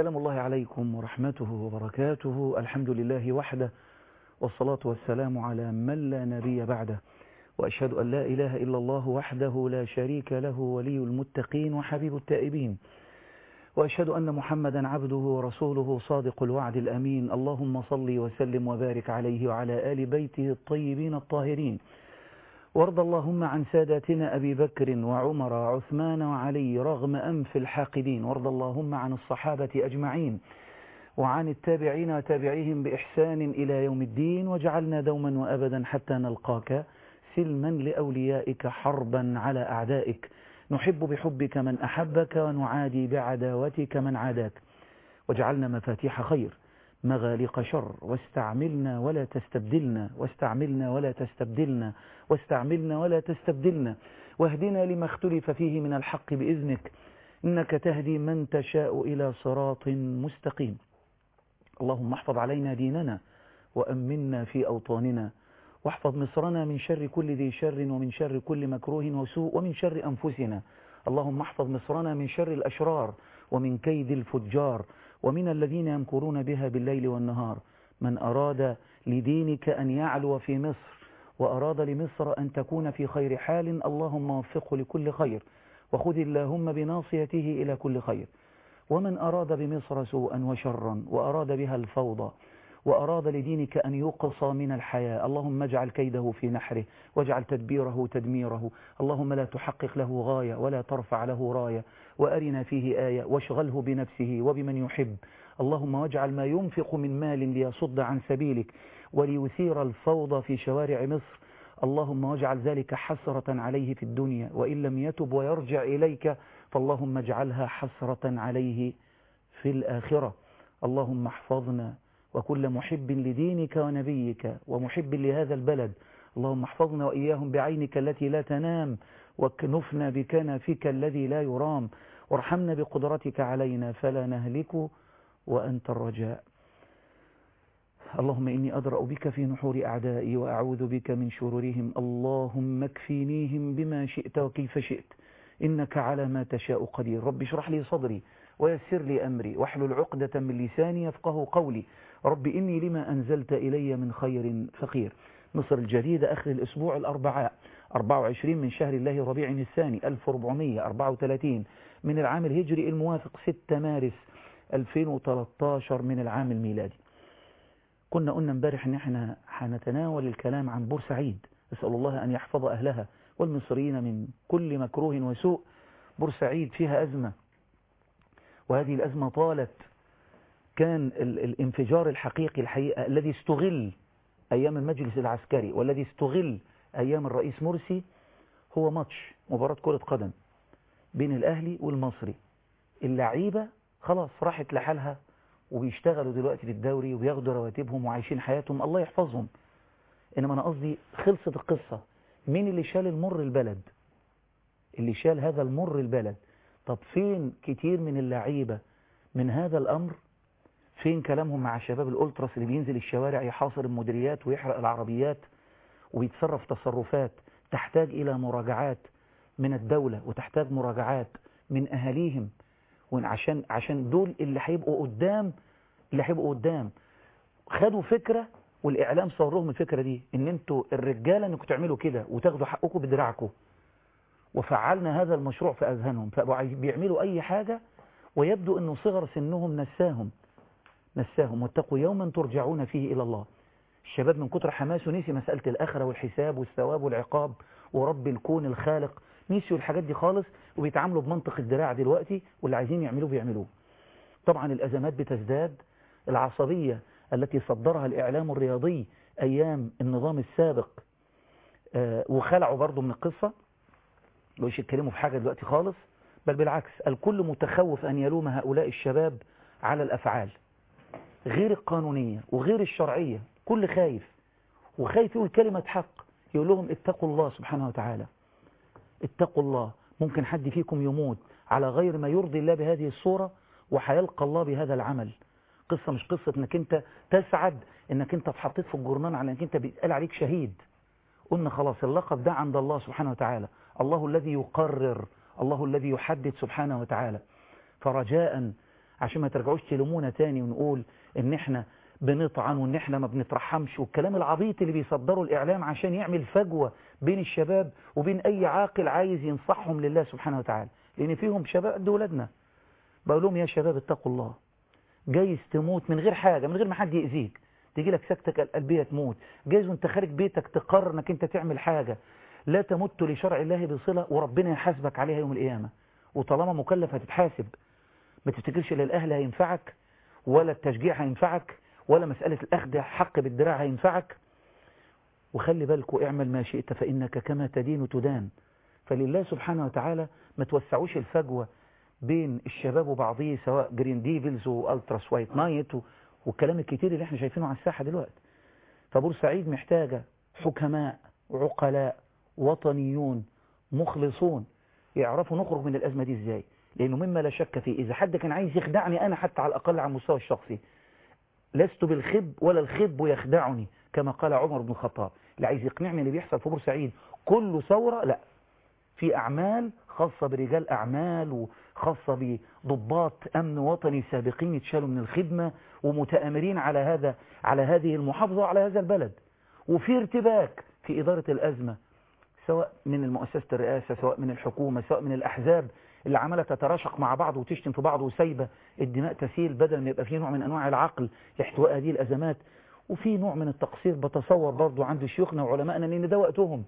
سلام الله عليكم ورحمته وبركاته الحمد لله وحده والصلاة والسلام على من لا نبي بعده وأشهد أن لا إله إلا الله وحده لا شريك له ولي المتقين وحبيب التائبين وأشهد أن محمدا عبده ورسوله صادق الوعد الأمين اللهم صل وسلم وبارك عليه وعلى آل بيته الطيبين الطاهرين وارض اللهم عن ساداتنا أبي بكر وعمر وعثمان وعلي رغم أنف الحاقدين وارض اللهم عن الصحابة أجمعين وعن التابعين وتابعيهم بإحسان إلى يوم الدين وجعلنا دوما وأبدا حتى نلقاك سلما لأوليائك حربا على أعدائك نحب بحبك من أحبك ونعادي بعداوتك من عاداك وجعلنا مفاتيح خير مغالق شر واستعملنا ولا تستبدلنا واستعملنا ولا تستبدلنا واستعملنا ولا تستبدلنا واهدنا لما اختلف فيه من الحق بإذنك إنك تهدي من تشاء إلى صراط مستقيم اللهم احفظ علينا ديننا وأمنا في أوطاننا واحفظ مصرنا من شر كل ذي شر ومن شر كل مكروه وسوء ومن شر أنفسنا اللهم احفظ مصرنا من شر الأشرار ومن كيد الفجار ومن الذين يمكرون بها بالليل والنهار من أراد لدينك أن يعلو في مصر وأراد لمصر أن تكون في خير حال اللهم وفقه لكل خير وخذ اللهم بناصيته إلى كل خير ومن أراد بمصر سوءا وشرا وأراد بها الفوضى وأراد لدينك أن يقصى من الحياة اللهم اجعل كيده في نحره واجعل تدبيره تدميره اللهم لا تحقق له غاية ولا ترفع له راية وأرنا فيه آية واشغله بنفسه وبمن يحب اللهم واجعل ما ينفق من مال ليصد عن سبيلك وليثير الفوضى في شوارع مصر اللهم واجعل ذلك حسرة عليه في الدنيا وإن لم يتب ويرجع إليك فاللهم اجعلها حسرة عليه في الآخرة اللهم احفظنا وكل محب لدينك ونبيك ومحب لهذا البلد اللهم احفظنا وإياهم بعينك التي لا تنام واكنفنا بكنفك الذي لا يرام وارحمنا بقدرتك علينا فلا نهلك وأنت الرجاء اللهم إني أدرأ بك في نحور أعدائي وأعوذ بك من شرورهم اللهم اكفينيهم بما شئت وكيف شئت إنك على ما تشاء قدير رب اشرح لي صدري ويسر لي أمري واحلل عقدة من لساني يفقه قولي رب إني لما أنزلت إلي من خير فقير مصر الجديدة آخر الأسبوع الأربعاء 24 من شهر الله ربيع الثاني 1434 من العام الهجري الموافق 6 مارس 2013 من العام الميلادي كنا قلنا امبارح ان احنا هنتناول الكلام عن بورسعيد نسأل الله أن يحفظ أهلها والمصريين من كل مكروه وسوء بورسعيد فيها أزمة وهذه الأزمة طالت كان الانفجار الحقيقي الحقيقة الذي استغل أيام المجلس العسكري والذي استغل أيام الرئيس مرسي هو ماتش مباراة كرة قدم بين الأهلي والمصري اللعيبة خلاص راحت لحالها وبيشتغلوا دلوقتي في الدوري وبياخدوا رواتبهم وعايشين حياتهم الله يحفظهم إنما أنا قصدي خلصت القصة مين اللي شال المر البلد اللي شال هذا المر البلد طب فين كتير من اللعيبة من هذا الأمر فين كلامهم مع شباب الألتراس اللي بينزل الشوارع يحاصر المديريات ويحرق العربيات ويتصرف تصرفات تحتاج إلى مراجعات من الدولة وتحتاج مراجعات من أهاليهم عشان عشان دول اللي هيبقوا قدام اللي هيبقوا قدام خدوا فكرة والإعلام صور لهم الفكرة دي إن أنتوا الرجالة إنكم تعملوا كده وتاخدوا حقكم بدراعكم وفعلنا هذا المشروع في أذهانهم فبيعملوا أي حاجة ويبدو أنه صغر سنهم نساهم نساهم واتقوا يوما ترجعون فيه إلى الله الشباب من كتر حماسه نسي مسألة الآخرة والحساب والثواب والعقاب ورب الكون الخالق نسيوا الحاجات دي خالص وبيتعاملوا بمنطق الدراع دلوقتي واللي عايزين يعملوه بيعملوه طبعا الأزمات بتزداد العصبية التي صدرها الإعلام الرياضي أيام النظام السابق آه وخلعوا برضو من القصة مش يتكلموا في حاجة دلوقتي خالص بل بالعكس الكل متخوف أن يلوم هؤلاء الشباب على الأفعال غير القانونية وغير الشرعية كل خايف وخايف يقول كلمة حق يقول لهم اتقوا الله سبحانه وتعالى اتقوا الله ممكن حد فيكم يموت على غير ما يرضي الله بهذه الصورة وحيلقى الله بهذا العمل قصة مش قصة انك انت تسعد انك انت اتحطيت في الجرنان على انك انت بيتقال عليك شهيد قلنا خلاص اللقب ده عند الله سبحانه وتعالى الله الذي يقرر الله الذي يحدد سبحانه وتعالى فرجاء عشان ما ترجعوش تلومونا تاني ونقول ان احنا بنطعن وان احنا ما بنترحمش والكلام العبيط اللي بيصدره الاعلام عشان يعمل فجوة بين الشباب وبين اي عاقل عايز ينصحهم لله سبحانه وتعالى لان فيهم شباب قد ولادنا بقول لهم يا شباب اتقوا الله جايز تموت من غير حاجة من غير ما حد يأذيك تيجي لك سكتة القلبية تموت جايز وانت خارج بيتك تقرر انك انت تعمل حاجة لا تمت لشرع الله بصلة وربنا يحاسبك عليها يوم القيامة وطالما مكلف هتتحاسب ما تفتكرش لا الاهل هينفعك ولا التشجيع هينفعك ولا مسألة الأخذ حق بالدراع هينفعك وخلي بالكوا اعمل ما شئت فإنك كما تدين تدان فلله سبحانه وتعالى ما توسعوش الفجوة بين الشباب وبعضيه سواء جرين ديفلز والتراس وايت نايت والكلام الكتير اللي احنا شايفينه على الساحة دلوقتي فبورسعيد محتاجة حكماء عقلاء وطنيون مخلصون يعرفوا نخرج من الأزمة دي ازاي لأنه مما لا شك فيه إذا حد كان عايز يخدعني أنا حتى على الأقل على المستوى الشخصي لست بالخب ولا الخب يخدعني كما قال عمر بن الخطاب اللي عايز يقنعني اللي بيحصل في بورسعيد كله ثورة لا في أعمال خاصة برجال أعمال وخاصة بضباط أمن وطني سابقين يتشالوا من الخدمة ومتآمرين على هذا على هذه المحافظة وعلى هذا البلد وفي ارتباك في إدارة الأزمة سواء من المؤسسة الرئاسة سواء من الحكومة سواء من الأحزاب اللي عمالة تتراشق مع بعض وتشتم في بعض وسايبة الدماء تسيل بدل ما يبقى في نوع من أنواع العقل لاحتواء هذه الأزمات وفي نوع من التقصير بتصور برضو عند شيوخنا وعلمائنا لأن ده وقتهم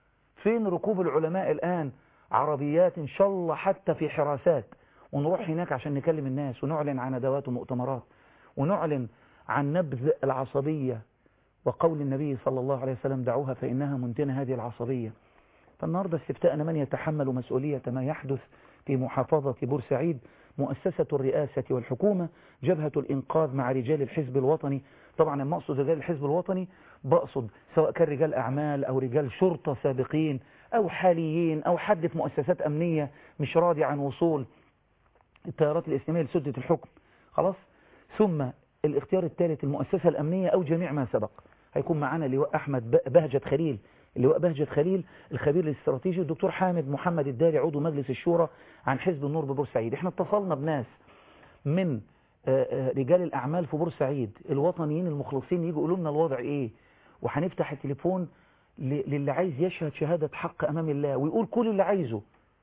فين ركوب العلماء الآن عربيات إن شاء الله حتى في حراسات ونروح هناك عشان نكلم الناس ونعلن عن ندوات ومؤتمرات ونعلن عن نبذ العصبية وقول النبي صلى الله عليه وسلم دعوها فإنها منتنة هذه العصبية فالنهاردة استفتاءنا من يتحمل مسؤولية ما يحدث في محافظة بورسعيد مؤسسة الرئاسة والحكومة جبهة الإنقاذ مع رجال الحزب الوطني طبعا لما أقصد رجال الحزب الوطني بقصد سواء كان رجال أعمال أو رجال شرطة سابقين أو حاليين أو حد في مؤسسات أمنية مش راضي عن وصول التيارات الإسلامية لسدة الحكم خلاص ثم الاختيار الثالث المؤسسة الأمنية أو جميع ما سبق هيكون معنا اللواء أحمد بهجت خليل اللواء بهجت خليل الخبير الاستراتيجي الدكتور حامد محمد الداري عضو مجلس الشورى عن حزب النور ببورسعيد احنا اتصلنا بناس من رجال الأعمال في بورسعيد الوطنيين المخلصين يجوا يقولوا لنا الوضع ايه وهنفتح التليفون للي عايز يشهد شهادة حق أمام الله ويقول كل اللي عايزه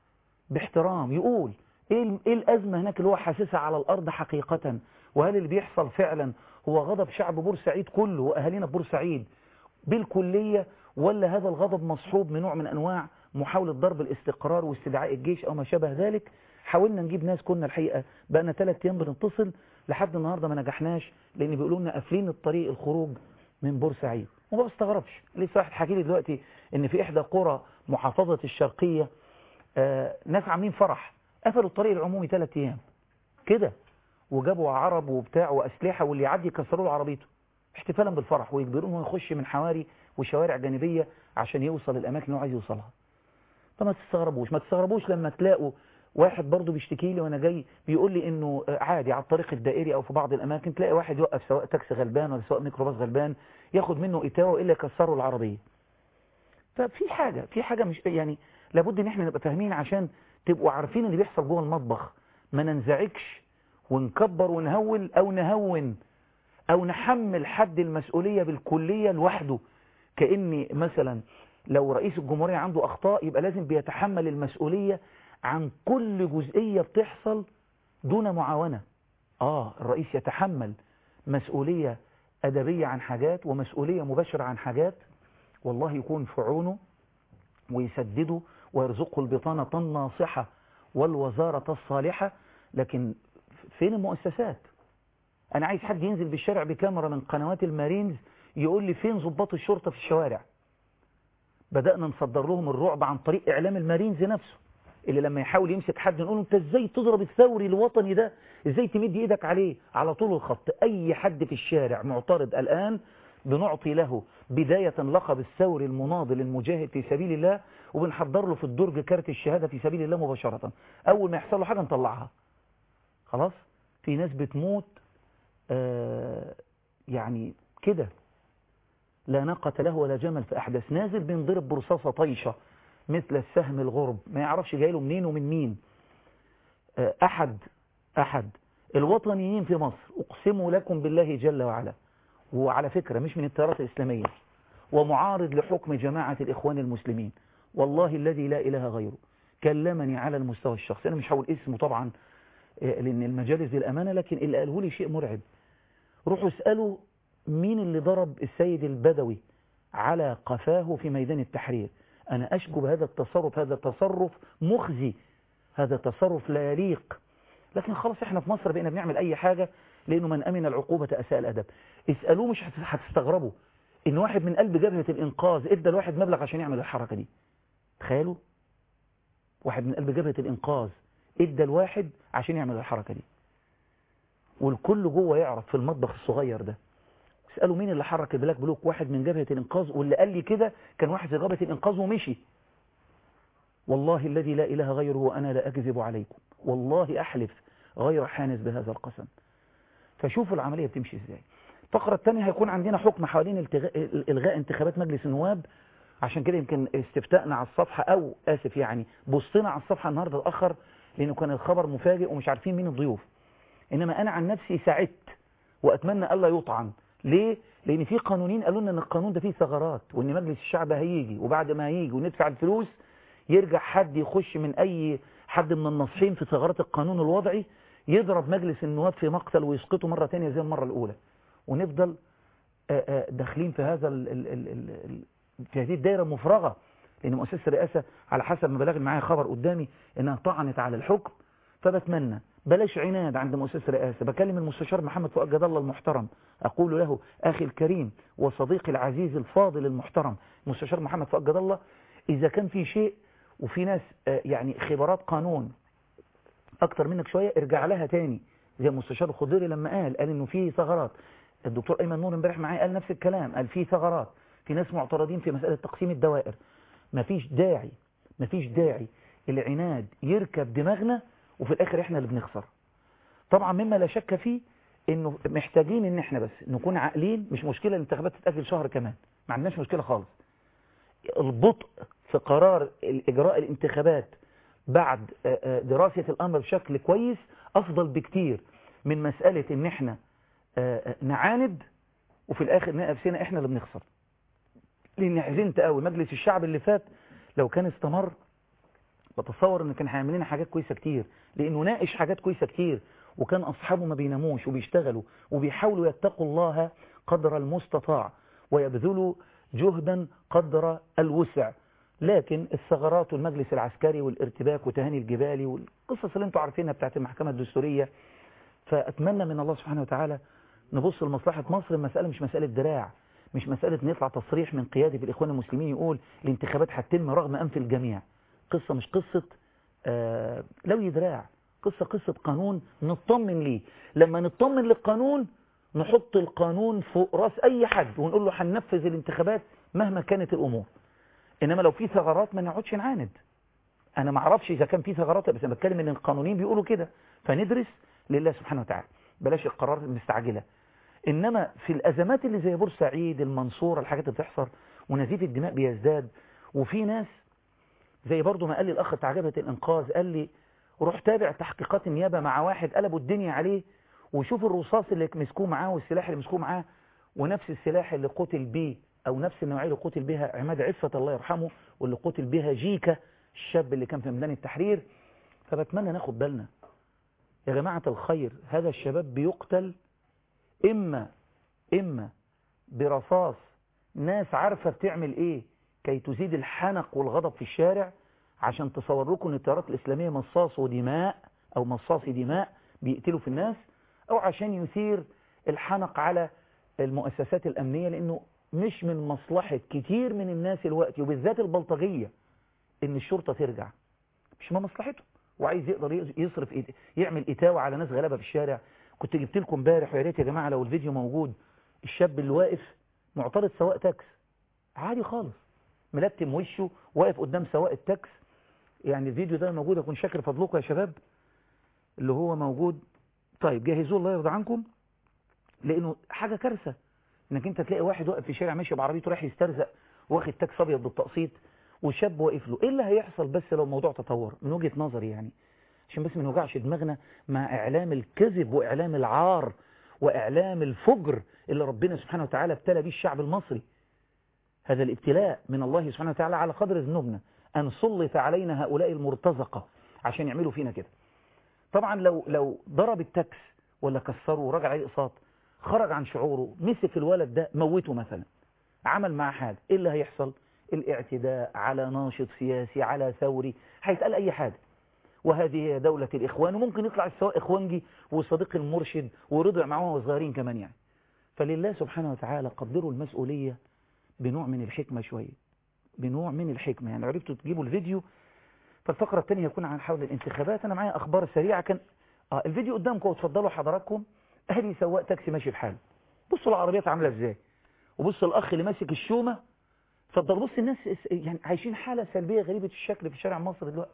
باحترام يقول ايه ايه الأزمة هناك اللي هو حاسسها على الأرض حقيقة وهل اللي بيحصل فعلا هو غضب شعب بورسعيد كله وأهالينا بورسعيد بالكلية ولا هذا الغضب مصحوب من نوع من أنواع محاولة ضرب الاستقرار واستدعاء الجيش أو ما شابه ذلك حاولنا نجيب ناس كنا الحقيقة بقى ثلاث أيام بنتصل لحد النهاردة ما نجحناش لأن بيقولوا لنا قافلين الطريق الخروج من بورسعيد وما بستغربش لسه واحد حكي لي دلوقتي ان في احدى قرى محافظة الشرقية آه ناس عاملين فرح قفلوا الطريق العمومي ثلاث ايام كده وجابوا عرب وبتاع واسلحة واللي يعدي يكسروا له عربيته احتفالا بالفرح ويجبروه يخش من حواري وشوارع جانبية عشان يوصل الاماكن اللي هو عايز يوصلها فما تستغربوش ما تستغربوش لما تلاقوا واحد برضه بيشتكي لي وانا جاي بيقول لي انه عادي على الطريق الدائري او في بعض الاماكن تلاقي واحد يوقف سواء تاكسي غلبان ولا سواء ميكروباص غلبان ياخد منه اتاوه الا يكسروا العربيه ففي حاجه في حاجه مش يعني لابد ان احنا نبقى فاهمين عشان تبقوا عارفين اللي بيحصل جوه المطبخ ما ننزعجش ونكبر ونهول او نهون او نحمل حد المسؤوليه بالكليه لوحده كاني مثلا لو رئيس الجمهوريه عنده اخطاء يبقى لازم بيتحمل المسؤوليه عن كل جزئية بتحصل دون معاونة آه الرئيس يتحمل مسؤولية أدبية عن حاجات ومسؤولية مباشرة عن حاجات والله يكون في عونه ويسدده ويرزقه البطانة الناصحة والوزارة الصالحة لكن فين المؤسسات أنا عايز حد ينزل بالشارع بكاميرا من قنوات المارينز يقول لي فين ضباط الشرطة في الشوارع بدأنا نصدر لهم الرعب عن طريق إعلام المارينز نفسه اللي لما يحاول يمسك حد نقول انت ازاي تضرب الثوري الوطني ده ازاي تمد ايدك عليه على طول الخط اي حد في الشارع معترض الان بنعطي له بداية لقب الثوري المناضل المجاهد في سبيل الله وبنحضر له في الدرج كارت الشهادة في سبيل الله مباشرة اول ما يحصل له حاجة نطلعها خلاص في ناس بتموت آه يعني كده لا ناقة له ولا جمل في احداث نازل بينضرب برصاصة طيشة مثل السهم الغرب ما يعرفش جاي له منين ومن مين أحد أحد الوطنيين في مصر اقسم لكم بالله جل وعلا وعلى فكرة مش من التيارات الإسلامية ومعارض لحكم جماعة الإخوان المسلمين والله الذي لا إله غيره كلمني على المستوى الشخصي أنا مش هقول اسمه طبعا لأن المجالس للأمانة لكن اللي قاله لي شيء مرعب روحوا اسألوا مين اللي ضرب السيد البدوي على قفاه في ميدان التحرير أنا أشكو بهذا التصرف هذا تصرف مخزي هذا تصرف لا يليق لكن خلاص احنا في مصر بقينا بنعمل أي حاجة لأنه من أمن العقوبة أساء الأدب اسألوه مش هتستغربوا إن واحد من قلب جبهة الإنقاذ إدى الواحد مبلغ عشان يعمل الحركة دي تخيلوا واحد من قلب جبهة الإنقاذ إدى الواحد عشان يعمل الحركة دي والكل جوه يعرف في المطبخ الصغير ده اسألوا مين اللي حرك البلاك بلوك واحد من جبهة الإنقاذ واللي قال لي كده كان واحد في جبهة الإنقاذ ومشي والله الذي لا إله غيره وأنا لا أكذب عليكم والله أحلف غير حانس بهذا القسم فشوفوا العملية بتمشي ازاي الفقرة الثانية هيكون عندنا حكم حوالين إلغاء انتخابات مجلس النواب عشان كده يمكن استفتاءنا على الصفحة أو آسف يعني بصينا على الصفحة النهاردة اتأخر لأنه كان الخبر مفاجئ ومش عارفين مين الضيوف إنما أنا عن نفسي سعدت وأتمنى ألا يطعن ليه؟ لأن في قانونين قالوا لنا إن القانون ده فيه ثغرات وإن مجلس الشعب هيجي وبعد ما هيجي وندفع الفلوس يرجع حد يخش من أي حد من الناصحين في ثغرات القانون الوضعي يضرب مجلس النواب في مقتل ويسقطه مرة تانية زي المرة الأولى ونفضل داخلين في هذا ال ال ال ال في هذه الدائرة المفرغة لأن مؤسسة الرئاسة على حسب ما بلغني معايا خبر قدامي إنها طعنت على الحكم فبتمنى بلاش عناد عند مؤسسة الرئاسة بكلم المستشار محمد فؤاد جد الله المحترم أقول له أخي الكريم وصديقي العزيز الفاضل المحترم المستشار محمد فؤاد جد الله إذا كان في شيء وفي ناس يعني خبرات قانون أكتر منك شوية ارجع لها تاني زي المستشار الخضيري لما قال قال إنه في ثغرات الدكتور أيمن نور امبارح معايا قال نفس الكلام قال في ثغرات في ناس معترضين في مسألة تقسيم الدوائر مفيش داعي مفيش داعي العناد يركب دماغنا وفي الآخر إحنا اللي بنخسر طبعا مما لا شك فيه إنه محتاجين إن إحنا بس نكون عاقلين مش مشكلة الانتخابات تتأجل شهر كمان ما عندناش مشكلة خالص البطء في قرار إجراء الانتخابات بعد دراسة الأمر بشكل كويس أفضل بكتير من مسألة إن إحنا نعاند وفي الآخر نفسنا إحنا اللي بنخسر لأن حزنت قوي مجلس الشعب اللي فات لو كان استمر بتصور إن كان هيعمل لنا حاجات كويسة كتير لأنه ناقش حاجات كويسة كتير وكان أصحابه ما بيناموش وبيشتغلوا وبيحاولوا يتقوا الله قدر المستطاع ويبذلوا جهدا قدر الوسع لكن الثغرات والمجلس العسكري والارتباك وتهاني الجبالي والقصص اللي انتوا عارفينها بتاعت المحكمة الدستورية فأتمنى من الله سبحانه وتعالى نبص لمصلحة مصر المسألة مش مسألة دراع مش مسألة ان يطلع تصريح من قيادة الإخوان المسلمين يقول الانتخابات هتتم رغم أنف الجميع قصة مش قصة آه لوي دراع قصة قصة قانون نطمن ليه لما نطمن للقانون نحط القانون فوق راس أي حد ونقول له هننفذ الانتخابات مهما كانت الأمور إنما لو في ثغرات ما نقعدش نعاند أنا ما اعرفش إذا كان في ثغرات بس أنا بتكلم إن القانونيين بيقولوا كده فندرس لله سبحانه وتعالى بلاش القرار المستعجلة إنما في الأزمات اللي زي بورسعيد المنصورة الحاجات اللي بتحصل ونزيف الدماء بيزداد وفي ناس زي برضو ما قال لي الأخ بتاع جبهة الإنقاذ قال لي روح تابع تحقيقات النيابة مع واحد قلبوا الدنيا عليه وشوف الرصاص اللي مسكوه معاه والسلاح اللي مسكوه معاه ونفس السلاح اللي قتل بيه أو نفس النوعية اللي قتل بها عماد عفة الله يرحمه واللي قتل بها جيكا الشاب اللي كان في ميدان التحرير فبتمنى ناخد بالنا يا جماعة الخير هذا الشباب بيقتل إما إما برصاص ناس عارفة بتعمل إيه كي تزيد الحنق والغضب في الشارع عشان تصور لكم ان التيارات الإسلامية مصاص ودماء أو مصاصي دماء بيقتلوا في الناس أو عشان يثير الحنق على المؤسسات الأمنية لأنه مش من مصلحة كتير من الناس الوقت وبالذات البلطجية ان الشرطة ترجع مش من مصلحته وعايز يقدر يصرف إيه يعمل إتاوة على ناس غلابة في الشارع كنت جبت لكم امبارح ويا ريت يا جماعة لو الفيديو موجود الشاب اللي واقف معترض سواق تاكس عادي خالص ملتم وشه واقف قدام سواق التاكس يعني الفيديو ده موجود اكون شاكر فضلكم يا شباب اللي هو موجود طيب جهزوه الله يرضى عنكم لانه حاجة كارثة انك انت تلاقي واحد واقف في شارع ماشي بعربيته رايح يسترزق واخد تاكس ابيض بالتقسيط وشاب واقف له ايه اللي هيحصل بس لو الموضوع تطور من وجهة نظري يعني عشان بس ما نوجعش دماغنا مع إعلام الكذب وإعلام العار وإعلام الفجر اللي ربنا سبحانه وتعالى ابتلى به الشعب المصري هذا الابتلاء من الله سبحانه وتعالى على قدر ذنوبنا أن سلط علينا هؤلاء المرتزقة عشان يعملوا فينا كده طبعا لو لو ضرب التاكس ولا كسره ورجع عليه اقساط خرج عن شعوره مسك الولد ده موته مثلا عمل معاه حاجه ايه اللي هيحصل الاعتداء على ناشط سياسي على ثوري هيتقال اي حاجه وهذه هي دولة الإخوان وممكن يطلع السواء إخوانجي وصديق المرشد ورضع معهم وصغيرين كمان يعني فلله سبحانه وتعالى قدروا المسؤولية بنوع من الحكمة شوية بنوع من الحكمة يعني عرفتوا تجيبوا الفيديو فالفقرة الثانية يكون عن حول الانتخابات أنا معايا أخبار سريعة كان آه الفيديو قدامكم وتفضلوا حضراتكم أهلي سواق تاكسي ماشي بحاله بصوا العربيات عاملة إزاي وبصوا الأخ اللي ماسك الشومة اتفضل بص الناس يعني عايشين حالة سلبية غريبة الشكل في شارع مصر دلوقتي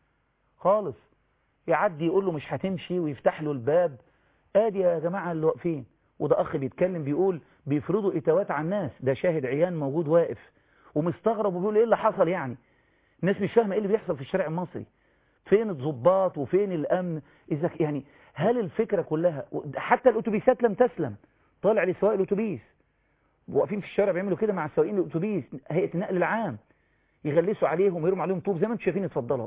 خالص يعدي يقول له مش هتمشي ويفتح له الباب ادي يا جماعة اللي واقفين وده اخ بيتكلم بيقول بيفرضوا اتوات على الناس ده شاهد عيان موجود واقف ومستغرب وبيقول ايه اللي حصل يعني الناس مش فاهمه ايه اللي بيحصل في الشارع المصري فين الضباط وفين الامن اذا يعني هل الفكره كلها حتى الاتوبيسات لم تسلم طالع لسواق الاتوبيس واقفين في الشارع بيعملوا كده مع سواقين الاتوبيس هيئه النقل العام يغلسوا عليهم ويرموا عليهم طوب زي ما انتم شايفين اتفضلوا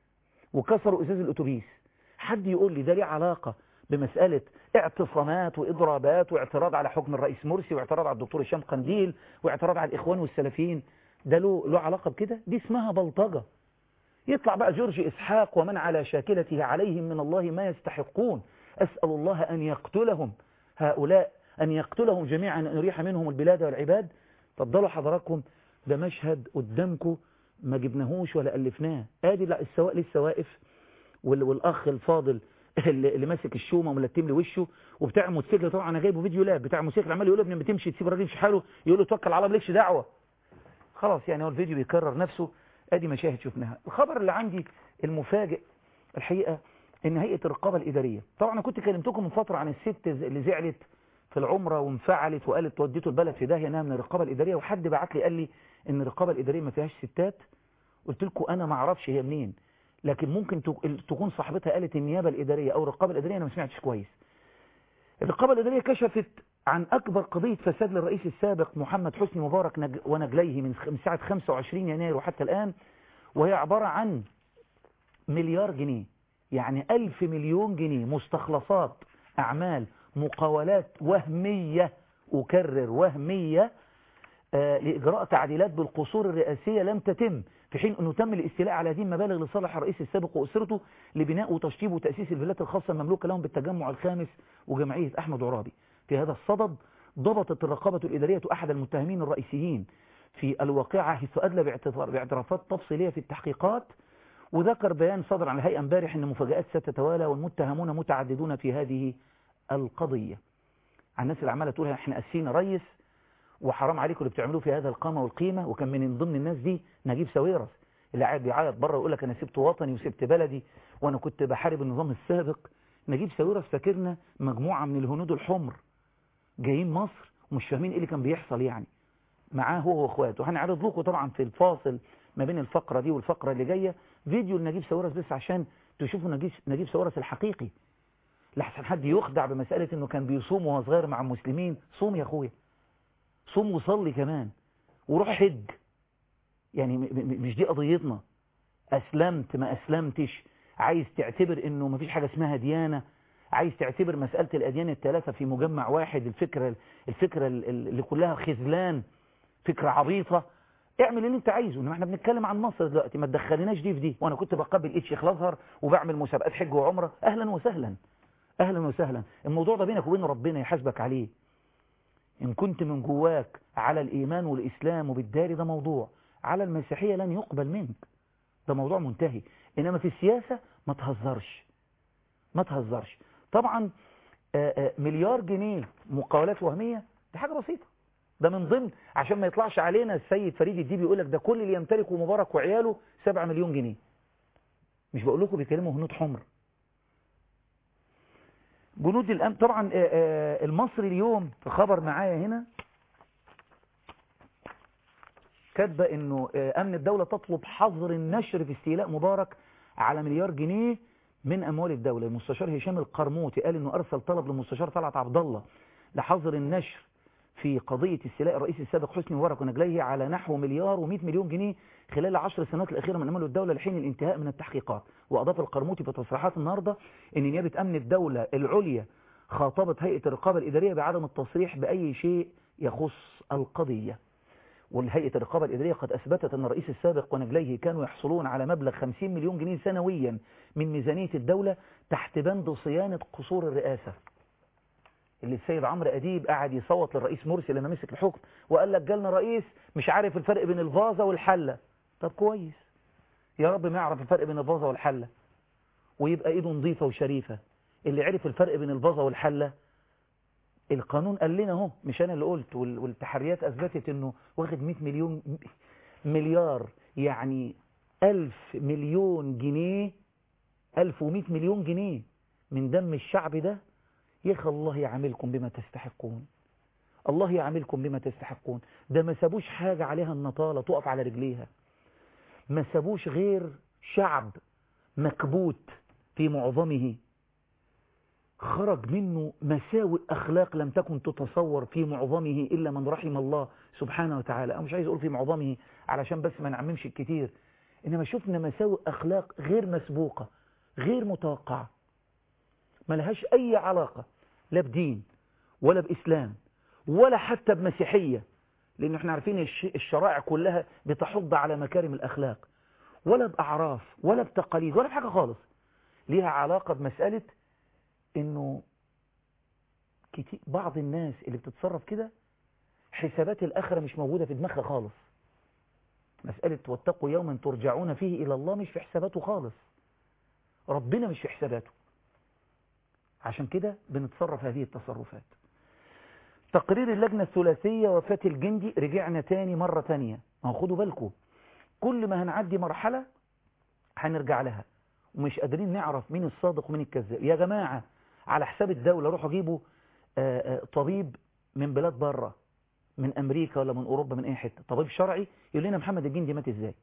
وكسروا ازاز الاتوبيس حد يقول لي ده ليه علاقه بمساله اعتصامات واضرابات واعتراض على حكم الرئيس مرسي واعتراض على الدكتور هشام قنديل واعتراض على الاخوان والسلفيين ده له له علاقه بكده دي اسمها بلطجه يطلع بقى جورج اسحاق ومن على شاكلته عليهم من الله ما يستحقون اسال الله ان يقتلهم هؤلاء ان يقتلهم جميعا ان يريح منهم البلاد والعباد تفضلوا حضراتكم ده مشهد قدامكم ما جبناهوش ولا ألفناه ادي لا السواق لسه واقف والاخ الفاضل اللي ماسك الشومه وملتم لي وشه وبتاع الموتوسيكل طبعا انا جايبه فيديو لاب بتاع الموتوسيكل عمال يقول ابني ما تمشي تسيب الراجل يمشي حاله يقول له توكل على الله مالكش دعوه خلاص يعني هو الفيديو بيكرر نفسه ادي مشاهد شفناها الخبر اللي عندي المفاجئ الحقيقه ان هيئه الرقابه الاداريه طبعا انا كنت كلمتكم من فتره عن الست اللي زعلت في العمره وانفعلت وقالت وديته البلد في داهيه انها من الرقابه الاداريه وحد بعت لي قال لي ان الرقابه الاداريه ما فيهاش ستات قلت لكم انا ما اعرفش هي منين لكن ممكن تكون صاحبتها قالت النيابه الاداريه او الرقابه الاداريه انا ما سمعتش كويس الرقابه الاداريه كشفت عن اكبر قضيه فساد للرئيس السابق محمد حسني مبارك نج... ونجليه من ساعه 25 يناير وحتى الان وهي عباره عن مليار جنيه يعني ألف مليون جنيه مستخلصات أعمال مقاولات وهمية أكرر وهمية آه لإجراء تعديلات بالقصور الرئاسية لم تتم في حين أنه تم الاستيلاء على هذه المبالغ لصالح الرئيس السابق وأسرته لبناء وتشطيب وتأسيس الفيلات الخاصة المملوكة لهم بالتجمع الخامس وجمعية أحمد عرابي في هذا الصدد ضبطت الرقابة الإدارية أحد المتهمين الرئيسيين في الواقعة حيث أدلى باعترافات تفصيلية في التحقيقات وذكر بيان صدر عن الهيئة امبارح أن مفاجآت ستتوالى والمتهمون متعددون في هذه القضية عن الناس اللي عمالة تقول احنا قاسيين ريس وحرام عليكم اللي بتعملوه في هذا القامة والقيمة وكان من ضمن الناس دي نجيب ساويرس اللي قاعد بيعيط بره ويقول لك انا سبت وطني وسبت بلدي وانا كنت بحارب النظام السابق نجيب ساويرس فاكرنا مجموعة من الهنود الحمر جايين مصر ومش فاهمين ايه اللي كان بيحصل يعني معاه هو واخواته هنعرض لكم طبعا في الفاصل ما بين الفقرة دي والفقرة اللي جاية فيديو لنجيب ساويرس بس عشان تشوفوا نجيب نجيب ساويرس الحقيقي لحسن حد يخدع بمسألة انه كان بيصوم وهو صغير مع المسلمين صوم يا اخويا صوم وصلي كمان وروح حج يعني مش دي قضيتنا اسلمت ما اسلمتش عايز تعتبر انه مفيش حاجة اسمها ديانة عايز تعتبر مسألة الأديان الثلاثة في مجمع واحد الفكرة الفكرة اللي كلها خذلان فكرة عبيطة اعمل اللي انت عايزه انما احنا بنتكلم عن مصر دلوقتي ما تدخلناش دي في دي وانا كنت بقابل ايد شيخ الازهر وبعمل مسابقات حج وعمره اهلا وسهلا اهلا وسهلا الموضوع ده بينك وبين ربنا يحاسبك عليه ان كنت من جواك على الايمان والاسلام وبالداري ده موضوع على المسيحية لن يقبل منك ده موضوع منتهي انما في السياسة ما تهزرش ما تهزرش طبعا مليار جنيه مقاولات وهمية دي حاجة بسيطة ده من ضمن عشان ما يطلعش علينا السيد فريد الديبي يقول لك ده كل اللي يمتلكه مبارك وعياله 7 مليون جنيه مش بقول لكم بيكلموا هنود حمر جنود الأمن طبعا المصري اليوم في خبر معايا هنا كاتبه انه امن الدولة تطلب حظر النشر في استيلاء مبارك على مليار جنيه من أموال الدولة المستشار هشام القرموطي قال إنه أرسل طلب للمستشار طلعت عبد الله لحظر النشر في قضية استيلاء الرئيس السابق حسني مبارك ونجليه على نحو مليار و100 مليون جنيه خلال العشر سنوات الأخيرة من أموال الدولة لحين الانتهاء من التحقيقات وأضاف القرموطي في تصريحات النهاردة إن نيابة أمن الدولة العليا خاطبت هيئة الرقابة الإدارية بعدم التصريح بأي شيء يخص القضية والهيئة الرقابة الإدارية قد أثبتت أن الرئيس السابق ونجليه كانوا يحصلون على مبلغ 50 مليون جنيه سنويا من ميزانية الدولة تحت بند صيانة قصور الرئاسة اللي السيد عمرو أديب قاعد يصوت للرئيس مرسي لما مسك الحكم وقال لك جالنا رئيس مش عارف الفرق بين الفازة والحلة طب كويس يا رب ما يعرف الفرق بين الفازة والحلة ويبقى ايده نظيفة وشريفة اللي عرف الفرق بين الفازة والحلة القانون قال لنا اهو مش انا اللي قلت والتحريات اثبتت انه واخد 100 مليون مليار يعني 1000 مليون جنيه 1100 مليون جنيه من دم الشعب ده يخ الله يعاملكم بما تستحقون الله يعاملكم بما تستحقون ده ما سابوش حاجة عليها النطالة تقف على رجليها ما سابوش غير شعب مكبوت في معظمه خرج منه مساوئ أخلاق لم تكن تتصور في معظمه إلا من رحم الله سبحانه وتعالى أو مش عايز أقول في معظمه علشان بس ما نعممش الكتير إنما شفنا مساوئ أخلاق غير مسبوقة غير متوقعة ما لهاش أي علاقة لا بدين ولا بإسلام ولا حتى بمسيحية لأن احنا عارفين الشرائع كلها بتحض على مكارم الأخلاق ولا بأعراف ولا بتقاليد ولا بحاجة خالص ليها علاقة بمسألة انه كتير بعض الناس اللي بتتصرف كده حسابات الآخرة مش موجودة في دماغها خالص مسألة واتقوا يوما ترجعون فيه إلى الله مش في حساباته خالص ربنا مش في حساباته عشان كده بنتصرف هذه التصرفات تقرير اللجنة الثلاثية وفاة الجندي رجعنا تاني مرة تانية ما هو خدوا بالكم كل ما هنعدي مرحلة هنرجع لها ومش قادرين نعرف مين الصادق ومين الكذاب يا جماعة على حساب الدولة روحوا جيبوا طبيب من بلاد بره من أمريكا ولا من أوروبا من أي حتة طبيب شرعي يقول لنا محمد الجندي مات إزاي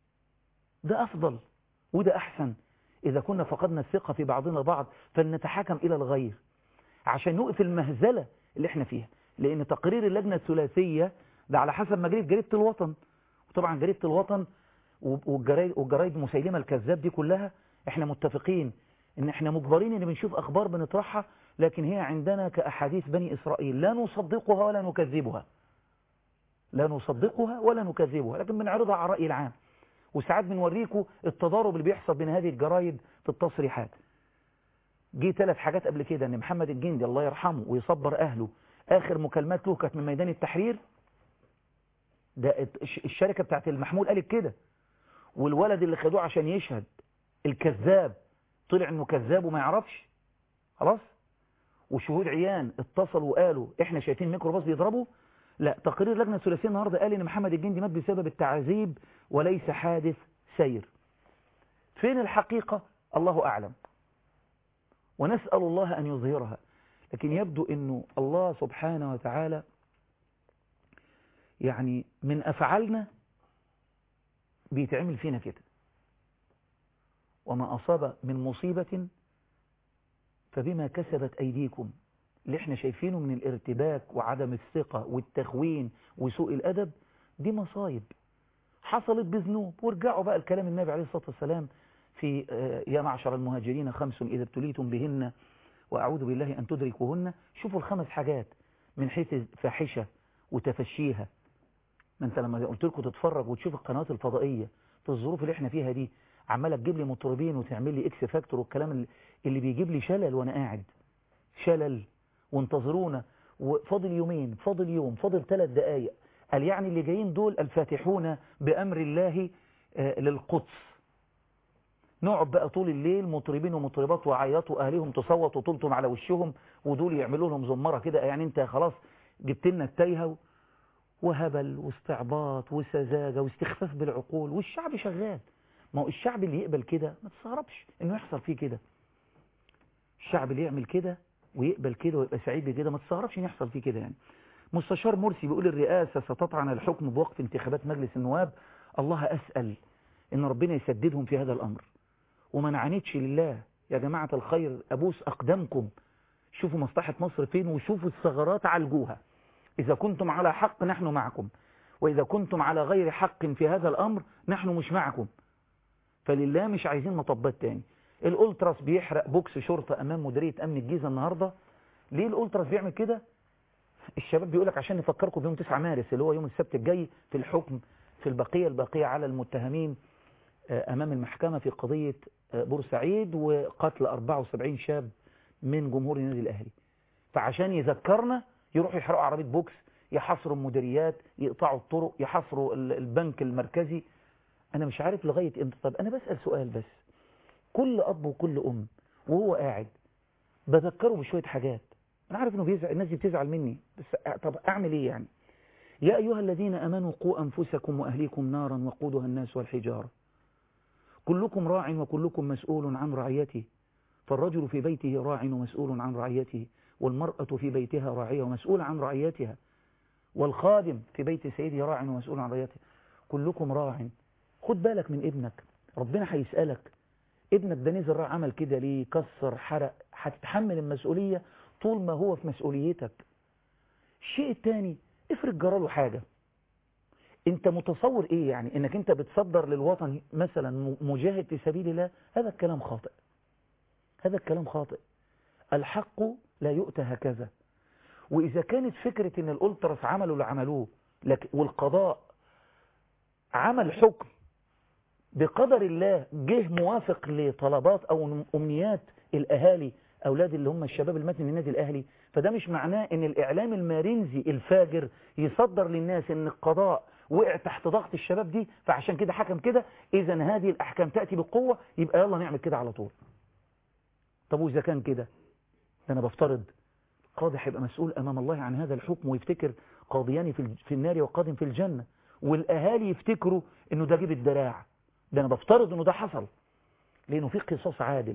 ده أفضل وده أحسن إذا كنا فقدنا الثقة في بعضنا بعض فلنتحاكم إلى الغير عشان نوقف المهزلة اللي احنا فيها لأن تقرير اللجنة الثلاثية ده على حسب ما جريت جريدة الوطن وطبعا جريدة الوطن والجرايد, والجرايد مسيلمة الكذاب دي كلها احنا متفقين ان احنا مجبرين ان بنشوف اخبار بنطرحها لكن هي عندنا كأحاديث بني إسرائيل لا نصدقها ولا نكذبها لا نصدقها ولا نكذبها لكن بنعرضها على الرأي العام وساعات بنوريكم التضارب اللي بيحصل بين هذه الجرايد في التصريحات جه ثلاث حاجات قبل كده ان محمد الجندي الله يرحمه ويصبر اهله اخر مكالمات له كانت من ميدان التحرير ده الشركة بتاعت المحمول قالت كده والولد اللي خدوه عشان يشهد الكذاب طلع انه كذاب وما يعرفش خلاص وشهود عيان اتصلوا وقالوا احنا شايفين ميكروباص بيضربه لا تقرير لجنة الثلاثية النهاردة قال ان محمد الجندي مات بسبب التعذيب وليس حادث سير فين الحقيقة الله اعلم ونسأل الله ان يظهرها لكن يبدو انه الله سبحانه وتعالى يعني من افعالنا بيتعمل فينا كده وما أصاب من مصيبة فبما كسبت أيديكم اللي احنا شايفينه من الارتباك وعدم الثقة والتخوين وسوء الأدب دي مصايب حصلت بذنوب وارجعوا بقى الكلام النبي عليه الصلاة والسلام في يا معشر المهاجرين خمس إذا ابتليتم بهن وأعوذ بالله أن تدركوهن شوفوا الخمس حاجات من حيث الفاحشة وتفشيها ما انت لما قلت لكم تتفرج وتشوف القنوات الفضائية في الظروف اللي احنا فيها دي عمالة تجيب لي مطربين وتعمل لي اكس فاكتور والكلام اللي, اللي بيجيب لي شلل وانا قاعد شلل وانتظرونا وفاضل يومين فاضل يوم فاضل ثلاث دقايق قال يعني اللي جايين دول الفاتحون بأمر الله للقدس نقعد بقى طول الليل مطربين ومطربات وعيطوا أهلهم تصوت وطلتم على وشهم ودول يعملوا لهم زمرة كده يعني انت خلاص جبت لنا التايهة وهبل واستعباط وسذاجة واستخفاف بالعقول والشعب شغال ما هو الشعب اللي يقبل كده ما تستغربش انه يحصل فيه كده الشعب اللي يعمل كده ويقبل كده ويبقى سعيد بكده ما تستغربش ان يحصل فيه كده يعني مستشار مرسي بيقول الرئاسة ستطعن الحكم بوقف انتخابات مجلس النواب الله أسأل ان ربنا يسددهم في هذا الأمر وما نعاندش لله يا جماعة الخير أبوس أقدامكم شوفوا مصلحة مصر فين وشوفوا الثغرات عالجوها إذا كنتم على حق نحن معكم وإذا كنتم على غير حق في هذا الأمر نحن مش معكم فلله مش عايزين مطبات تاني الأولتراس بيحرق بوكس شرطة أمام مديرية أمن الجيزة النهاردة ليه الأولتراس بيعمل كده الشباب بيقولك عشان نفكركم بيوم 9 مارس اللي هو يوم السبت الجاي في الحكم في البقية الباقية على المتهمين أمام المحكمة في قضية بورسعيد وقتل 74 شاب من جمهور النادي الأهلي فعشان يذكرنا يروحوا يحرقوا عربية بوكس يحصروا المديريات يقطعوا الطرق يحصروا البنك المركزي أنا مش عارف لغاية امتى طب أنا بسأل سؤال بس كل أب وكل أم وهو قاعد بذكره بشوية حاجات أنا عارف إنه بيزعل الناس دي بتزعل مني بس طب أعمل إيه يعني يا أيها الذين أمنوا قوا أنفسكم وأهليكم نارا وقودها الناس والحجارة كلكم راع وكلكم مسؤول عن رعيته فالرجل في بيته راع ومسؤول عن رعيته والمرأة في بيتها راعية ومسؤولة عن رعيتها والخادم في بيت سيده راع ومسؤول عن رعيته كلكم راع خد بالك من ابنك ربنا هيسألك ابنك ده نزل راح عمل كده ليه كسر حرق هتتحمل المسؤولية طول ما هو في مسؤوليتك الشيء الثاني افرض جراله حاجة انت متصور ايه يعني انك انت بتصدر للوطن مثلا مجاهد في سبيل الله هذا الكلام خاطئ هذا الكلام خاطئ الحق لا يؤتى هكذا واذا كانت فكرة ان الالتراس عملوا اللي عملوه لك والقضاء عمل حكم بقدر الله جه موافق لطلبات او امنيات الاهالي اولاد اللي هم الشباب المتن من النادي الاهلي فده مش معناه ان الاعلام المارنزي الفاجر يصدر للناس ان القضاء وقع تحت ضغط الشباب دي فعشان كده حكم كده اذا هذه الاحكام تاتي بقوه يبقى يلا نعمل كده على طول طب واذا كان كده ده انا بفترض قاضي هيبقى مسؤول امام الله عن هذا الحكم ويفتكر قاضيان في النار وقاض في الجنه والاهالي يفتكروا انه ده جيب الدراع ده انا بفترض انه ده حصل لانه في قصاص عادل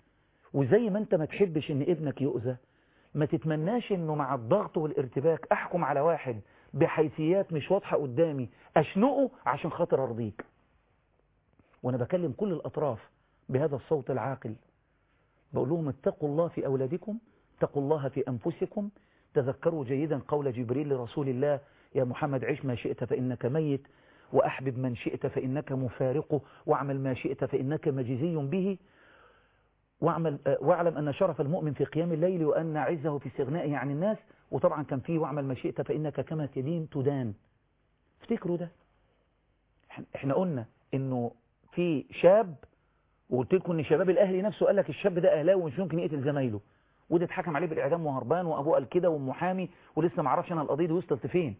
وزي ما انت ما تحبش ان ابنك يؤذى ما تتمناش انه مع الضغط والارتباك احكم على واحد بحيثيات مش واضحة قدامي اشنقه عشان خاطر ارضيك وانا بكلم كل الاطراف بهذا الصوت العاقل بقول لهم اتقوا الله في اولادكم اتقوا الله في انفسكم تذكروا جيدا قول جبريل لرسول الله يا محمد عش ما شئت فانك ميت وأحبب من شئت فإنك مفارقه واعمل ما شئت فإنك مجزي به واعمل واعلم أن شرف المؤمن في قيام الليل وأن عزه في استغنائه عن الناس وطبعا كان فيه واعمل ما شئت فإنك كما تدين تدان افتكروا ده احنا قلنا انه في شاب وقلت لكم ان شباب الاهلي نفسه قال لك الشاب ده اهلاوي ومش ممكن يقتل زمايله وده اتحكم عليه بالاعدام وهربان وابوه قال كده ومحامي ولسه ما اعرفش انا القضيه دي وصلت فين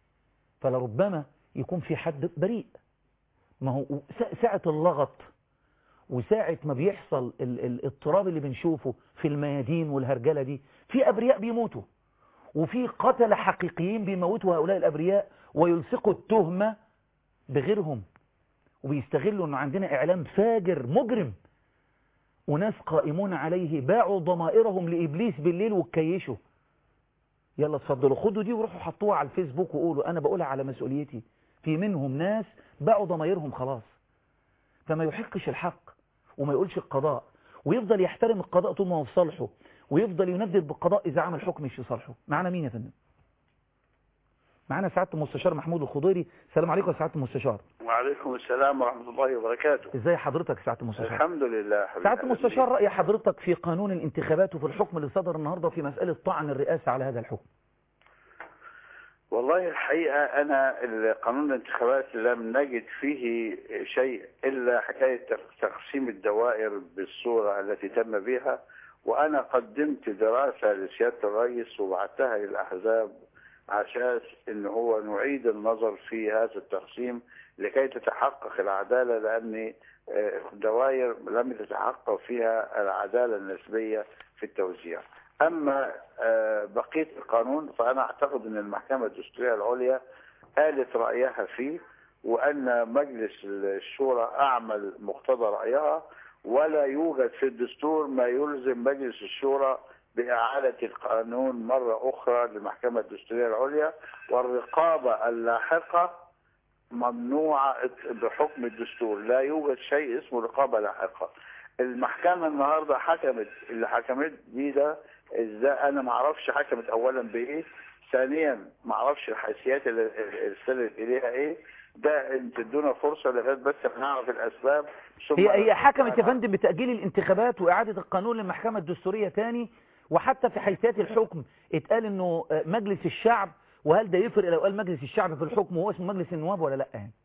فلربما يكون في حد بريء ما هو ساعة اللغط وساعة ما بيحصل الاضطراب اللي بنشوفه في الميادين والهرجلة دي في أبرياء بيموتوا وفي قتل حقيقيين بيموتوا هؤلاء الأبرياء ويلصقوا التهمة بغيرهم وبيستغلوا أنه عندنا إعلام فاجر مجرم وناس قائمون عليه باعوا ضمائرهم لإبليس بالليل وكيشوا يلا اتفضلوا خدوا دي وروحوا حطوها على الفيسبوك وقولوا أنا بقولها على مسؤوليتي في منهم ناس باعوا ضمايرهم خلاص فما يحقش الحق وما يقولش القضاء ويفضل يحترم القضاء طول ما هو في صالحه ويفضل يندد بالقضاء إذا عمل حكم مش في صالحه معنا مين يا فندم معنا سعادة المستشار محمود الخضيري السلام عليكم يا سعادة المستشار وعليكم السلام ورحمة الله وبركاته ازاي حضرتك سعادة المستشار الحمد لله حبيبي سعادة المستشار رأي حضرتك في قانون الانتخابات وفي الحكم اللي صدر النهاردة في مسألة طعن الرئاسة على هذا الحكم والله الحقيقة أنا قانون الانتخابات لم نجد فيه شيء إلا حكاية تقسيم الدوائر بالصورة التي تم بها وأنا قدمت دراسة لسيادة الرئيس وبعتها للأحزاب عشان إن هو نعيد النظر في هذا التقسيم لكي تتحقق العدالة لأن الدوائر لم تتحقق فيها العدالة النسبية في التوزيع أما بقية القانون فأنا أعتقد أن المحكمة الدستورية العليا قالت رأيها فيه وأن مجلس الشورى أعمل مقتضى رأيها ولا يوجد في الدستور ما يلزم مجلس الشورى بإعادة القانون مرة أخرى للمحكمة الدستورية العليا والرقابة اللاحقة ممنوعة بحكم الدستور لا يوجد شيء اسمه رقابة لاحقة المحكمة النهاردة حكمت اللي حكمت دي ده ازاي انا ما اعرفش حكمت اولا بايه ثانيا ما اعرفش الحيثيات اللي اللي ارسلت اليها ايه ده انت تدونا فرصة لغاية بس ما نعرف الاسباب ثم هي هي حكمت يا فندم بتأجيل الانتخابات وإعادة القانون للمحكمة الدستورية تاني وحتى في حيثيات الحكم اتقال انه آه، مجلس الشعب وهل ده يفرق لو قال مجلس الشعب في الحكم وهو اسمه مجلس النواب ولا لا يعني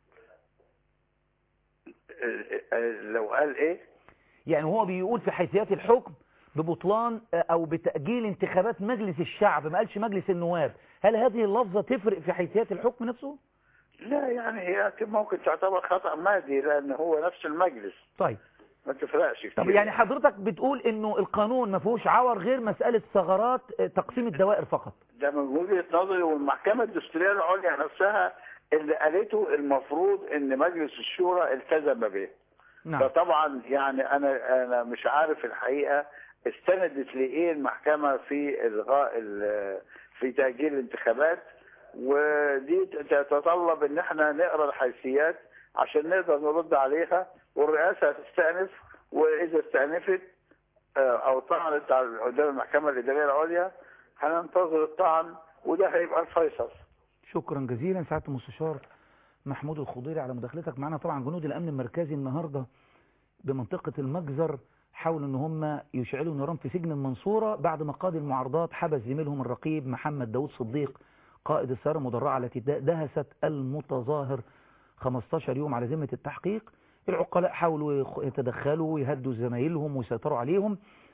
اه، اه، لو قال ايه يعني هو بيقول في حيثيات الحكم ببطلان آه، او بتأجيل انتخابات مجلس الشعب ما قالش مجلس النواب هل هذه اللفظة تفرق في حيثيات الحكم نفسه لا يعني هي ممكن تعتبر خطأ مادي لان هو نفس المجلس طيب ما تفرقش كتير طب يعني حضرتك بتقول انه القانون ما فيهوش عور غير مسألة ثغرات آه، تقسيم الدوائر فقط ده من وجهة نظري والمحكمة الدستورية العليا نفسها اللي قالته المفروض ان مجلس الشورى التزم به نعم فطبعا يعني انا انا مش عارف الحقيقة استندت لايه المحكمة في الغاء ال- في تأجيل الانتخابات ودي تتطلب ان احنا نقرا الحيثيات عشان نقدر نرد عليها والرئاسة هتستأنف واذا استأنفت آه، او طعنت على- قدام المحكمة الإدارية العليا هننتظر الطعن وده هيبقى الفيصل شكرا جزيلا سعاده المستشار محمود الخضيري على مداخلتك معنا طبعا جنود الامن المركزي النهارده بمنطقه المجزر حاولوا ان هم يشعلوا نيران في سجن المنصوره بعد ما قاضي المعارضات حبس زميلهم الرقيب محمد داوود صديق قائد السياره المدرعه التي دهست المتظاهر 15 يوم على ذمه التحقيق العقلاء حاولوا يخ- يتدخلوا ويهدوا زمايلهم ويسيطروا عليهم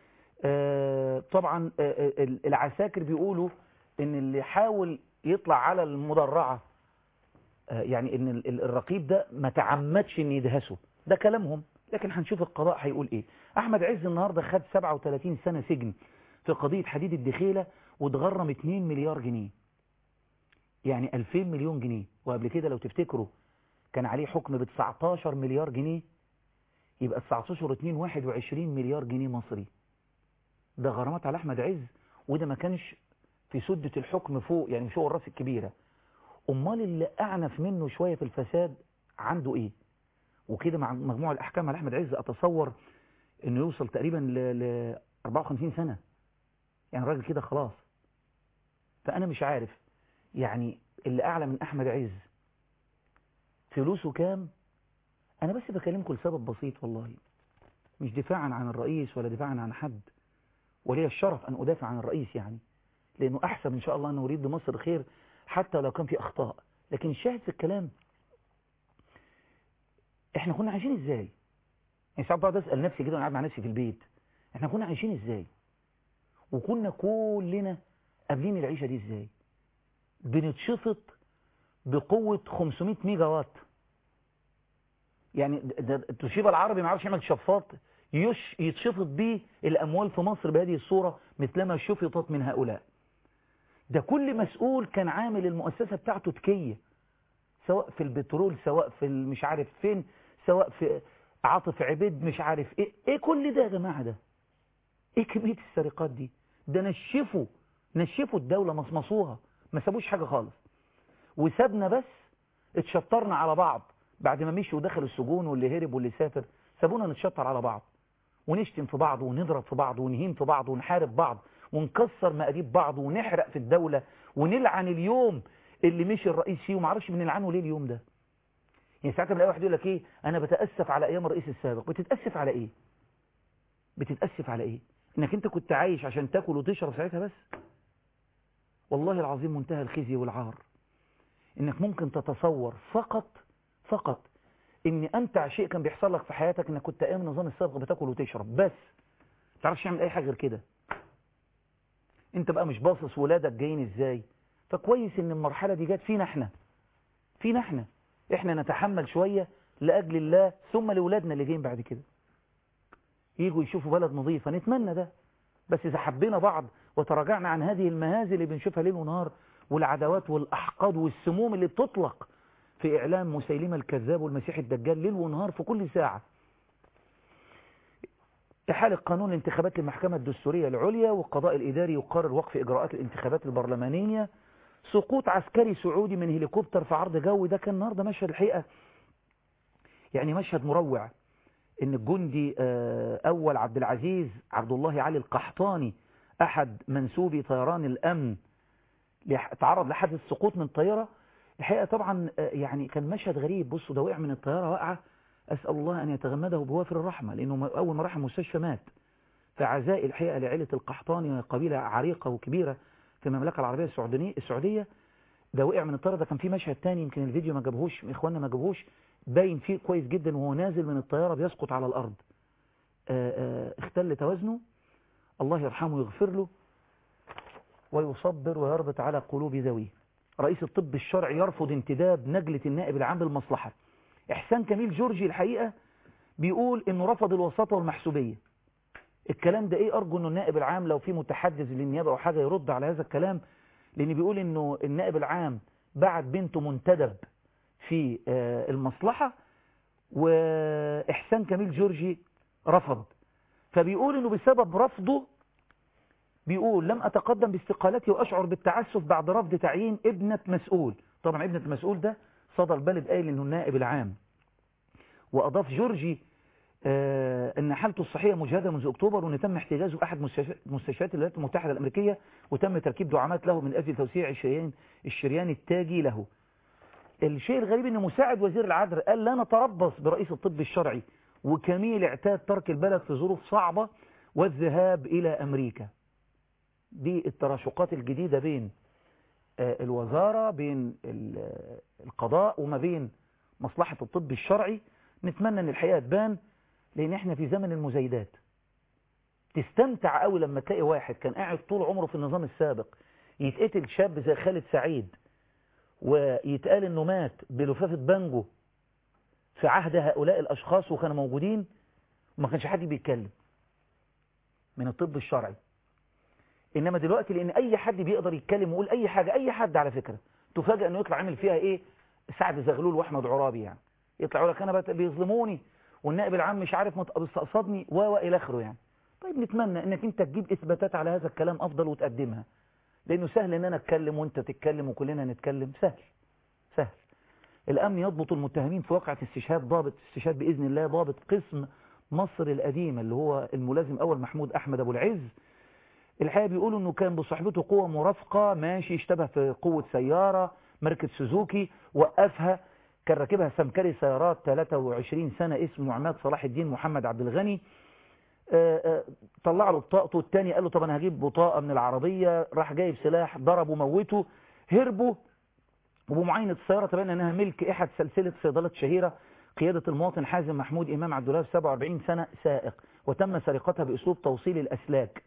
آه، طبعا آه، آه، العساكر بيقولوا ان اللي حاول يطلع على المدرعة آه، يعني ان ال- ال- الرقيب ده ما تعمدش ان يدهسه ده كلامهم لكن هنشوف القضاء هيقول ايه احمد عز النهارده خد 37 سنة سجن في قضية حديد الدخيلة واتغرم 2 مليار جنيه يعني 2000 مليون جنيه وقبل كده لو تفتكروا كان عليه حكم ب 19 مليار جنيه يبقى 19 و2 21 مليار جنيه مصري ده غرامات على احمد عز وده ما كانش في سدة الحكم فوق يعني مش هو الراس الكبيرة امال اللي اعنف منه شوية في الفساد عنده ايه وكده مع مجموع الاحكام على احمد عز اتصور انه يوصل تقريبا ل ل 54 سنة يعني الراجل كده خلاص فانا مش عارف يعني اللي اعلى من احمد عز فلوسه كام انا بس بكلمكم لسبب بسيط والله مش دفاعا عن الرئيس ولا دفاعا عن حد ولي الشرف أن أدافع عن الرئيس يعني لأنه أحسب إن شاء الله أنه يريد لمصر خير حتى لو كان في أخطاء لكن الشاهد في الكلام إحنا كنا عايشين إزاي يعني ساعات بقعد أسأل نفسي كده وأنا قاعد مع نفسي في البيت إحنا كنا عايشين إزاي وكنا كلنا قابلين العيشة دي إزاي بنتشفط بقوة 500 ميجا وات يعني ده ده توشيبا العربي ما عرفش يعمل شفاط يش يتشفط بيه الأموال في مصر بهذه الصورة مثلما شفطت من هؤلاء ده كل مسؤول كان عامل المؤسسة بتاعته تكية سواء في البترول سواء في مش عارف فين سواء في عاطف عبيد مش عارف ايه ايه كل ده يا جماعة ده ايه كمية السرقات دي ده نشفوا نشفوا الدولة مصمصوها ما سابوش حاجة خالص وسابنا بس اتشطرنا على بعض بعد ما مشوا ودخلوا السجون واللي هرب واللي سافر سابونا نتشطر على بعض ونشتم في بعض ونضرب في بعض ونهين في بعض ونحارب بعض ونكسر مقاديب بعض ونحرق في الدولة ونلعن اليوم اللي مشي الرئيس فيه ومعرفش بنلعنه ليه اليوم ده يعني ساعات بلاقي واحد يقول لك ايه انا بتاسف على ايام الرئيس السابق بتتاسف على ايه بتتاسف على ايه انك انت كنت عايش عشان تاكل وتشرب ساعتها بس والله العظيم منتهى الخزي والعار انك ممكن تتصور فقط فقط ان امتع شيء كان بيحصل لك في حياتك انك كنت ايام النظام السابق بتاكل وتشرب بس ما تعرفش تعمل اي حاجه غير كده انت بقى مش باصص ولادك جايين ازاي فكويس ان المرحله دي جت فينا احنا فينا احنا احنا نتحمل شويه لاجل الله ثم لاولادنا اللي جايين بعد كده يجوا يشوفوا بلد نظيفه نتمنى ده بس اذا حبينا بعض وتراجعنا عن هذه المهازل اللي بنشوفها ليل ونهار والعداوات والاحقاد والسموم اللي بتطلق في إعلام مسيلمة الكذاب والمسيح الدجال ليل ونهار في كل ساعة إحالة قانون الانتخابات للمحكمة الدستورية العليا والقضاء الإداري يقرر وقف إجراءات الانتخابات البرلمانية سقوط عسكري سعودي من هليكوبتر في عرض جوي ده كان النهارده مشهد الحقيقة يعني مشهد مروع ان الجندي اول عبد العزيز عبد الله علي القحطاني احد منسوبي طيران الامن تعرض لحادث سقوط من طيارة الحقيقة طبعا يعني كان مشهد غريب بصوا ده وقع من الطيارة وقعة أسأل الله أن يتغمده بوافر الرحمة لأنه أول ما راح المستشفى مات فعزائي الحقيقة لعيلة القحطاني قبيلة عريقة وكبيرة في المملكة العربية السعودية ده وقع من الطيارة ده كان في مشهد تاني يمكن الفيديو ما جابهوش إخواننا ما جابهوش باين فيه كويس جدا وهو نازل من الطيارة بيسقط على الأرض آآ آآ اختل توازنه الله يرحمه ويغفر له ويصبر ويربط على قلوب ذويه رئيس الطب الشرعي يرفض انتداب نجلة النائب العام للمصلحة إحسان كميل جورجي الحقيقة بيقول إنه رفض الوساطة والمحسوبية الكلام ده إيه أرجو إنه النائب العام لو في متحدث للنيابة أو حاجة يرد على هذا الكلام لأن بيقول إنه النائب العام بعت بنته منتدب في المصلحة وإحسان كميل جورجي رفض فبيقول إنه بسبب رفضه بيقول لم أتقدم باستقالتي وأشعر بالتعسف بعد رفض تعيين ابنة مسؤول طبعا ابنة مسؤول ده صدى البلد قايل إنه النائب العام وأضاف جورجي آه أن حالته الصحية مجهدة منذ أكتوبر وأن تم احتجازه أحد مستشفيات الولايات المتحدة الأمريكية وتم تركيب دعامات له من أجل توسيع الشريان, الشريان التاجي له الشيء الغريب أن مساعد وزير العدل قال لا نتربص برئيس الطب الشرعي وكميل اعتاد ترك البلد في ظروف صعبة والذهاب إلى أمريكا دي التراشقات الجديدة بين الوزارة بين القضاء وما بين مصلحة الطب الشرعي نتمنى ان الحقيقة تبان لان احنا في زمن المزايدات تستمتع قوي لما تلاقي واحد كان قاعد طول عمره في النظام السابق يتقتل شاب زي خالد سعيد ويتقال انه مات بلفافة بانجو في عهد هؤلاء الاشخاص وكانوا موجودين وما كانش حد بيتكلم من الطب الشرعي انما دلوقتي لان اي حد بيقدر يتكلم ويقول اي حاجة اي حد على فكرة تفاجئ انه يطلع عامل فيها ايه سعد زغلول واحمد عرابي يعني يطلع يقول لك انا بيظلموني والنائب العام مش عارف مستقصدني و الى اخره يعني طيب نتمنى انك انت تجيب اثباتات على هذا الكلام افضل وتقدمها لانه سهل ان انا اتكلم وانت تتكلم وكلنا نتكلم سهل سهل الامن يضبط المتهمين في واقعة استشهاد ضابط استشهاد باذن الله ضابط قسم مصر القديمة اللي هو الملازم اول محمود احمد ابو العز الحقيقة بيقولوا انه كان بصحبته قوة مرافقة ماشي اشتبه في قوة سيارة ماركة سوزوكي وقفها كان راكبها سمكري سيارات 23 سنة اسمه عماد صلاح الدين محمد عبد الغني طلع له بطاقته الثاني قال له طب انا هجيب بطاقة من العربية راح جايب سلاح ضربه موته هربوا وبمعاينة السيارة تبين انها ملك احد سلسلة صيدلة شهيرة قيادة المواطن حازم محمود امام عبد الله 47 سنة سائق وتم سرقتها باسلوب توصيل الاسلاك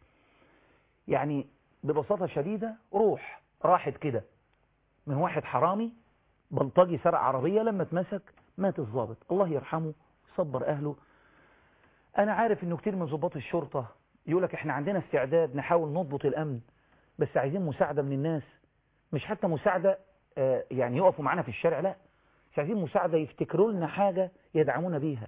يعني ببساطة شديدة روح راحت كده من واحد حرامي بلطجي سرق عربية لما اتمسك مات الضابط الله يرحمه صبر أهله أنا عارف إنه كتير من ضباط الشرطة يقولك إحنا عندنا استعداد نحاول نضبط الأمن بس عايزين مساعدة من الناس مش حتى مساعدة آه يعني يقفوا معانا في الشارع لا مش عايزين مساعدة يفتكروا لنا حاجة يدعمونا بيها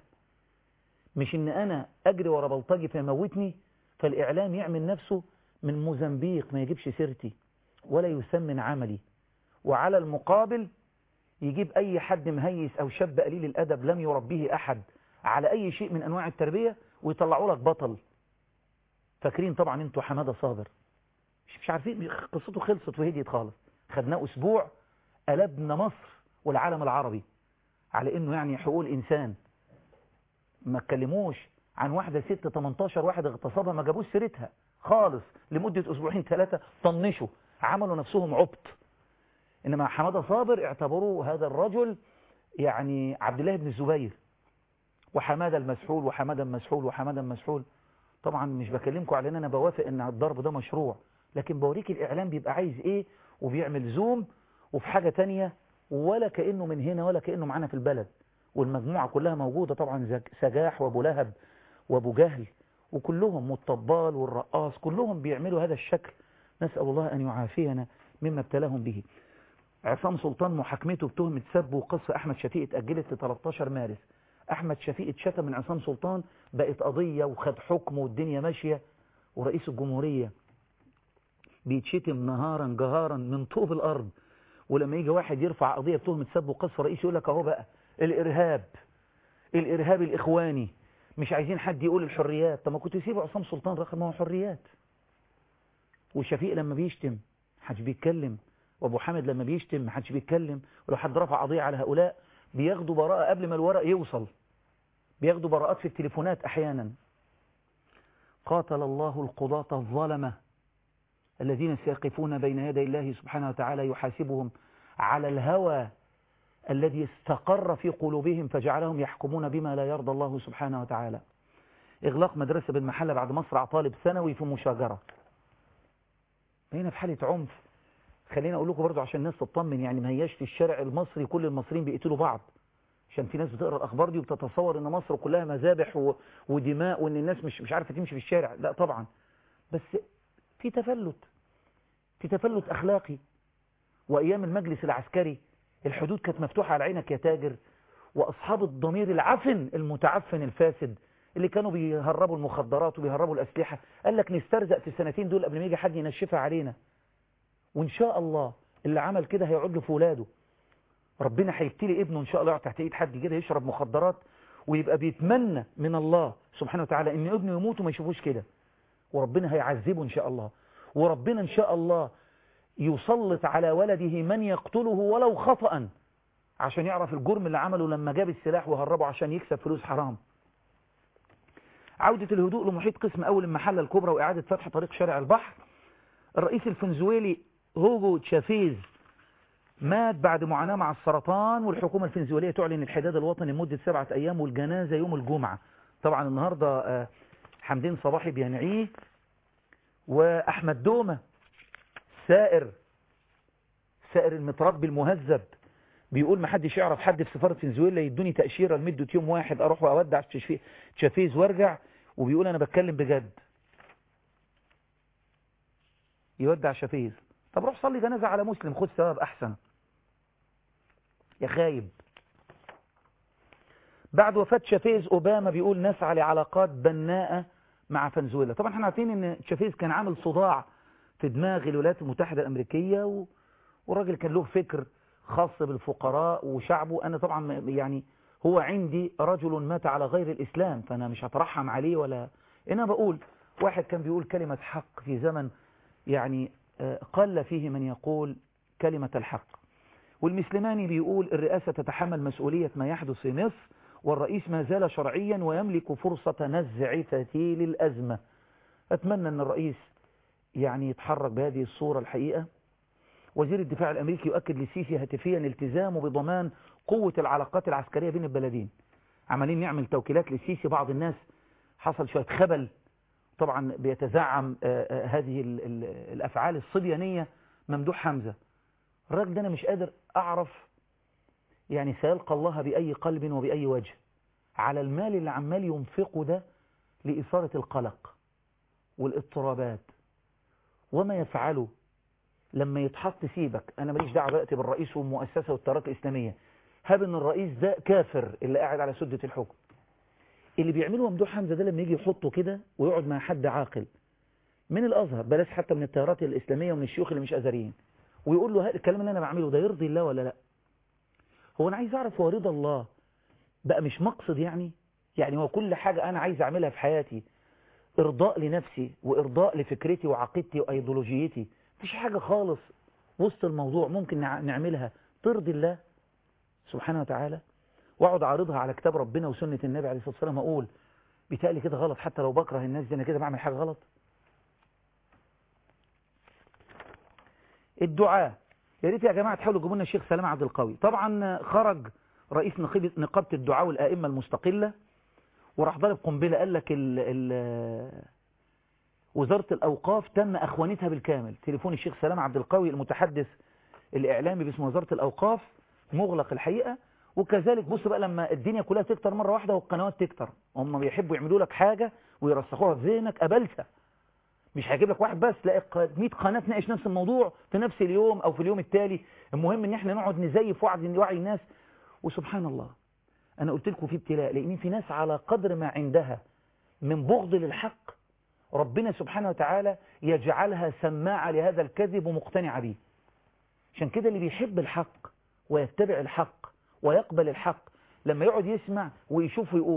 مش إن أنا أجري ورا بلطجي فيموتني فالإعلام يعمل نفسه من موزمبيق ما يجيبش سيرتي ولا يسمن عملي وعلى المقابل يجيب أي حد مهيس أو شاب قليل الأدب لم يربيه أحد على أي شيء من أنواع التربية ويطلعوا لك بطل فاكرين طبعا انتوا حمادة صابر مش, مش عارفين قصته خلصت وهديت خالص خدناه أسبوع قلبنا مصر والعالم العربي على إنه يعني حقوق الإنسان ما اتكلموش عن واحدة ست 18 واحد اغتصبها ما جابوش سيرتها خالص لمدة أسبوعين ثلاثة طنشوا عملوا نفسهم عبط إنما حمادة صابر اعتبروا هذا الرجل يعني عبد الله بن الزبير وحمادة المسحول وحمادة المسحول وحمادة المسحول طبعا مش بكلمكم على ان انا بوافق ان الضرب ده مشروع لكن بوريك الاعلام بيبقى عايز ايه وبيعمل زوم وفي حاجة تانية ولا كأنه من هنا ولا كأنه معانا في البلد والمجموعة كلها موجودة طبعا سجاح وابو لهب وابو جهل وكلهم والطبال والرقاص كلهم بيعملوا هذا الشكل نسأل الله أن يعافينا مما ابتلاهم به عصام سلطان محاكمته بتهمة سب وقص أحمد شفيق اتأجلت ل 13 مارس أحمد شفيق اتشتم من عصام سلطان بقت قضية وخد حكم والدنيا ماشية ورئيس الجمهورية بيتشتم نهارا جهارا من طوب الأرض ولما يجي واحد يرفع قضية بتهمة سب وقص رئيس يقول لك اهو بقى الإرهاب الإرهاب الإخواني مش عايزين حد يقول الحريات طب ما كنت تسيب عصام سلطان رخم ما هو حريات وشفيق لما بيشتم محدش بيتكلم وابو حامد لما بيشتم محدش بيتكلم ولو حد رفع قضيه على هؤلاء بياخدوا براءه قبل ما الورق يوصل بياخدوا براءات في التليفونات احيانا قاتل الله القضاة الظلمة الذين سيقفون بين يدي الله سبحانه وتعالى يحاسبهم على الهوى الذي استقر في قلوبهم فجعلهم يحكمون بما لا يرضى الله سبحانه وتعالى إغلاق مدرسة بالمحلة بعد مصرع طالب ثانوي في مشاجرة هنا في حالة عنف خلينا أقول لكم برضو عشان الناس تطمن يعني ما هياش في الشارع المصري كل المصريين بيقتلوا بعض عشان في ناس بتقرأ الأخبار دي وبتتصور إن مصر كلها مذابح و... ودماء وإن الناس مش مش عارفة تمشي في الشارع لا طبعا بس في تفلت في تفلت أخلاقي وأيام المجلس العسكري الحدود كانت مفتوحة على عينك يا تاجر وأصحاب الضمير العفن المتعفن الفاسد اللي كانوا بيهربوا المخدرات وبيهربوا الأسلحة قال لك نسترزق في السنتين دول قبل ما يجي حد ينشفها علينا وإن شاء الله اللي عمل كده هيعود له في ولاده ربنا هيبتلي ابنه إن شاء الله تحت إيد حد كده يشرب مخدرات ويبقى بيتمنى من الله سبحانه وتعالى إن ابنه يموت وما يشوفوش كده وربنا هيعذبه إن شاء الله وربنا إن شاء الله يسلط على ولده من يقتله ولو خطأ عشان يعرف الجرم اللي عمله لما جاب السلاح وهربه عشان يكسب فلوس حرام عودة الهدوء لمحيط قسم أول المحلة الكبرى وإعادة فتح طريق شارع البحر الرئيس الفنزويلي هوجو تشافيز مات بعد معاناة مع السرطان والحكومة الفنزويلية تعلن الحداد الوطني لمدة سبعة أيام والجنازة يوم الجمعة طبعا النهاردة حمدين صباحي بينعيه وأحمد دومة سائر سائر المتربي المهذب بيقول ما حدش يعرف حد في سفارة فنزويلا يدوني تأشيرة لمدة يوم واحد أروح وأودع تشافيز وارجع وبيقول أنا بتكلم بجد يودع شافيز طب روح صلي جنازة على مسلم خد ثواب أحسن يا خايب بعد وفاة شافيز أوباما بيقول نسعى لعلاقات بناءة مع فنزويلا طبعا احنا عارفين ان شافيز كان عامل صداع في دماغ الولايات المتحدة الأمريكية و... وراجل كان له فكر خاص بالفقراء وشعبه أنا طبعا يعني هو عندي رجل مات على غير الإسلام فأنا مش هترحم عليه ولا أنا بقول واحد كان بيقول كلمة حق في زمن يعني قل فيه من يقول كلمة الحق والمسلماني بيقول الرئاسة تتحمل مسؤولية ما يحدث في مصر والرئيس ما زال شرعيا ويملك فرصة نزع فتيل الأزمة أتمنى أن الرئيس يعني يتحرك بهذه الصورة الحقيقة وزير الدفاع الأمريكي يؤكد للسيسي هاتفيا التزامه بضمان قوة العلاقات العسكرية بين البلدين عمالين نعمل توكيلات للسيسي بعض الناس حصل شوية خبل طبعا بيتزعم هذه الأفعال الصبيانية ممدوح حمزة الراجل ده أنا مش قادر أعرف يعني سيلقى الله بأي قلب وبأي وجه على المال اللي عمال ينفقه ده لإثارة القلق والاضطرابات وما يفعله لما يتحط سيبك أنا ماليش دعوه دلوقتي بالرئيس والمؤسسة والتيارات الإسلامية هاب ان الرئيس ده كافر اللي قاعد على سدة الحكم اللي بيعمله ممدوح حمزة ده لما يجي يحطه كده ويقعد مع حد عاقل من الأزهر بلاش حتى من التيارات الإسلامية ومن الشيوخ اللي مش أزهريين ويقول له الكلام اللي أنا بعمله ده يرضي الله ولا لا هو أنا عايز أعرف هو رضا الله بقى مش مقصد يعني يعني هو كل حاجة أنا عايز أعملها في حياتي إرضاء لنفسي وإرضاء لفكرتي وعقيدتي وأيديولوجيتي مفيش حاجة خالص وسط الموضوع ممكن نعملها ترضي الله سبحانه وتعالى واقعد اعرضها على كتاب ربنا وسنة النبي عليه الصلاة والسلام اقول بيتهيألي كده غلط حتى لو بكره الناس دي انا كده بعمل حاجة غلط الدعاء يا ريت يا جماعة تحاولوا تجيبوا لنا الشيخ سلام عبد القوي طبعا خرج رئيس نقابة الدعاء والائمة المستقلة وراح ضارب قنبلة قال لك ال ال وزارة الأوقاف تم أخوانتها بالكامل تليفون الشيخ سلام عبد القوي المتحدث الإعلامي باسم وزارة الأوقاف مغلق الحقيقة وكذلك بص بقى لما الدنيا كلها تكتر مرة واحدة والقنوات تكتر هم بيحبوا يعملوا لك حاجة ويرسخوها في ذهنك قبلتها مش هيجيب لك واحد بس لا 100 قناة تناقش نفس الموضوع في نفس اليوم أو في اليوم التالي المهم ان احنا نقعد نزيف وعي وعي الناس وسبحان الله أنا قلت لكم في ابتلاء لأن في ناس على قدر ما عندها من بغض للحق ربنا سبحانه وتعالى يجعلها سماعة لهذا الكذب ومقتنعة به عشان كده اللي بيحب الحق ويتبع الحق ويقبل الحق لما يقعد يسمع ويشوف ويقول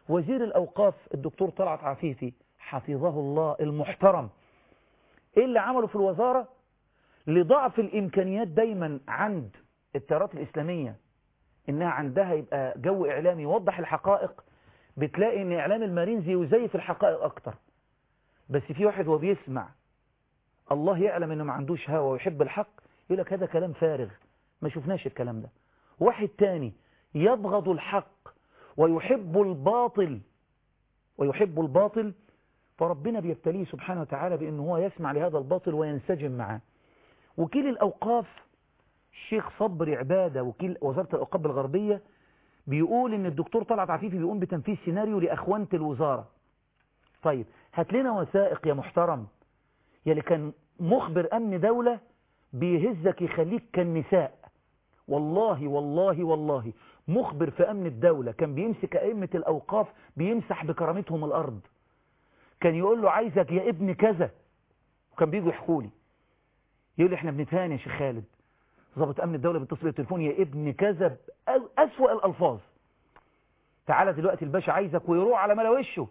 وزير الأوقاف الدكتور طلعت عفيفي حفظه الله المحترم ايه اللي عمله في الوزارة لضعف الامكانيات دايما عند التيارات الاسلامية انها عندها يبقى جو اعلامي يوضح الحقائق بتلاقي ان اعلام المارينز يزيف الحقائق اكتر بس في واحد وهو بيسمع الله يعلم انه ما عندوش هوى ويحب الحق يقول لك هذا كلام فارغ ما شفناش الكلام ده واحد تاني يبغض الحق ويحب الباطل ويحب الباطل فربنا بيبتليه سبحانه وتعالى بأنه هو يسمع لهذا الباطل وينسجم معه وكيل الأوقاف الشيخ صبري عبادة وكيل وزارة الأوقاف بالغربية بيقول ان الدكتور طلعت عفيفي بيقوم بتنفيذ سيناريو لأخوانة الوزارة طيب هات لنا وثائق يا محترم يا اللي كان مخبر أمن دولة بيهزك يخليك كالنساء والله والله والله مخبر في أمن الدولة كان بيمسك أئمة الأوقاف بيمسح بكرامتهم الأرض كان يقول له عايزك يا ابن كذا وكان بيجوا يحكوا لي يقول لي احنا بنتهان يا شيخ خالد ضابط امن الدوله بيتصل بالتليفون يا ابن كذا اسوأ الالفاظ تعالى دلوقتي الباشا عايزك ويروح على ملا وشه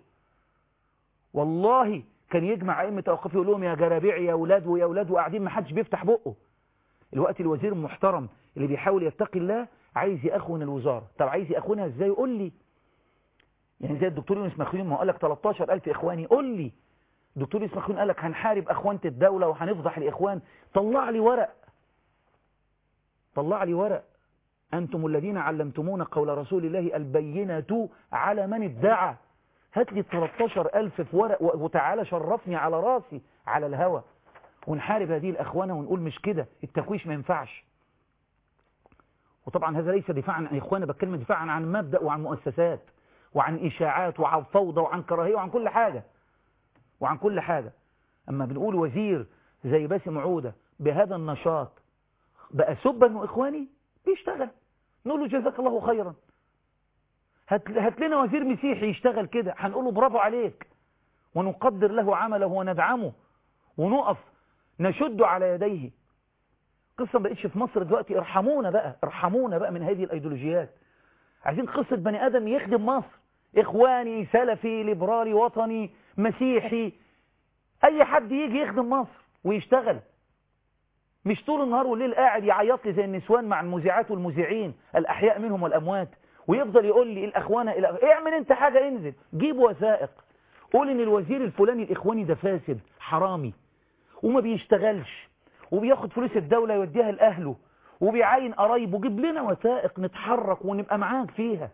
والله كان يجمع ائمه اوقاف يقول لهم يا جرابيع يا اولاد ويا اولاد وقاعدين ما حدش بيفتح بقه الوقت الوزير المحترم اللي بيحاول يتقي الله عايز يأخون الوزارة طب عايز يأخونها ازاي قول لي يعني زي الدكتور يونس مخيون ما قال لك 13000 اخواني قول لي الدكتور يونس مخيون قال لك هنحارب اخوانة الدولة وهنفضح الاخوان طلع لي ورق طلع لي ورق انتم الذين علمتمونا قول رسول الله البينة على من ادعى هات لي 13000 في ورق وتعالى شرفني على راسي على الهوى ونحارب هذه الأخوانة ونقول مش كده التكويش ما ينفعش وطبعا هذا ليس دفاعا عن إخوانا بتكلم دفاعا عن مبدأ وعن مؤسسات وعن إشاعات وعن فوضى وعن كراهية وعن كل حاجة وعن كل حاجة أما بنقول وزير زي باسم عودة بهذا النشاط بقى سبا وإخواني بيشتغل نقول له جزاك الله خيرا هات, هات لنا وزير مسيحي يشتغل كده هنقول له برافو عليك ونقدر له عمله وندعمه ونقف نشد على يديه قصة ما بقتش في مصر دلوقتي ارحمونا بقى ارحمونا بقى من هذه الايديولوجيات عايزين قصة بني ادم يخدم مصر اخواني سلفي ليبرالي وطني مسيحي اي حد يجي يخدم مصر ويشتغل مش طول النهار والليل قاعد يعيط لي زي النسوان مع المذيعات والمذيعين الاحياء منهم والاموات ويفضل يقول لي الاخوانه الى اعمل انت حاجه انزل جيب وثائق قول ان الوزير الفلاني الاخواني ده فاسد حرامي وما بيشتغلش وبياخد فلوس الدولة يوديها لأهله وبيعين قرايبه جيب لنا وثائق نتحرك ونبقى معاك فيها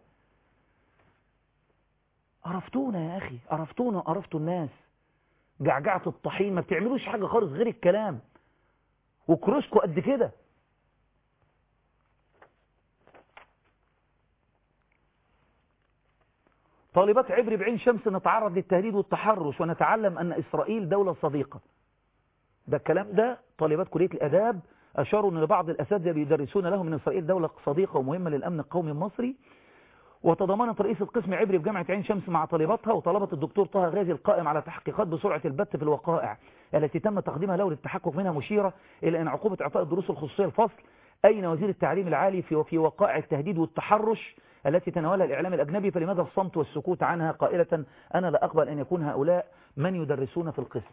عرفتونا يا أخي عرفتونا عرفتوا الناس جعجعة الطحين ما بتعملوش حاجة خالص غير الكلام وكروسكو قد كده طالبات عبري بعين شمس نتعرض للتهديد والتحرش ونتعلم أن إسرائيل دولة صديقة ده الكلام ده طالبات كلية الأداب أشاروا أن بعض الأساتذة بيدرسون لهم من إسرائيل دولة صديقة ومهمة للأمن القومي المصري وتضامنت رئيسة قسم عبري بجامعة عين شمس مع طالباتها وطلبت الدكتور طه غازي القائم على تحقيقات بسرعة البت في الوقائع التي تم تقديمها له للتحقق منها مشيرة إلى أن عقوبة إعطاء الدروس الخصوصية الفصل أين وزير التعليم العالي في في وقائع التهديد والتحرش التي تناولها الإعلام الأجنبي فلماذا الصمت والسكوت عنها قائلة أنا لا أقبل أن يكون هؤلاء من يدرسون في القسم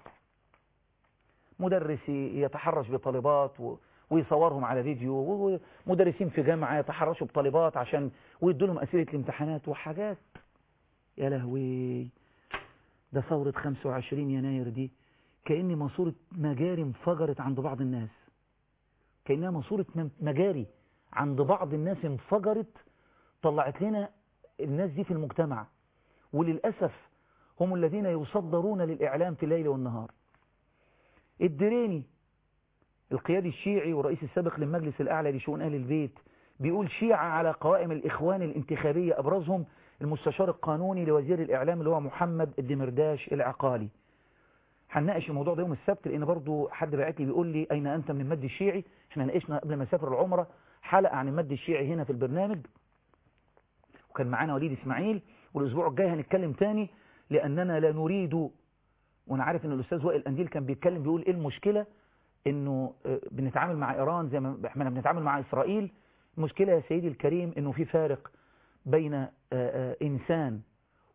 مدرس يتحرش بطالبات ويصورهم على فيديو ومدرسين في جامعة يتحرشوا بطالبات عشان ويدوا لهم أسئلة الامتحانات وحاجات يا لهوي ده ثورة 25 يناير دي كأن ماسورة مجاري انفجرت عند بعض الناس كأنها ماسورة مجاري عند بعض الناس انفجرت طلعت لنا الناس دي في المجتمع وللأسف هم الذين يصدرون للإعلام في الليل والنهار الدريني القيادي الشيعي والرئيس السابق للمجلس الأعلى لشؤون أهل البيت بيقول شيعة على قوائم الإخوان الانتخابية أبرزهم المستشار القانوني لوزير الإعلام اللي هو محمد الدمرداش العقالي هنناقش الموضوع ده يوم السبت لأن برضو حد بعت لي بيقول لي أين أنت من المد الشيعي احنا ناقشنا قبل ما اسافر العمرة حلقة عن المد الشيعي هنا في البرنامج وكان معانا وليد إسماعيل والأسبوع الجاي هنتكلم تاني لأننا لا نريد وانا عارف ان الاستاذ وائل انديل كان بيتكلم بيقول ايه المشكله انه بنتعامل مع ايران زي ما احنا بنتعامل مع اسرائيل المشكله يا سيدي الكريم انه في فارق بين انسان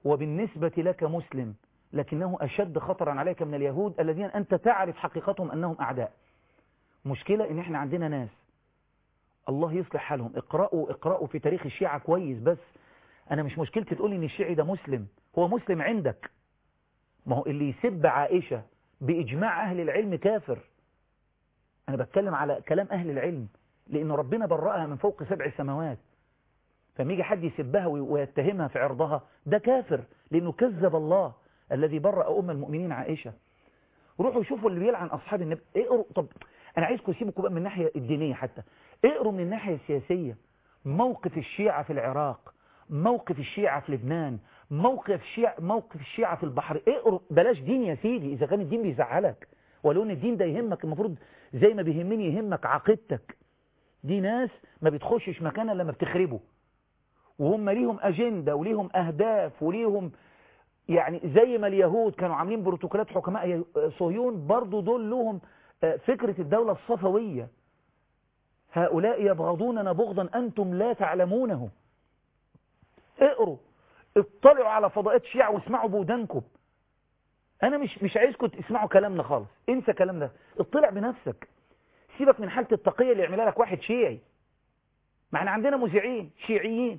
وبالنسبة لك مسلم لكنه أشد خطرا عليك من اليهود الذين أنت تعرف حقيقتهم أنهم أعداء مشكلة إن إحنا عندنا ناس الله يصلح حالهم اقرأوا اقرأوا في تاريخ الشيعة كويس بس أنا مش مشكلتي تقولي إن الشيعي ده مسلم هو مسلم عندك ما هو اللي يسب عائشة بإجماع أهل العلم كافر أنا بتكلم على كلام أهل العلم لأن ربنا برأها من فوق سبع سماوات فما يجي حد يسبها ويتهمها في عرضها ده كافر لأنه كذب الله الذي برأ أم المؤمنين عائشة روحوا شوفوا اللي بيلعن أصحاب النبي اقروا طب أنا عايزكم سيبكم بقى من الناحية الدينية حتى اقروا من الناحية السياسية موقف الشيعة في العراق موقف الشيعة في لبنان موقف الشيعة موقف الشيعة في البحر اقروا بلاش دين يا سيدي إذا كان الدين بيزعلك ولو ان الدين ده يهمك المفروض زي ما بيهمني يهمك عقيدتك دي ناس ما بتخشش مكان الا لما بتخربه وهم ليهم أجندة وليهم أهداف وليهم يعني زي ما اليهود كانوا عاملين بروتوكولات حكماء صهيون برضو دول لهم فكرة الدولة الصفوية هؤلاء يبغضوننا بغضا أنتم لا تعلمونه اقروا اطلعوا على فضاءات الشيعة واسمعوا بودانكم أنا مش مش عايزكم تسمعوا كلامنا خالص انسى كلام ده اطلع بنفسك سيبك من حالة التقية اللي يعملها لك واحد شيعي ما احنا عندنا مذيعين شيعيين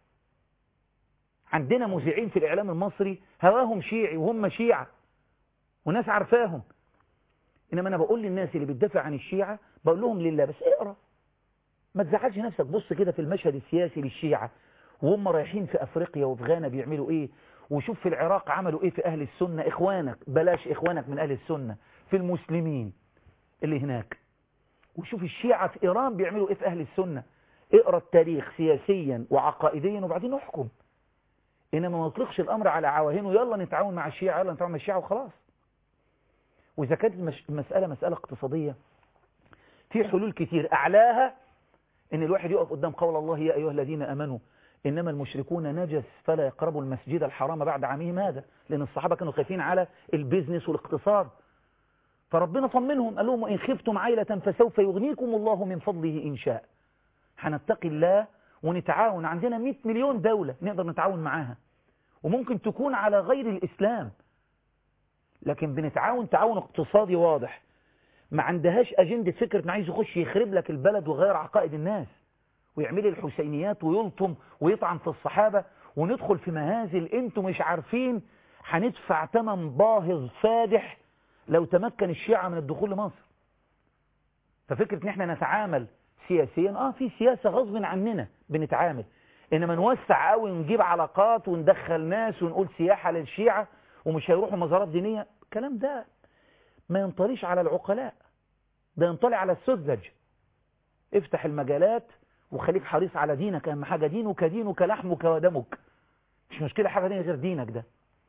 عندنا مذيعين في الإعلام المصري هواهم شيعي وهم شيعة وناس عارفاهم إنما أنا بقول للناس اللي بتدافع عن الشيعة بقول لهم لله بس اقرأ ما تزعلش نفسك بص كده في المشهد السياسي للشيعة وهم رايحين في أفريقيا وفي غانا بيعملوا إيه وشوف في العراق عملوا إيه في أهل السنة إخوانك بلاش إخوانك من أهل السنة في المسلمين اللي هناك وشوف الشيعة في إيران بيعملوا إيه في أهل السنة اقرأ التاريخ سياسيا وعقائديا وبعدين احكم إنما ما نطلقش الأمر على عواهنه يلا نتعاون مع الشيعة يلا نتعاون مع الشيعة وخلاص وإذا كانت المسألة مسألة اقتصادية في حلول كتير أعلاها إن الواحد يقف قدام قول الله يا أيها الذين أمنوا إنما المشركون نجس فلا يقربوا المسجد الحرام بعد عامهم هذا لأن الصحابة كانوا خايفين على البيزنس والاقتصاد فربنا طمنهم قال لهم وإن خفتم عيلة فسوف يغنيكم الله من فضله إن شاء هنتقي الله ونتعاون عندنا 100 مليون دولة نقدر نتعاون معاها وممكن تكون على غير الإسلام لكن بنتعاون تعاون اقتصادي واضح ما عندهاش أجندة فكرة إنه عايز يخش يخرب لك البلد ويغير عقائد الناس ويعمل الحسينيات ويلطم ويطعن في الصحابة وندخل في مهازل انتم مش عارفين هندفع ثمن باهظ فادح لو تمكن الشيعة من الدخول لمصر ففكرة ان احنا نتعامل سياسيا اه في سياسة غصب عننا بنتعامل انما نوسع قوي ونجيب علاقات وندخل ناس ونقول سياحة للشيعة ومش هيروحوا مزارات دينية الكلام ده ما ينطليش على العقلاء ده ينطلي على السذج افتح المجالات وخليك حريص على دينك اهم حاجة دينك دينك لحمك ودمك مش مشكلة حاجة دينك غير دينك ده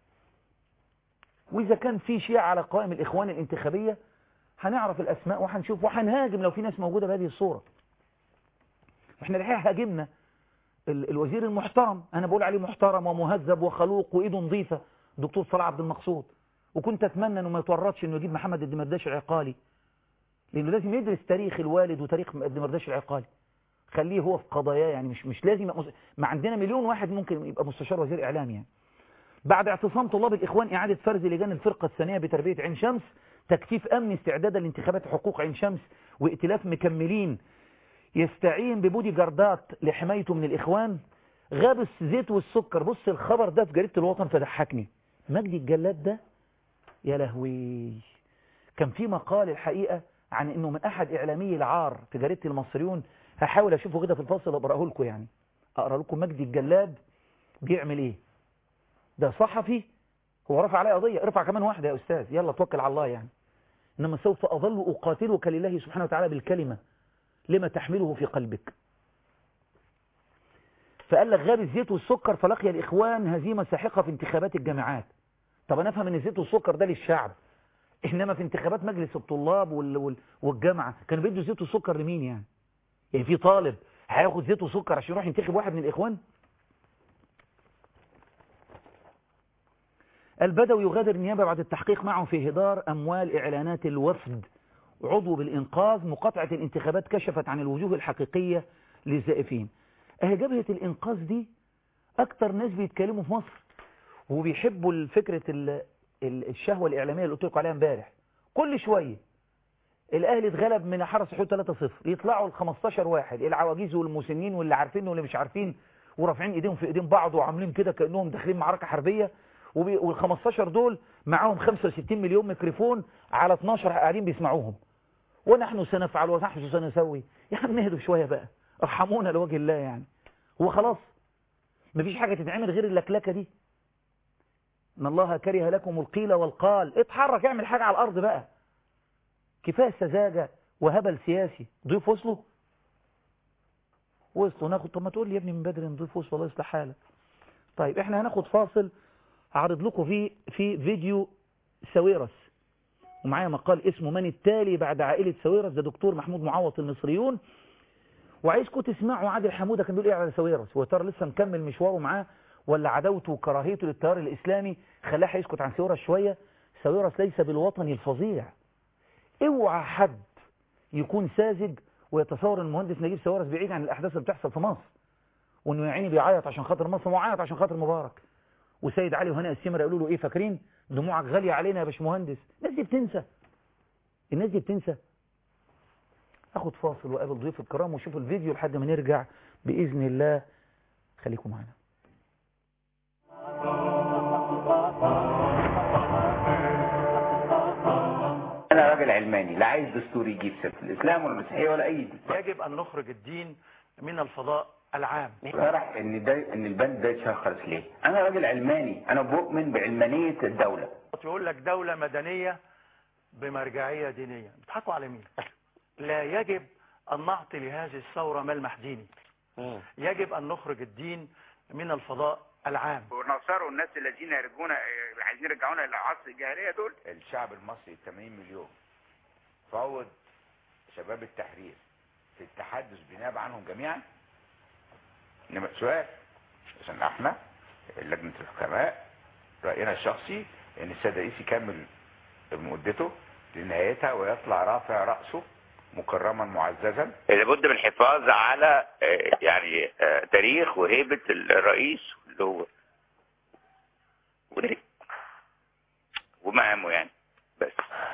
وإذا كان في شيعة على قوائم الإخوان الانتخابية هنعرف الأسماء وهنشوف وهنهاجم لو في ناس موجودة بهذه الصورة احنا الحقيقة هاجمنا الوزير المحترم أنا بقول عليه محترم ومهذب وخلوق وإيده نظيفة دكتور صلاح عبد المقصود وكنت أتمنى أنه ما يتورطش أنه يجيب محمد الدمرداش العقالي لأنه لازم يدرس تاريخ الوالد وتاريخ الدمرداش العقالي خليه هو في قضاياه يعني مش مش لازم ما عندنا مليون واحد ممكن يبقى مستشار وزير إعلام يعني بعد اعتصام طلاب الإخوان إعادة فرز لجان الفرقة الثانية بتربية عين شمس تكثيف أمن استعدادا لانتخابات حقوق عين شمس وائتلاف مكملين يستعين ببودي جاردات لحمايته من الإخوان غاب الزيت والسكر بص الخبر ده في جريدة الوطن فضحكني مجدي الجلاد ده يا لهوي كان في مقال الحقيقة عن انه من احد اعلامي العار في جريدة المصريون هحاول اشوفه كده في الفصل واقراه لكم يعني اقرا لكم مجدي الجلاد بيعمل ايه ده صحفي هو رفع عليه قضية ارفع كمان واحدة يا أستاذ يلا توكل على الله يعني إنما سوف أظل أقاتلك لله سبحانه وتعالى بالكلمة لما تحمله في قلبك فقال لك غاب الزيت والسكر فلقي الإخوان هزيمة ساحقة في انتخابات الجامعات طب أنا أفهم إن الزيت والسكر ده للشعب إنما في انتخابات مجلس الطلاب وال... وال... والجامعة كانوا بيدوا زيت وسكر لمين يعني يعني في طالب هياخد زيت وسكر عشان يروح ينتخب واحد من الإخوان البدوي يغادر النيابة بعد التحقيق معه في هدار أموال إعلانات الوفد عضو بالإنقاذ مقاطعة الانتخابات كشفت عن الوجوه الحقيقية للزائفين أهي جبهة الإنقاذ دي أكتر ناس بيتكلموا في مصر وبيحبوا فكرة ال- ال- الشهوة الإعلامية اللي قلت لكم عليها امبارح كل شوية الأهلي اتغلب من حرس حدود 3-0 يطلعوا ال 15 واحد العواجيز والمسنين واللي عارفين واللي مش عارفين ورافعين ايديهم في ايدين بعض وعاملين كده كأنهم داخلين معركة حربية وال 15 دول معاهم 65 مليون ميكروفون على 12 قاعدين بيسمعوهم ونحن سنفعل ونحن سنسوي يا عم اهدوا شوية بقى ارحمونا لوجه الله يعني هو خلاص مفيش حاجة تتعمل غير اللكلكة دي ان الله كره لكم القيل والقال اتحرك اعمل حاجة على الارض بقى كفاية سذاجة وهبل سياسي ضيف وصله وصلوا ناخد طب ما تقول لي يا ابني من بدري نضيف وصله الله يصلح حالك طيب احنا هناخد فاصل هعرض لكم في في فيديو ساويرس ومعايا مقال اسمه من التالي بعد عائلة ساويرس ده دكتور محمود معوض المصريون وعايزكم تسمعوا عادل حمودة كان بيقول ايه على ساويرس هو ترى لسه مكمل مشواره معاه ولا عداوته وكراهيته للتيار الاسلامي خلاه هيسكت عن ساويرس شويه ساويرس ليس بالوطني الفظيع اوعى حد يكون ساذج ويتصور ان المهندس نجيب ساويرس بعيد عن الاحداث اللي بتحصل في مصر وانه يا عيني بيعيط عشان خاطر مصر ما هو عيط عشان خاطر مبارك وسيد علي وهنا السمر يقولوا له ايه فاكرين دموعك غاليه علينا يا باشمهندس الناس دي بتنسى الناس دي بتنسى اخد فاصل واقابل ضيوف الكرام وشوف الفيديو لحد ما نرجع باذن الله خليكم معانا انا راجل علماني لا عايز دستور يجيب سيره الاسلام ولا المسيحيه ولا اي دين يجب أن نخرج الدين من الفضاء العام فرح ان ده ان البند ده يتشخص ليه انا راجل علماني انا بؤمن بعلمانيه الدوله يقول لك دولة مدنية بمرجعية دينية بتضحكوا على مين لا يجب أن نعطي لهذه الثورة ملمح ديني يجب أن نخرج الدين من الفضاء العام ونصروا الناس الذين يرجون عايزين يرجعونا الى عصر الجاهليه دول الشعب المصري 80 مليون فوض شباب التحرير في التحدث بنيابه عنهم جميعا انما سؤال عشان احنا لجنه الحكماء راينا الشخصي ان السيد الرئيس يكمل مدته لنهايتها ويطلع رافع راسه مكرما معززا لابد من الحفاظ على آه، يعني آه، تاريخ وهيبه الرئيس اللي هو وده- ومهامه يعني بس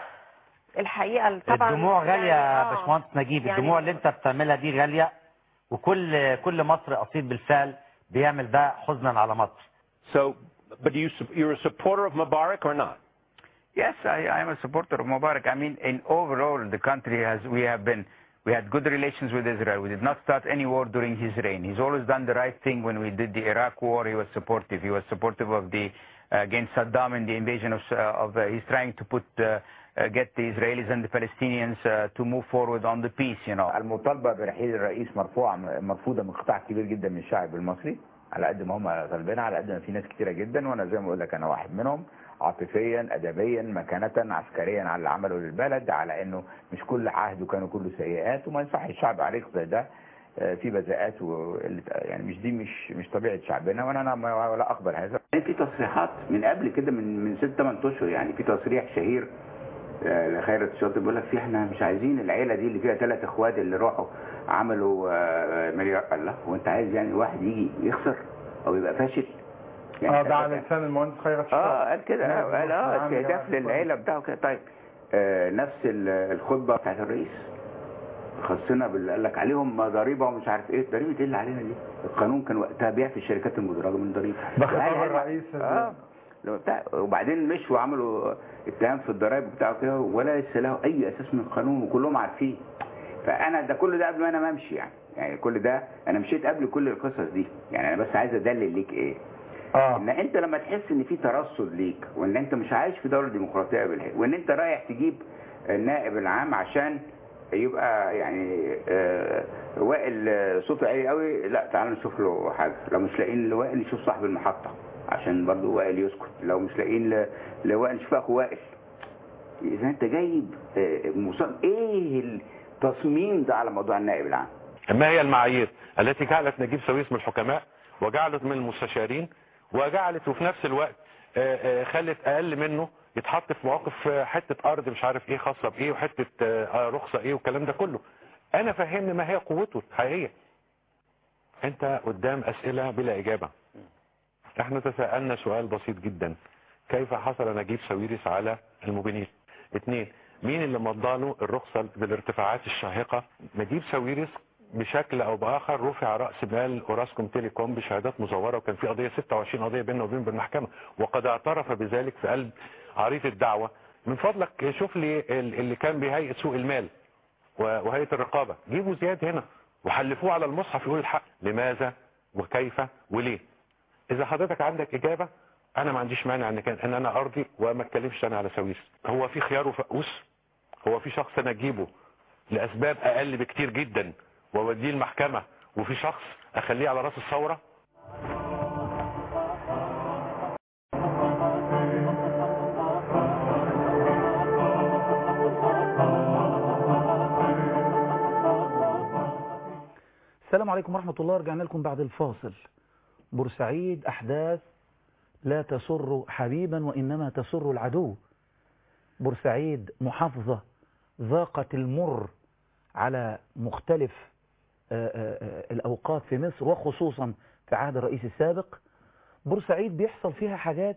الحقيقة طبعا الدموع غالية يا يعني آه، باشمهندس نجيب يعني- الدموع اللي انت بتعملها دي غالية وكل كل مصري اصيل بالفعل بيعمل ده حزنا على مصر So, but you sup- you're a supporter of Mubarak or not? Yes, I, I'm a supporter of Mubarak. I mean, in overall, the country has, we have been, we had good relations with Israel. We did not start any war during his reign. He's always done the right thing when we did the Iraq war. He was supportive. He was supportive of the, uh, against Saddam and the invasion of, uh, of uh, he's trying to put, uh, uh, get the Israelis and the Palestinians uh, to move forward on the peace, you know. المطالبة برحيل الرئيس مرفوعة مرفوضة من قطاع كبير جدا من الشعب المصري على قد ما هم طالبينها على قد ما في ناس كتيرة جدا وانا زي ما بقول لك انا واحد منهم عاطفيا ادبيا مكانة عسكريا على اللي عمله للبلد على انه مش كل عهد وكانوا كله سيئات وما ينفعش الشعب عريق زي ده آه، في بذاءات وقلة- يعني مش دي مش مش طبيعة شعبنا وانا أنا ما- لا اقبل هذا في تصريحات من قبل كده من من ست ثمان اشهر يعني في تصريح شهير آه، لخيرت الشاطر بيقول لك في احنا مش عايزين العيله دي اللي فيها ثلاث اخوات اللي راحوا عملوا آه، مليار الله وانت عايز يعني واحد يجي يخسر او يبقى فاشل اه ده على لسان المهندس خيرت الشاطر اه قال كده نعم، آه، قال نعم، اه نعم، استهداف نعم. للعيله بتاعه كده طيب آه نفس ال- الخطبه بتاعت الرئيس خصنا باللي قال لك عليهم ضريبه ومش عارف ايه ضريبه ايه اللي علينا دي القانون كان وقتها بيعفي الشركات المدرجه من ضريبه ده خطاب وقال هنا- الرئيس اه لو بتاع وبعدين مشوا وعملوا اتهام في الضرائب بتاعه كده ولا لسه له اي اساس من القانون وكلهم عارفين فانا ده كل ده قبل ما انا ما امشي يعني يعني كل ده انا مشيت قبل كل القصص دي يعني انا بس عايز ادلل ليك ايه اه ان انت لما تحس ان في ترصد ليك وان انت مش عايش في دوله ديمقراطيه بالحقيقه وان انت رايح تجيب النائب العام عشان يبقى يعني آه، وائل آه، صوته عالي قوي لا تعال نشوف له حاجه لو مش لاقيين لوائل نشوف صاحب المحطه عشان برضه وائل يسكت لو مش لاقيين ل- لوائل نشوف اخو وائل اذا انت جايب آه، مصاب ايه التصميم ده على موضوع النائب العام ما هي المعايير التي جعلت نجيب ساويرس من الحكماء وجعلت من المستشارين وجعلت وفي نفس الوقت آه، آه، خلت اقل منه يتحط في مواقف آه، حته ارض مش عارف ايه خاصه بايه وحته آه، رخصه ايه والكلام ده كله انا فهمني ما هي قوته الحقيقيه انت قدام اسئله بلا اجابه احنا تساءلنا سؤال بسيط جدا كيف حصل نجيب ساويرس على الموبينيل اثنين مين اللي مضى له الرخصة بالارتفاعات الشاهقة نجيب ساويرس بشكل او باخر رفع راس مال اوراسكوم تيليكوم بشهادات مزوره وكان في قضيه 26 قضيه بيننا وبين بالمحكمه وقد اعترف بذلك في قلب عريض الدعوه من فضلك شوف لي ال- اللي كان بهيئه سوق المال و- وهيئه الرقابه جيبوا زياد هنا وحلفوه على المصحف يقول الحق لماذا وكيف وليه اذا حضرتك عندك اجابه انا ما عنديش مانع ان كان ان انا ارضي وما اتكلمش انا على ساويرس هو في خيار وفقوس هو في شخص انا اجيبه لاسباب اقل بكتير جدا واوديه المحكمه وفي شخص اخليه على راس الثوره السلام عليكم ورحمة الله رجعنا لكم بعد الفاصل بورسعيد أحداث لا تسر حبيبا وإنما تسر العدو بورسعيد محافظة ذاقت المر على مختلف آه، آه، آه، الأوقات في مصر وخصوصا في عهد الرئيس السابق بورسعيد بيحصل فيها حاجات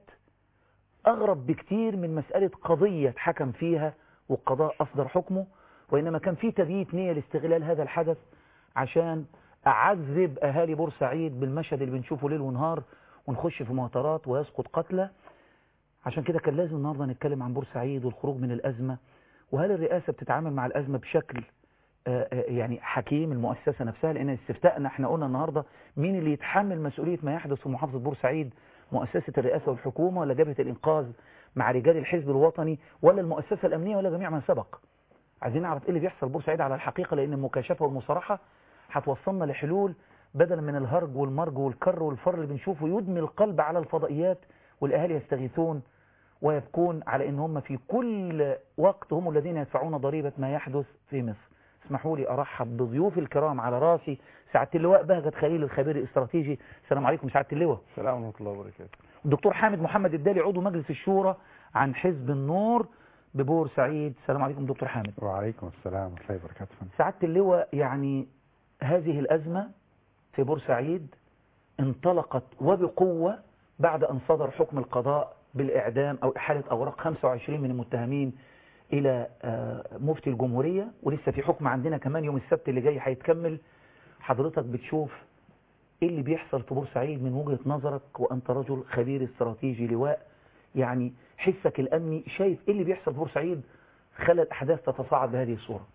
أغرب بكتير من مسألة قضية حكم فيها والقضاء أصدر حكمه وإنما كان في تبييت نية لاستغلال هذا الحدث عشان أعذب أهالي بورسعيد بالمشهد اللي بنشوفه ليل ونهار ونخش في مهاترات ويسقط قتلى عشان كده كان لازم النهارده نتكلم عن بورسعيد والخروج من الأزمة وهل الرئاسة بتتعامل مع الأزمة بشكل آه، آه، يعني حكيم المؤسسة نفسها لأن استفتاءنا احنا قلنا النهاردة مين اللي يتحمل مسؤولية ما يحدث في محافظة بورسعيد مؤسسة الرئاسة والحكومة ولا جبهة الإنقاذ مع رجال الحزب الوطني ولا المؤسسة الأمنية ولا جميع من سبق عايزين نعرف ايه اللي بيحصل بورسعيد على الحقيقة لأن المكاشفة والمصارحة هتوصلنا لحلول بدلا من الهرج والمرج والكر والفر اللي بنشوفه يدمي القلب على الفضائيات والأهالي يستغيثون ويبكون على ان هم في كل وقت هم الذين يدفعون ضريبة ما يحدث في مصر اسمحوا لي ارحب بضيوفي الكرام على راسي سعاده اللواء بهجت خليل الخبير الاستراتيجي السلام عليكم سعاده اللواء السلام ورحمة الله وبركاته الدكتور حامد محمد الدالي عضو مجلس الشورى عن حزب النور ببورسعيد السلام عليكم دكتور حامد وعليكم السلام ورحمة الله وبركاته سعاده اللواء يعني هذه الازمه في بورسعيد انطلقت وبقوه بعد ان صدر حكم القضاء بالاعدام او احاله اوراق 25 من المتهمين الى آه، مفتي الجمهوريه ولسه في حكم عندنا كمان يوم السبت اللي جاي هيتكمل حضرتك بتشوف ايه اللي بيحصل في بورسعيد من وجهة نظرك وانت رجل خبير استراتيجي لواء يعني حسك الامني شايف ايه اللي بيحصل في بورسعيد خلى الاحداث تتصاعد بهذه الصورة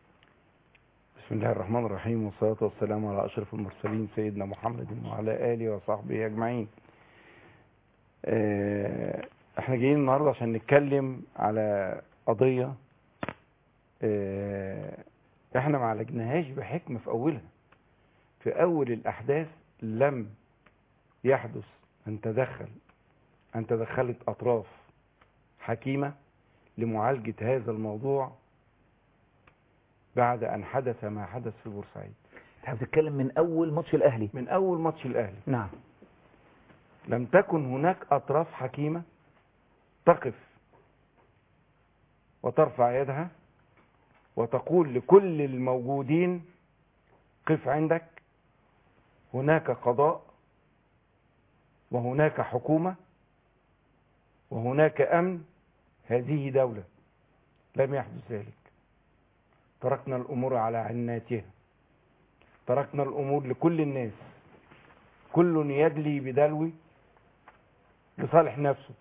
بسم الله الرحمن الرحيم والصلاة والسلام على أشرف المرسلين سيدنا محمد وعلى آله وصحبه أجمعين آه، احنا جايين النهاردة عشان نتكلم على قضية آه، احنا ما عالجناهاش بحكمة في أولها في أول الأحداث لم يحدث أن تدخل أن تدخلت أطراف حكيمة لمعالجة هذا الموضوع بعد أن حدث ما حدث في بورسعيد انت بتتكلم من اول ماتش الاهلي من أول ماتش الأهلي نعم لم تكن هناك أطراف حكيمة تقف وترفع يدها وتقول لكل الموجودين قف عندك هناك قضاء وهناك حكومة وهناك أمن هذه دولة لم يحدث ذلك تركنا الأمور على عناتها تركنا الأمور لكل الناس كل يدلي بدلوي لصالح نفسه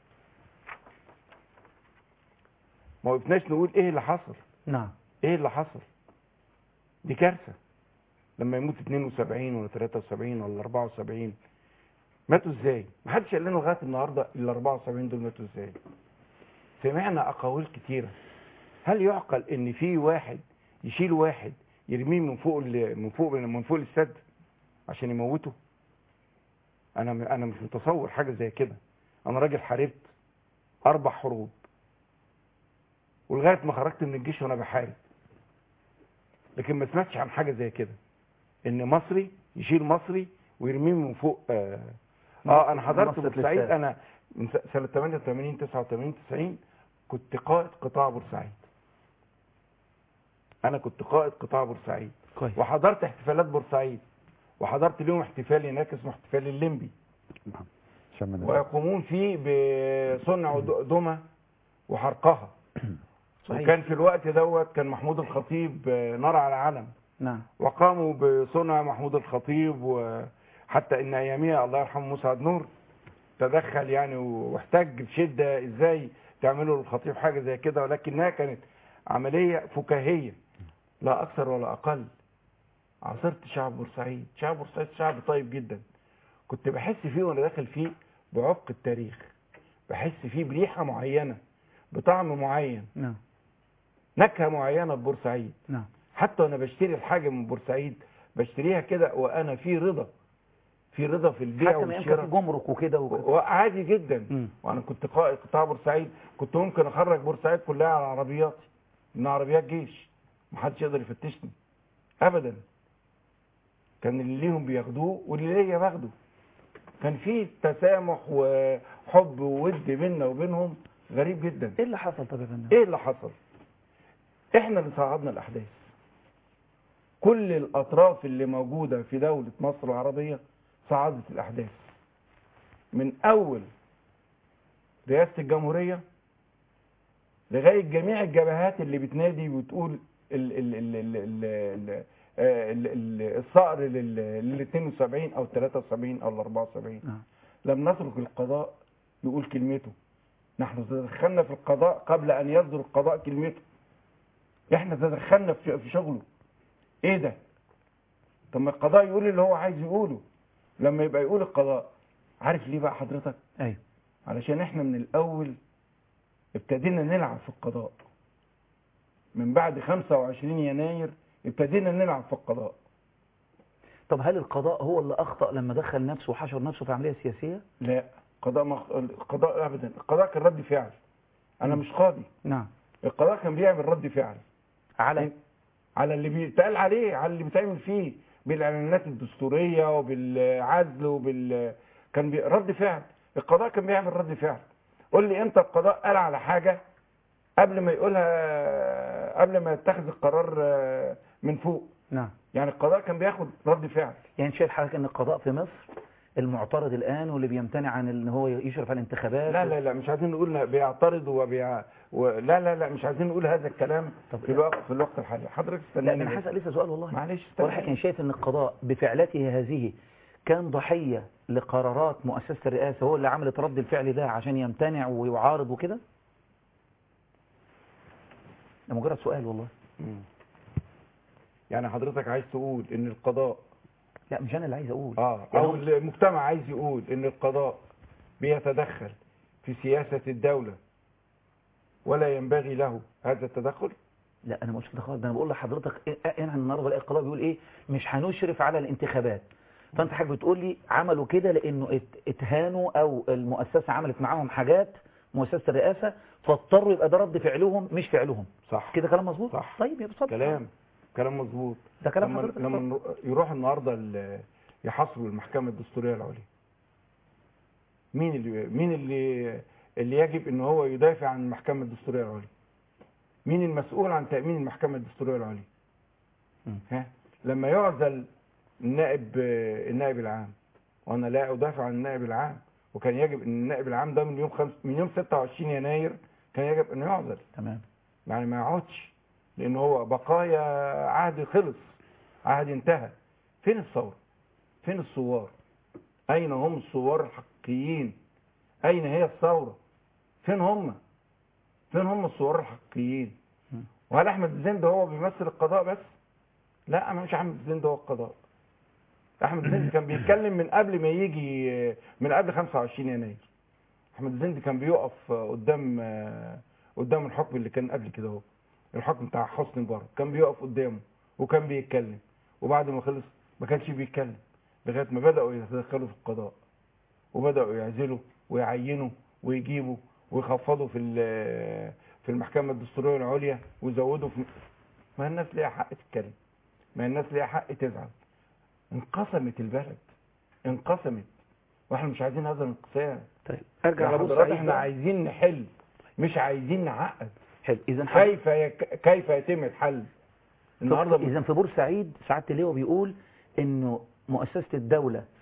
ما وقفناش نقول ايه اللي حصل نعم ايه اللي حصل دي كارثة لما يموت 72 ولا 73 ولا 74 ماتوا ازاي محدش قال لنا لغايه النهارده ال 74 دول ماتوا ازاي سمعنا اقاويل كتيره هل يعقل ان في واحد يشيل واحد يرميه من فوق ال- من فوق من فوق السد عشان يموته انا انا مش متصور حاجه زي كده انا راجل حاربت اربع حروب ولغايه ما خرجت من الجيش وانا بحارب لكن ما سمعتش عن حاجه زي كده ان مصري يشيل مصري ويرميه من فوق اه, آه انا حضرت منصة بورسعيد الاستاد. انا من س- سنه 88 89 90 كنت قائد قطاع بورسعيد انا كنت قائد قطاع بورسعيد كويس وحضرت احتفالات بورسعيد وحضرت اليوم احتفال هناك اسمه احتفال الليمبي و- من ويقومون فيه بصنع د- دمى وحرقها صحيح. وكان في الوقت دوت كان محمود الخطيب آه، نار على علم نعم وقاموا بصنع محمود الخطيب وحتى ان اياميها الله يرحمه مسعد نور تدخل يعني واحتج بشده ازاي تعملوا للخطيب حاجه زي كده ولكنها كانت عمليه فكاهيه لا اكثر ولا اقل عاصرت شعب بورسعيد شعب بورسعيد شعب طيب جدا كنت بحس فيه وانا داخل فيه بعمق التاريخ بحس فيه بريحه معينه بطعم معين نعم نكهه معينه ببورسعيد نعم حتى وانا بشتري الحاجه من بورسعيد بشتريها كده وانا في رضا في رضا في البيع حتى ما يمكن في والشراء جمرك وكده وكده وعادي جدا مم. وانا كنت قائد قطاع بورسعيد كنت ممكن اخرج بورسعيد كلها على عربياتي من عربيات جيش محدش يقدر يفتشني ابدا كان اللي ليهم بياخدوه واللي ليا باخده كان في تسامح وحب وود بيننا وبينهم غريب جدا ايه اللي حصل طب يا فندم ايه اللي حصل احنا اللي صعدنا الاحداث كل الاطراف اللي موجوده في دوله مصر العربيه صعدت الاحداث من اول رئاسه الجمهوريه لغايه جميع الجبهات اللي بتنادي وتقول ال ال ال ال ال ال آه، ال- ال- الصقر لل لل 72 او 73 او 74 نعم. لم نترك القضاء يقول كلمته نحن تدخلنا في القضاء قبل ان يصدر القضاء كلمته احنا تدخلنا في في شغله ايه ده طب ما القضاء يقول اللي هو عايز يقوله لما يبقى يقول القضاء عارف ليه بقى حضرتك ايوه علشان احنا من الاول ابتدينا نلعب في القضاء من بعد 25 يناير ابتدينا نلعب في القضاء طب هل القضاء هو اللي اخطا لما دخل نفسه وحشر نفسه في عمليه سياسيه لا قضاء مخ... القضاء ابدا القضاء كان رد فعل انا مش قاضي نعم القضاء كان بيعمل رد فعل على على اللي بيتقال عليه على اللي بيتعمل فيه بالاعلانات الدستوريه وبالعزل وبال كان بي... رد فعل القضاء كان بيعمل رد فعل قول لي امتى القضاء قال على حاجه قبل ما يقولها قبل ما يتخذ القرار آه، من فوق نعم يعني القضاء كان بياخد رد فعل يعني شايف حضرتك ان القضاء في مصر المعترض الان واللي بيمتنع عن ان هو يشرف على الانتخابات لا لا لا مش عايزين نقول بيعترض وبيع و... لا لا لا مش عايزين نقول هذا الكلام في الوقت في الوقت الحالي حضرتك لا استناني انا بس. هسال لسه سؤال والله معلش ولا استناني. كان شايف ان القضاء بفعلته هذه كان ضحيه لقرارات مؤسسه الرئاسه هو اللي عملت رد الفعل ده عشان يمتنع ويعارض وكده ده مجرد سؤال والله مم. يعني حضرتك عايز تقول ان القضاء لا مش انا اللي عايز اقول اه يعني او هم- المجتمع عايز يقول ان القضاء بيتدخل في سياسة الدولة ولا ينبغي له هذا التدخل لا انا ما قلتش كده خالص ده انا بقول لحضرتك إيه- انا النهارده الاقي القضاء بيقول ايه مش هنشرف على الانتخابات فانت حضرتك بتقول لي عملوا كده لانه ات- اتهانوا او المؤسسه عملت معاهم حاجات مؤسسه الرئاسه فاضطروا يبقى ده رد فعلهم مش فعلهم صح كده كلام مظبوط صح. طيب يا بتفضل كلام كلام مظبوط ده كلام لما, حضرتك لما نرو- يروح النهارده ال- يحاصروا المحكمة الدستورية العليا مين اللي مين اللي اللي يجب ان هو يدافع عن المحكمة الدستورية العليا مين المسؤول عن تأمين المحكمة الدستورية العليا مم. ها لما يعزل النائب النائب العام وانا لا ادافع عن النائب العام وكان يجب ان النائب العام ده من يوم خمس من يوم 26 يناير كان يجب انه يعزل تمام يعني ما يقعدش لان هو بقايا عهد خلص عهد انتهى فين الثوره فين الثوار اين هم الثوار الحقيقيين اين هي الثوره فين هم فين هم الثوار الحقيقيين مم. وهل احمد زند هو بيمثل القضاء بس لا مش احمد زند هو القضاء احمد زند كان بيتكلم من قبل ما يجي من قبل 25 يناير احمد زند كان بيقف قدام قدام الحكم اللي كان قبل كده اهو الحكم بتاع حسني مبارك كان بيقف قدامه وكان بيتكلم وبعد ما خلص ما كانش بيتكلم لغايه ما بداوا يتدخلوا في القضاء وبداوا يعزلوا ويعينوا ويجيبوا ويخفضوا في ال- في المحكمه الدستوريه العليا ويزودوا في ما الناس ليها حق تتكلم ما الناس ليها حق تزعل انقسمت البلد انقسمت واحنا مش عايزين هذا الانقسام طيب ارجع يا لابو حضرات سعيد احنا بقى. عايزين نحل مش عايزين نعقد حلو اذا كيف يك... كيف يتم الحل النهارده اذا في بورسعيد سعاده اللواء بيقول انه مؤسسه الدوله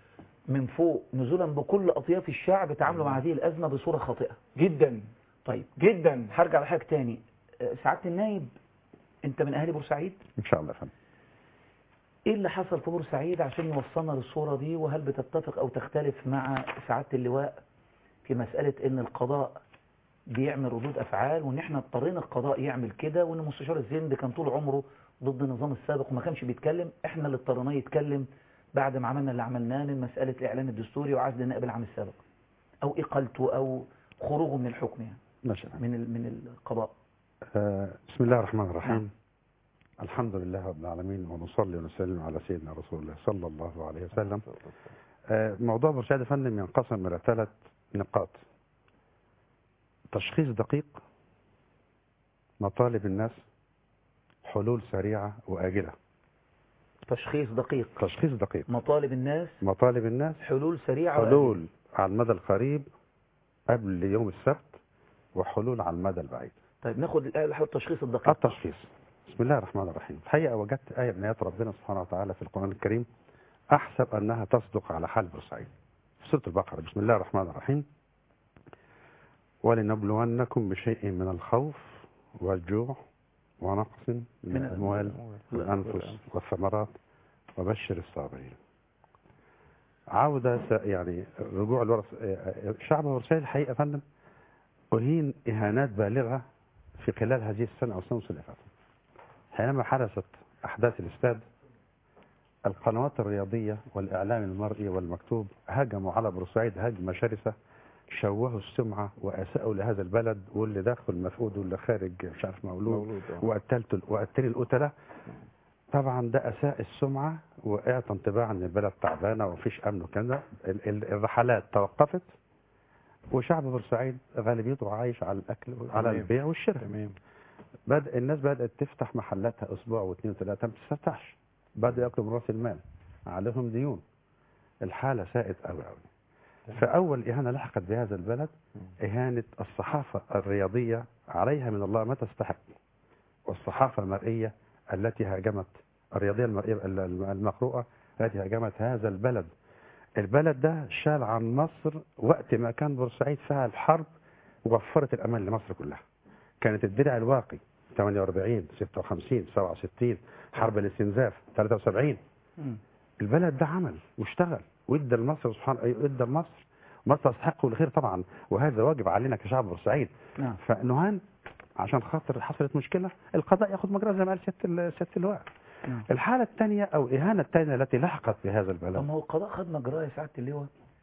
من فوق نزولا بكل أطياف الشعب تعاملوا مع هذه الأزمة بصورة خاطئة جدا طيب جدا هرجع لحاجة تاني آه، سعادة النايب أنت من أهالي بورسعيد ان شاء الله يا فندم إيه اللي حصل في بورسعيد عشان يوصلنا للصورة دي وهل بتتفق أو تختلف مع سعادة اللواء في مسألة إن القضاء بيعمل ردود أفعال وإن إحنا اضطرينا القضاء يعمل كده وإن مستشار الزند كان طول عمره ضد النظام السابق وما كانش بيتكلم إحنا اللي اضطريناه يتكلم بعد ما عملنا اللي عملناه من مسألة الإعلان الدستوري وعزل النائب العام السابق أو إقالته أو خروجه من الحكم يعني ماشي من ال- من القضاء آه، بسم الله الرحمن الرحيم الحمد لله رب العالمين ونصلي ونسلم على سيدنا رسول الله صلى الله عليه وسلم آه، موضوع بورسعيد يا فندم ينقسم الى ثلاث نقاط تشخيص دقيق مطالب الناس حلول سريعة وآجلة تشخيص دقيق تشخيص دقيق مطالب الناس مطالب الناس حلول سريعة حلول على المدى القريب قبل يوم السبت وحلول على المدى البعيد طيب ناخد الآية التشخيص الدقيق التشخيص بسم الله الرحمن الرحيم الحقيقة وجدت آية من آيات ربنا سبحانه وتعالى في القرآن الكريم أحسب أنها تصدق على حال بورسعيد في سورة البقرة بسم الله الرحمن الرحيم ولنبلونكم بشيء من الخوف والجوع ونقص من من الأموال والأنفس والثمرات وبشر الصابرين عودة س- يعني رجوع الورث شعب بورسعيد الحقيقة يا فندم أهين إهانات بالغة في خلال هذه السنة أو السنة ونص اللي فاتت حينما حدثت أحداث الاستاد القنوات الرياضية والإعلام المرئي والمكتوب هجموا على بورسعيد هجمة شرسة شوهوا السمعة وأساءوا لهذا البلد واللي داخل مفقود واللي خارج مش عارف مولود, مولود، آه. وقتلت وقتل القتلة طبعا ده أساء السمعة وإعطى انطباع أن البلد تعبانة ومفيش أمن وكذا ال- ال- الرحلات توقفت وشعب بورسعيد غالبيته عايش على الأكل وعلى تمام. البيع والشراء تمام بدأ الناس بدأت تفتح محلاتها أسبوع واثنين وثلاثة ما بتفتحش بدأوا ياكلوا من راس المال عليهم ديون الحالة ساءت قوي قوي فأول إهانة لحقت بهذا البلد إهانة الصحافة الرياضية عليها من الله ما تستحق والصحافة المرئية التي هاجمت الرياضية المرئية المقروءة التي هاجمت هذا البلد البلد ده شال عن مصر وقت ما كان بورسعيد فيها الحرب وفرت الأمان لمصر كلها كانت الدرع الواقي 48 56 67 حرب الاستنزاف 73 مم. البلد ده عمل واشتغل وادى لمصر سبحان ادى لمصر مصر تستحق الخير طبعا وهذا واجب علينا كشعب بورسعيد نعم فنهان عشان خاطر حصلت مشكله القضاء ياخذ مجراه زي ما قال سياده ال- سياده اللواء نعم الحاله الثانيه او الاهانه الثانيه التي لحقت بهذا طب البلد ما هو القضاء خد مجراه يا سعاده اللواء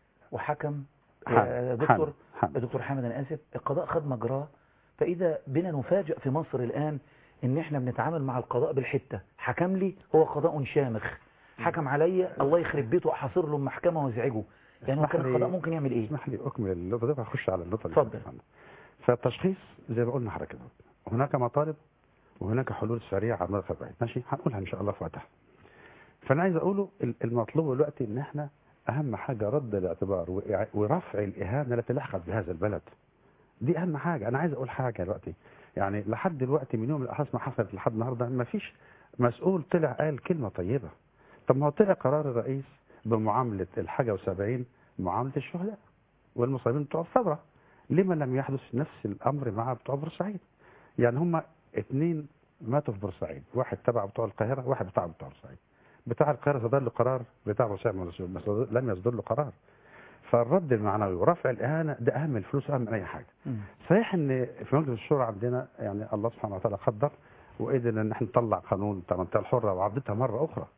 وحكم حامد، يا دكتور حامد. دكتور حامد انا اسف القضاء خد مجراه فاذا بنا نفاجئ في مصر الان ان احنا بنتعامل مع القضاء بالحته حكم لي هو قضاء شامخ حكم عليا الله يخرب بيته احاصر له المحكمه وازعجه يعني هو اسمح كان لي- القضاء ممكن يعمل ايه اسمح لي اكمل النقطه دي هخش على النقطه اللي اتفضل. فاتت. فالتشخيص زي ما قلنا حضرتك هناك مطالب وهناك حلول سريعه على المدى البعيد ماشي هنقولها ان شاء الله في وقتها فانا عايز اقوله ال- المطلوب دلوقتي ان احنا اهم حاجه رد الاعتبار وإع- ورفع الاهانه التي لحقت بهذا البلد دي اهم حاجه انا عايز اقول حاجه دلوقتي يعني لحد دلوقتي من يوم الاحداث ما حصلت لحد النهارده ما فيش مسؤول طلع قال كلمه طيبه طب ما هو طلع قرار الرئيس بمعامله الحاجه وسبعين معامله الشهداء والمصابين بتوع الثوره لما لم يحدث نفس الامر مع بتوع بورسعيد يعني هم اثنين ماتوا في بورسعيد واحد تبع بتوع القاهره واحد بتاع بتوع بورسعيد بتاع القاهره صدر له قرار بتاع بورسعيد ما صدر- لم يصدر له قرار فالرد المعنوي ورفع الاهانه ده اهم من الفلوس اهم من اي حاجه مم. صحيح ان في مجلس الشورى عندنا يعني الله سبحانه وتعالى قدر وقدرنا ان احنا نطلع قانون بتاع المنطقه الحره وعدتها مره اخرى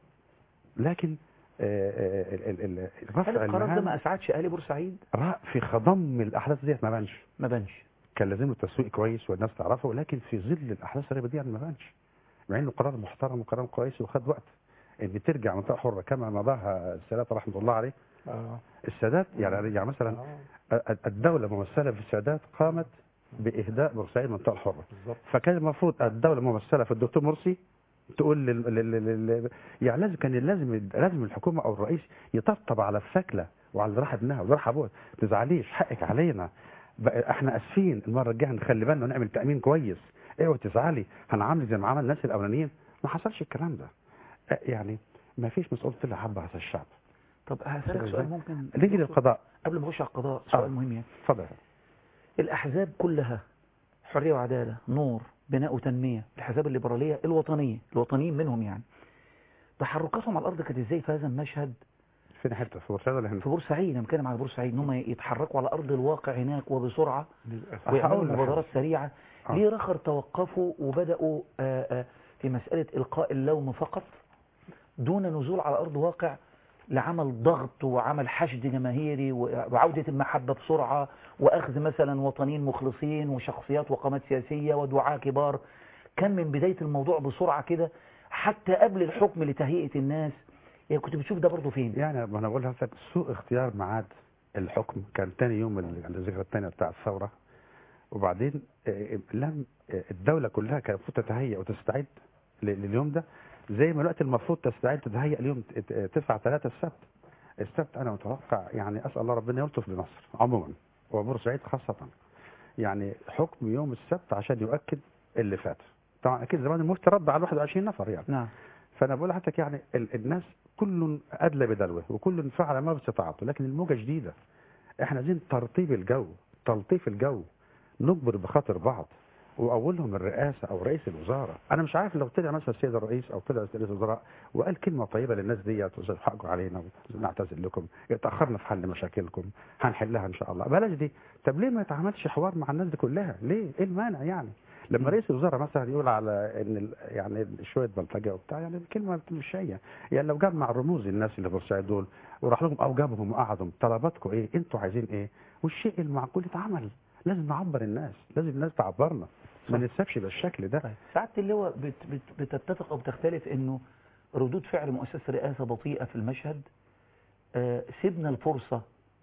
لكن آه، آه، ال- ال- ال- هل رفع القرار ده ما المهام اسعدش اهالي بورسعيد را- في خضم الاحداث ديت ما بانش ما بانش كان لازم له تسويق كويس والناس تعرفه ولكن في ظل الاحداث الغريبه دي يعني ما بانش مع انه قرار محترم وقرار كويس وخد وقت ان ترجع منطقه حره كما مضاها السادات رحمه الله عليه اه السادات يعني يعني مثلا آه. الدوله ممثله في السادات قامت باهداء بورسعيد المنطقه الحره بالظبط فكان المفروض الدوله ممثله في الدكتور مرسي تقول لل... لل... لل... يعني لازم كان لازم لازم الحكومه او الرئيس يطبطب على الثكله وعلى راح ابنها وراح ابوها ما تزعليش حقك علينا بقى احنا اسفين المره الجايه نخلي بالنا ونعمل تامين كويس اوعي تزعلي هنعامل زي ما عمل الناس الاولانيين ما حصلش الكلام ده أه يعني ما فيش مسؤول طلع عبر على الشعب طب هسألك سؤال ممكن نيجي للقضاء قبل ما نخش على القضاء سؤال آه. مهم يعني اتفضل الأحزاب كلها حرية وعدالة نور بناء وتنمية الأحزاب الليبرالية الوطنية الوطنيين منهم يعني تحركاتهم على الأرض كانت إزاي في هذا المشهد فين حته في بورسعيد ولا هنا؟ في بورسعيد أنا بتكلم على بورسعيد إن هم يتحركوا على أرض الواقع هناك وبسرعة للأسف. ويعملوا هقول لك مبادرات حاجة. سريعة آه. ليه رخر توقفوا وبدأوا آه، آه، في مسألة إلقاء اللوم فقط دون نزول على أرض واقع لعمل ضغط وعمل حشد جماهيري وعودة المحبة بسرعة وأخذ مثلا وطنيين مخلصين وشخصيات وقامات سياسية ودعاة كبار كان من بداية الموضوع بسرعة كده حتى قبل الحكم لتهيئة الناس يعني كنت بتشوف ده برضه فين يعني ما انا بقول لحضرتك سوء اختيار ميعاد الحكم كان تاني يوم ال- الذكرى الثانيه بتاع الثوره وبعدين آه، لم آه، الدوله كلها كانت المفروض تتهيأ وتستعد ل- لليوم ده زي ما الوقت المفروض تستعد تتهيأ اليوم 9 3 السبت السبت انا متوقع يعني اسال الله ربنا يلطف لمصر عموما وبورسعيد خاصه يعني حكم يوم السبت عشان يؤكد اللي فات طبعا اكيد زمان المفتي رد على 21 نفر يعني نعم فانا بقول لحضرتك يعني ال- الناس كل ادلى بدلوه وكل فعل ما باستطاعته لكن الموجه جديده احنا عايزين ترطيب الجو تلطيف الجو نجبر بخاطر بعض واولهم الرئاسه او رئيس الوزاره انا مش عارف لو طلع مثلا السيد الرئيس او طلع رئيس الوزراء وقال كلمه طيبه للناس ديت حقوا علينا نعتذر لكم تاخرنا في حل مشاكلكم هنحلها ان شاء الله بلاش دي طب ليه ما يتعاملش حوار مع الناس دي كلها ليه ايه المانع يعني لما رئيس الوزراء مثلا يقول على ان ال- يعني شويه بلطجه وبتاع يعني الكلمه مش هي يعني لو جمع رموز الناس اللي في بورسعيد دول وراح لهم او جابهم وقعدهم طلباتكم ايه انتوا عايزين ايه والشيء المعقول يتعمل لازم نعبر الناس لازم الناس تعبرنا ما نسيبش بالشكل ده ساعات اللي هو بت بت بتتفق او بتختلف انه ردود فعل مؤسسه الرئاسه بطيئه في المشهد آه، سيبنا الفرصه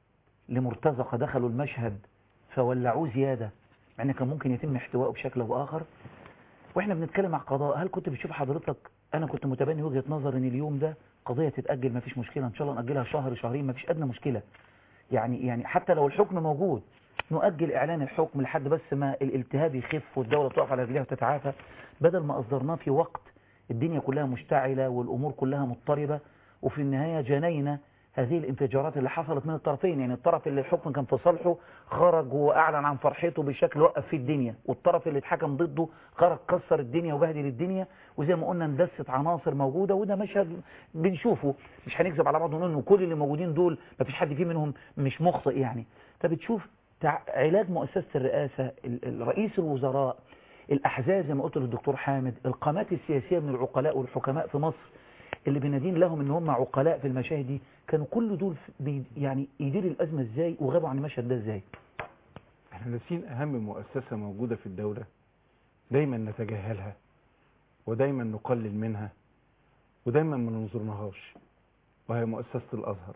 لمرتزقه دخلوا المشهد فولعوه زياده مع ان كان ممكن يتم احتوائه بشكل او باخر واحنا بنتكلم عن قضاء هل كنت بتشوف حضرتك انا كنت متبني وجهه نظر ان اليوم ده قضيه تتاجل ما فيش مشكله ان شاء الله ناجلها شهر شهرين ما فيش ادنى مشكله يعني يعني حتى لو الحكم موجود نؤجل اعلان الحكم لحد بس ما الالتهاب يخف والدوله تقف على رجليها وتتعافى بدل ما اصدرناه في وقت الدنيا كلها مشتعله والامور كلها مضطربه وفي النهايه جنينا هذه الانفجارات اللي حصلت من الطرفين يعني الطرف اللي الحكم كان في صالحه خرج واعلن عن فرحته بشكل وقف فيه الدنيا والطرف اللي اتحكم ضده خرج كسر الدنيا وبهدل الدنيا وزي ما قلنا اندست عناصر موجوده وده مشهد بنشوفه مش هنكذب على بعض ونقول ان كل اللي موجودين دول ما فيش حد فيه منهم مش مخطئ يعني فبتشوف تع- علاج مؤسسه الرئاسه ال- ال- رئيس الوزراء الاحزاب زي ما قلت للدكتور حامد القامات السياسيه من العقلاء والحكماء في مصر اللي بندين لهم ان هم عقلاء في المشاهد دي كانوا كل دول في- بي يعني يديروا الازمه ازاي وغابوا عن المشهد ده ازاي احنا ناسيين اهم مؤسسه موجوده في الدوله دايما نتجاهلها ودايما نقلل منها ودايما ما ننظرناهاش وهي مؤسسه الازهر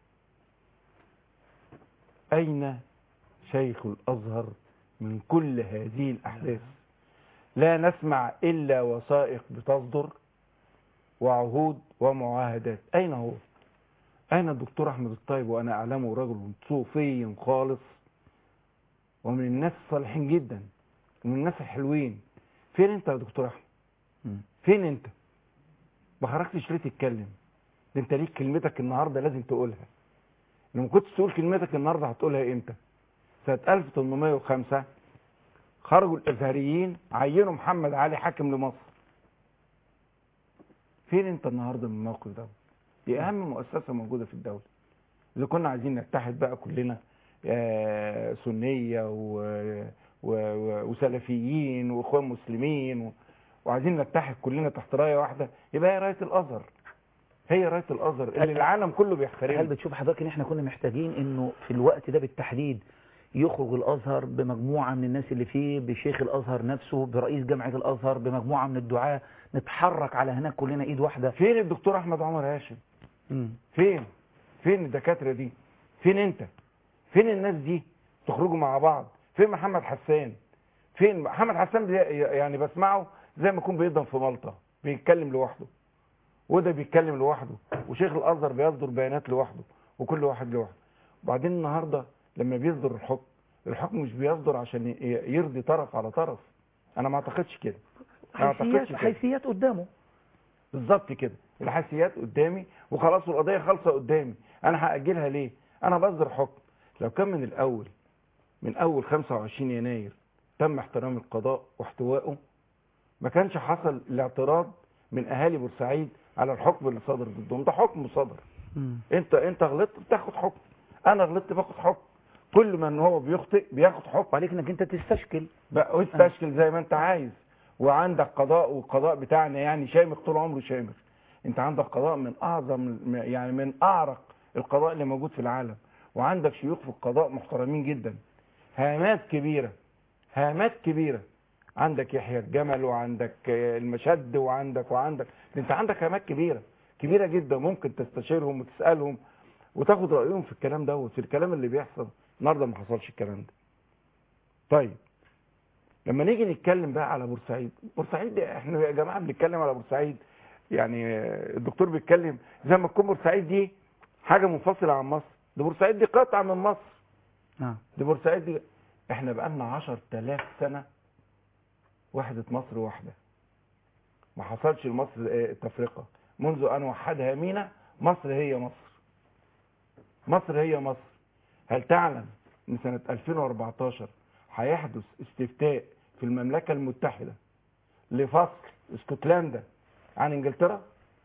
اين شيخ الازهر من كل هذه الاحداث لا نسمع الا وثائق بتصدر وعهود ومعاهدات اين هو اين الدكتور احمد الطيب وانا اعلمه رجل صوفي خالص ومن الناس الصالحين جدا ومن الناس الحلوين فين انت يا دكتور احمد فين انت ما خرجتش ليه تتكلم ده انت ليك كلمتك النهارده لازم تقولها لو ما كنتش تقول كلمتك النهارده هتقولها امتى سنه 1805 خرجوا الازهريين عينوا محمد علي حاكم لمصر فين انت النهارده من الموقف ده دي اهم مؤسسه موجوده في الدوله اللي كنا عايزين نتحد بقى كلنا آه، سنيه و... و... و... وسلفيين واخوان مسلمين و... وعايزين نتحد كلنا تحت رايه واحده يبقى هي رايه الازهر هي رايه الازهر اللي العالم كله هل بيحترمها بتشوف حضرتك ان احنا كنا محتاجين انه في الوقت ده بالتحديد يخرج الازهر بمجموعه من الناس اللي فيه بشيخ الازهر نفسه برئيس جامعه الازهر بمجموعه من الدعاه نتحرك على هناك كلنا ايد واحده فين الدكتور احمد عمر هاشم فين فين الدكاتره دي فين انت فين الناس دي تخرجوا مع بعض فين محمد حسان فين محمد حسان بي يعني بسمعه زي ما يكون بيضرب في ملطه بيتكلم لوحده وده بيتكلم لوحده وشيخ الازهر بيصدر بيانات لوحده وكل واحد لوحده وبعدين النهارده لما بيصدر الحكم الحكم مش بيصدر عشان ي- يرضي طرف على طرف انا ما اعتقدش كده ما حيثيات اعتقدش كده حيثيات قدامه بالظبط كده الحيثيات قدامي وخلاص القضيه خالصه قدامي انا هاجلها ليه انا بصدر حكم لو كان من الاول من اول 25 يناير تم احترام القضاء واحتوائه ما كانش حصل الاعتراض من اهالي بورسعيد على الحكم اللي صدر ضدهم ده حكم صدر مم. انت انت غلطت بتاخد حكم انا غلطت باخد حكم كل من هو بيخطئ بياخد حكم وعليك انك انت تستشكل بقى وتشكل زي ما انت عايز وعندك قضاء والقضاء بتاعنا يعني شامخ طول عمره شامخ انت عندك قضاء من اعظم يعني من اعرق القضاء اللي موجود في العالم وعندك شيوخ في القضاء محترمين جدا هامات كبيره هامات كبيره عندك يحيى الجمل وعندك آه، المشد وعندك وعندك انت عندك هامات كبيره كبيره جدا ممكن تستشيرهم وتسالهم وتاخد رايهم في الكلام دوت في الكلام اللي بيحصل النهارده ما حصلش الكلام ده طيب لما نيجي نتكلم بقى على بورسعيد بورسعيد دي احنا يا جماعه بنتكلم على بورسعيد يعني آه، الدكتور بيتكلم زي ما تكون بورسعيد دي حاجه منفصله عن مصر دي بورسعيد دي قطعه من مصر نعم دي بورسعيد دي احنا بقالنا 10000 سنه وحده مصر واحده ما حصلش لمصر آه، تفرقه منذ ان وحدها مينا مصر هي مصر مصر هي مصر هل تعلم ان سنه 2014 هيحدث استفتاء في المملكه المتحده لفصل اسكتلندا عن انجلترا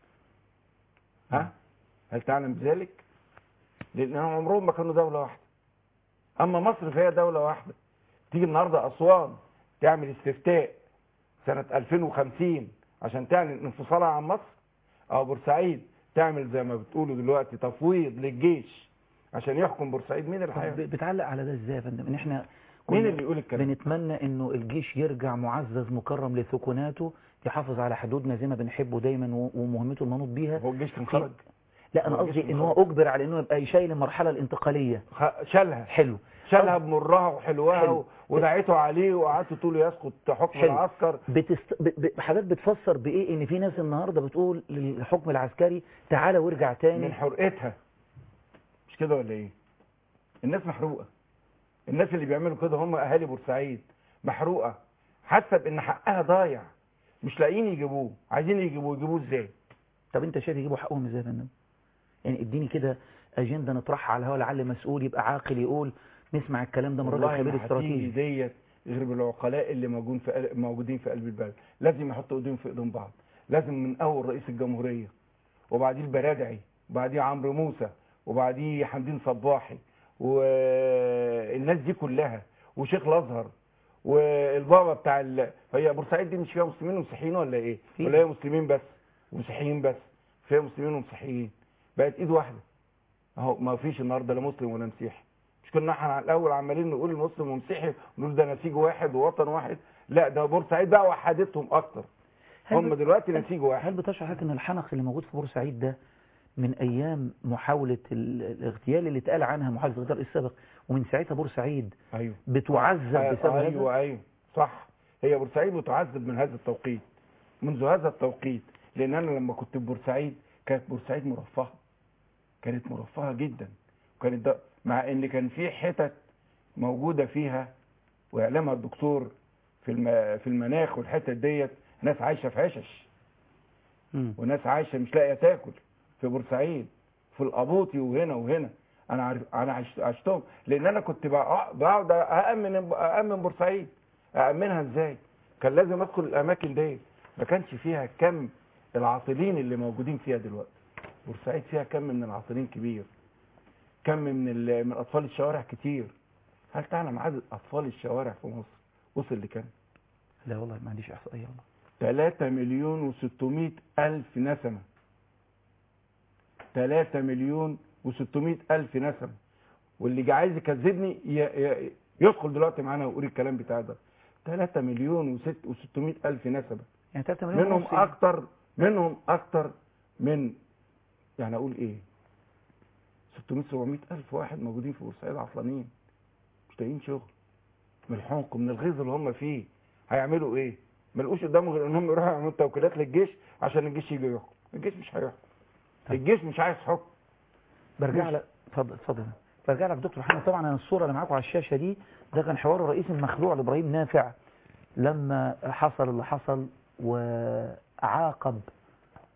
ها هل تعلم بذلك لانهم عمرهم ما كانوا دوله واحده اما مصر فهي دوله واحده تيجي النهارده اسوان تعمل استفتاء سنه 2050 عشان تعلن انفصالها عن مصر او بورسعيد تعمل زي ما بتقولوا دلوقتي تفويض للجيش عشان يحكم بورسعيد مين اللي طب هيحكم؟ بتعلق على ده ازاي يا فندم ان احنا مين كنا اللي يقول الكلام بنتمنى انه الجيش يرجع معزز مكرم لسكناته يحافظ على حدودنا زي ما بنحبه دايما و- ومهمته المنوط بيها هو الجيش كان في- خرج لا انا هو الجيش قصدي كان ان هو خرج. اجبر على انه يبقى يشيل المرحله الانتقاليه خ- شالها حلو شالها بمرها وحلوها حلو. و- ودعيته عليه وقعدت تقول يسقط حكم حلو. العسكر بتست... ب... ب... حضرتك بتفسر بايه ان في ناس النهارده بتقول للحكم العسكري تعالى وارجع تاني من حرقتها مش كده ولا ايه الناس محروقه الناس اللي بيعملوا كده هم اهالي بورسعيد محروقه حاسه بان حقها ضايع مش لاقيين يجيبوه عايزين يجيبوه يجيبوه ازاي طب انت شايف يجيبوا حقهم ازاي يا فندم يعني اديني كده اجنده نطرحها على الهواء لعل مسؤول يبقى عاقل يقول نسمع الكلام ده من راجل والله خبير ما هتيجي استراتيجي ديت غير بالعقلاء اللي موجودين في قل- موجودين في قلب البلد لازم يحطوا ايديهم في ايدين بعض لازم من اول رئيس الجمهوريه وبعديه البرادعي وبعديه عمرو موسى وبعديه حمدين صباحي والناس دي كلها وشيخ الازهر والبابا بتاع ال... هي بورسعيد دي مش فيها مسلمين ومسيحيين ولا ايه؟ فيها. ولا هي مسلمين بس ومسيحيين بس فيها مسلمين ومسيحيين بقت ايد واحده اهو ما فيش النهارده لا مسلم ولا مسيحي مش كنا احنا على الاول عمالين نقول مسلم ومسيحي ونقول ده نسيج واحد ووطن واحد لا ده بورسعيد بقى وحدتهم اكتر هل هم بت- دلوقتي هل- نسيج واحد هل بتشعر حضرتك ان الحنق اللي موجود في بورسعيد ده من ايام محاوله ال- الاغتيال اللي اتقال عنها محاوله الاغتيال السابق ومن ساعتها بورسعيد ايوه بتعذب آه، بسبب هذا ايوه ايوه صح هي بورسعيد بتعذب من هذا التوقيت منذ هذا التوقيت لان انا لما كنت في بورسعيد كانت بورسعيد مرفهه كانت مرفهه جدا وكانت ده مع ان كان في حتت موجوده فيها ويعلمها الدكتور في الم... في المناخ والحتت ديت ناس عايشه في عشش مم. وناس عايشه مش لاقيه تاكل في بورسعيد في القبوطي وهنا وهنا انا عارف انا عشت- عشتهم لان انا كنت بقع- بقعد اامن اامن بورسعيد اامنها ازاي كان لازم ادخل الاماكن دي ما كانش فيها كم العاطلين اللي موجودين فيها دلوقتي بورسعيد فيها كم من العاطلين كبير كم من ال- من اطفال الشوارع كتير هل تعلم عدد اطفال الشوارع في مصر وصل لكام لا والله ما عنديش احصائيه والله 3 مليون و600 ألف نسمة 3 مليون و600 ألف نسمة واللي جا عايز يكذبني ي- ي- يدخل دلوقتي معانا ويقول الكلام بتاع ده 3 مليون و600 ألف نسمة يعني 3 مليون منهم ونص يعني. أكتر منهم أكتر من يعني أقول إيه 600 700 ألف واحد موجودين في بورسعيد عطلانين مش لاقيين شغل من الحنق من الغيظ اللي هم فيه هيعملوا ايه؟ ما لقوش قدامهم غير انهم يروحوا يعملوا توكيلات للجيش عشان الجيش يجي يحكم، الجيش مش هيحكم. الجيش مش عايز حكم. برجع مش- لك اتفضل اتفضل برجع لك دكتور محمد طبعا انا الصوره اللي معاكم على الشاشه دي ده كان حوار الرئيس المخلوع لابراهيم نافع لما حصل اللي حصل وعاقب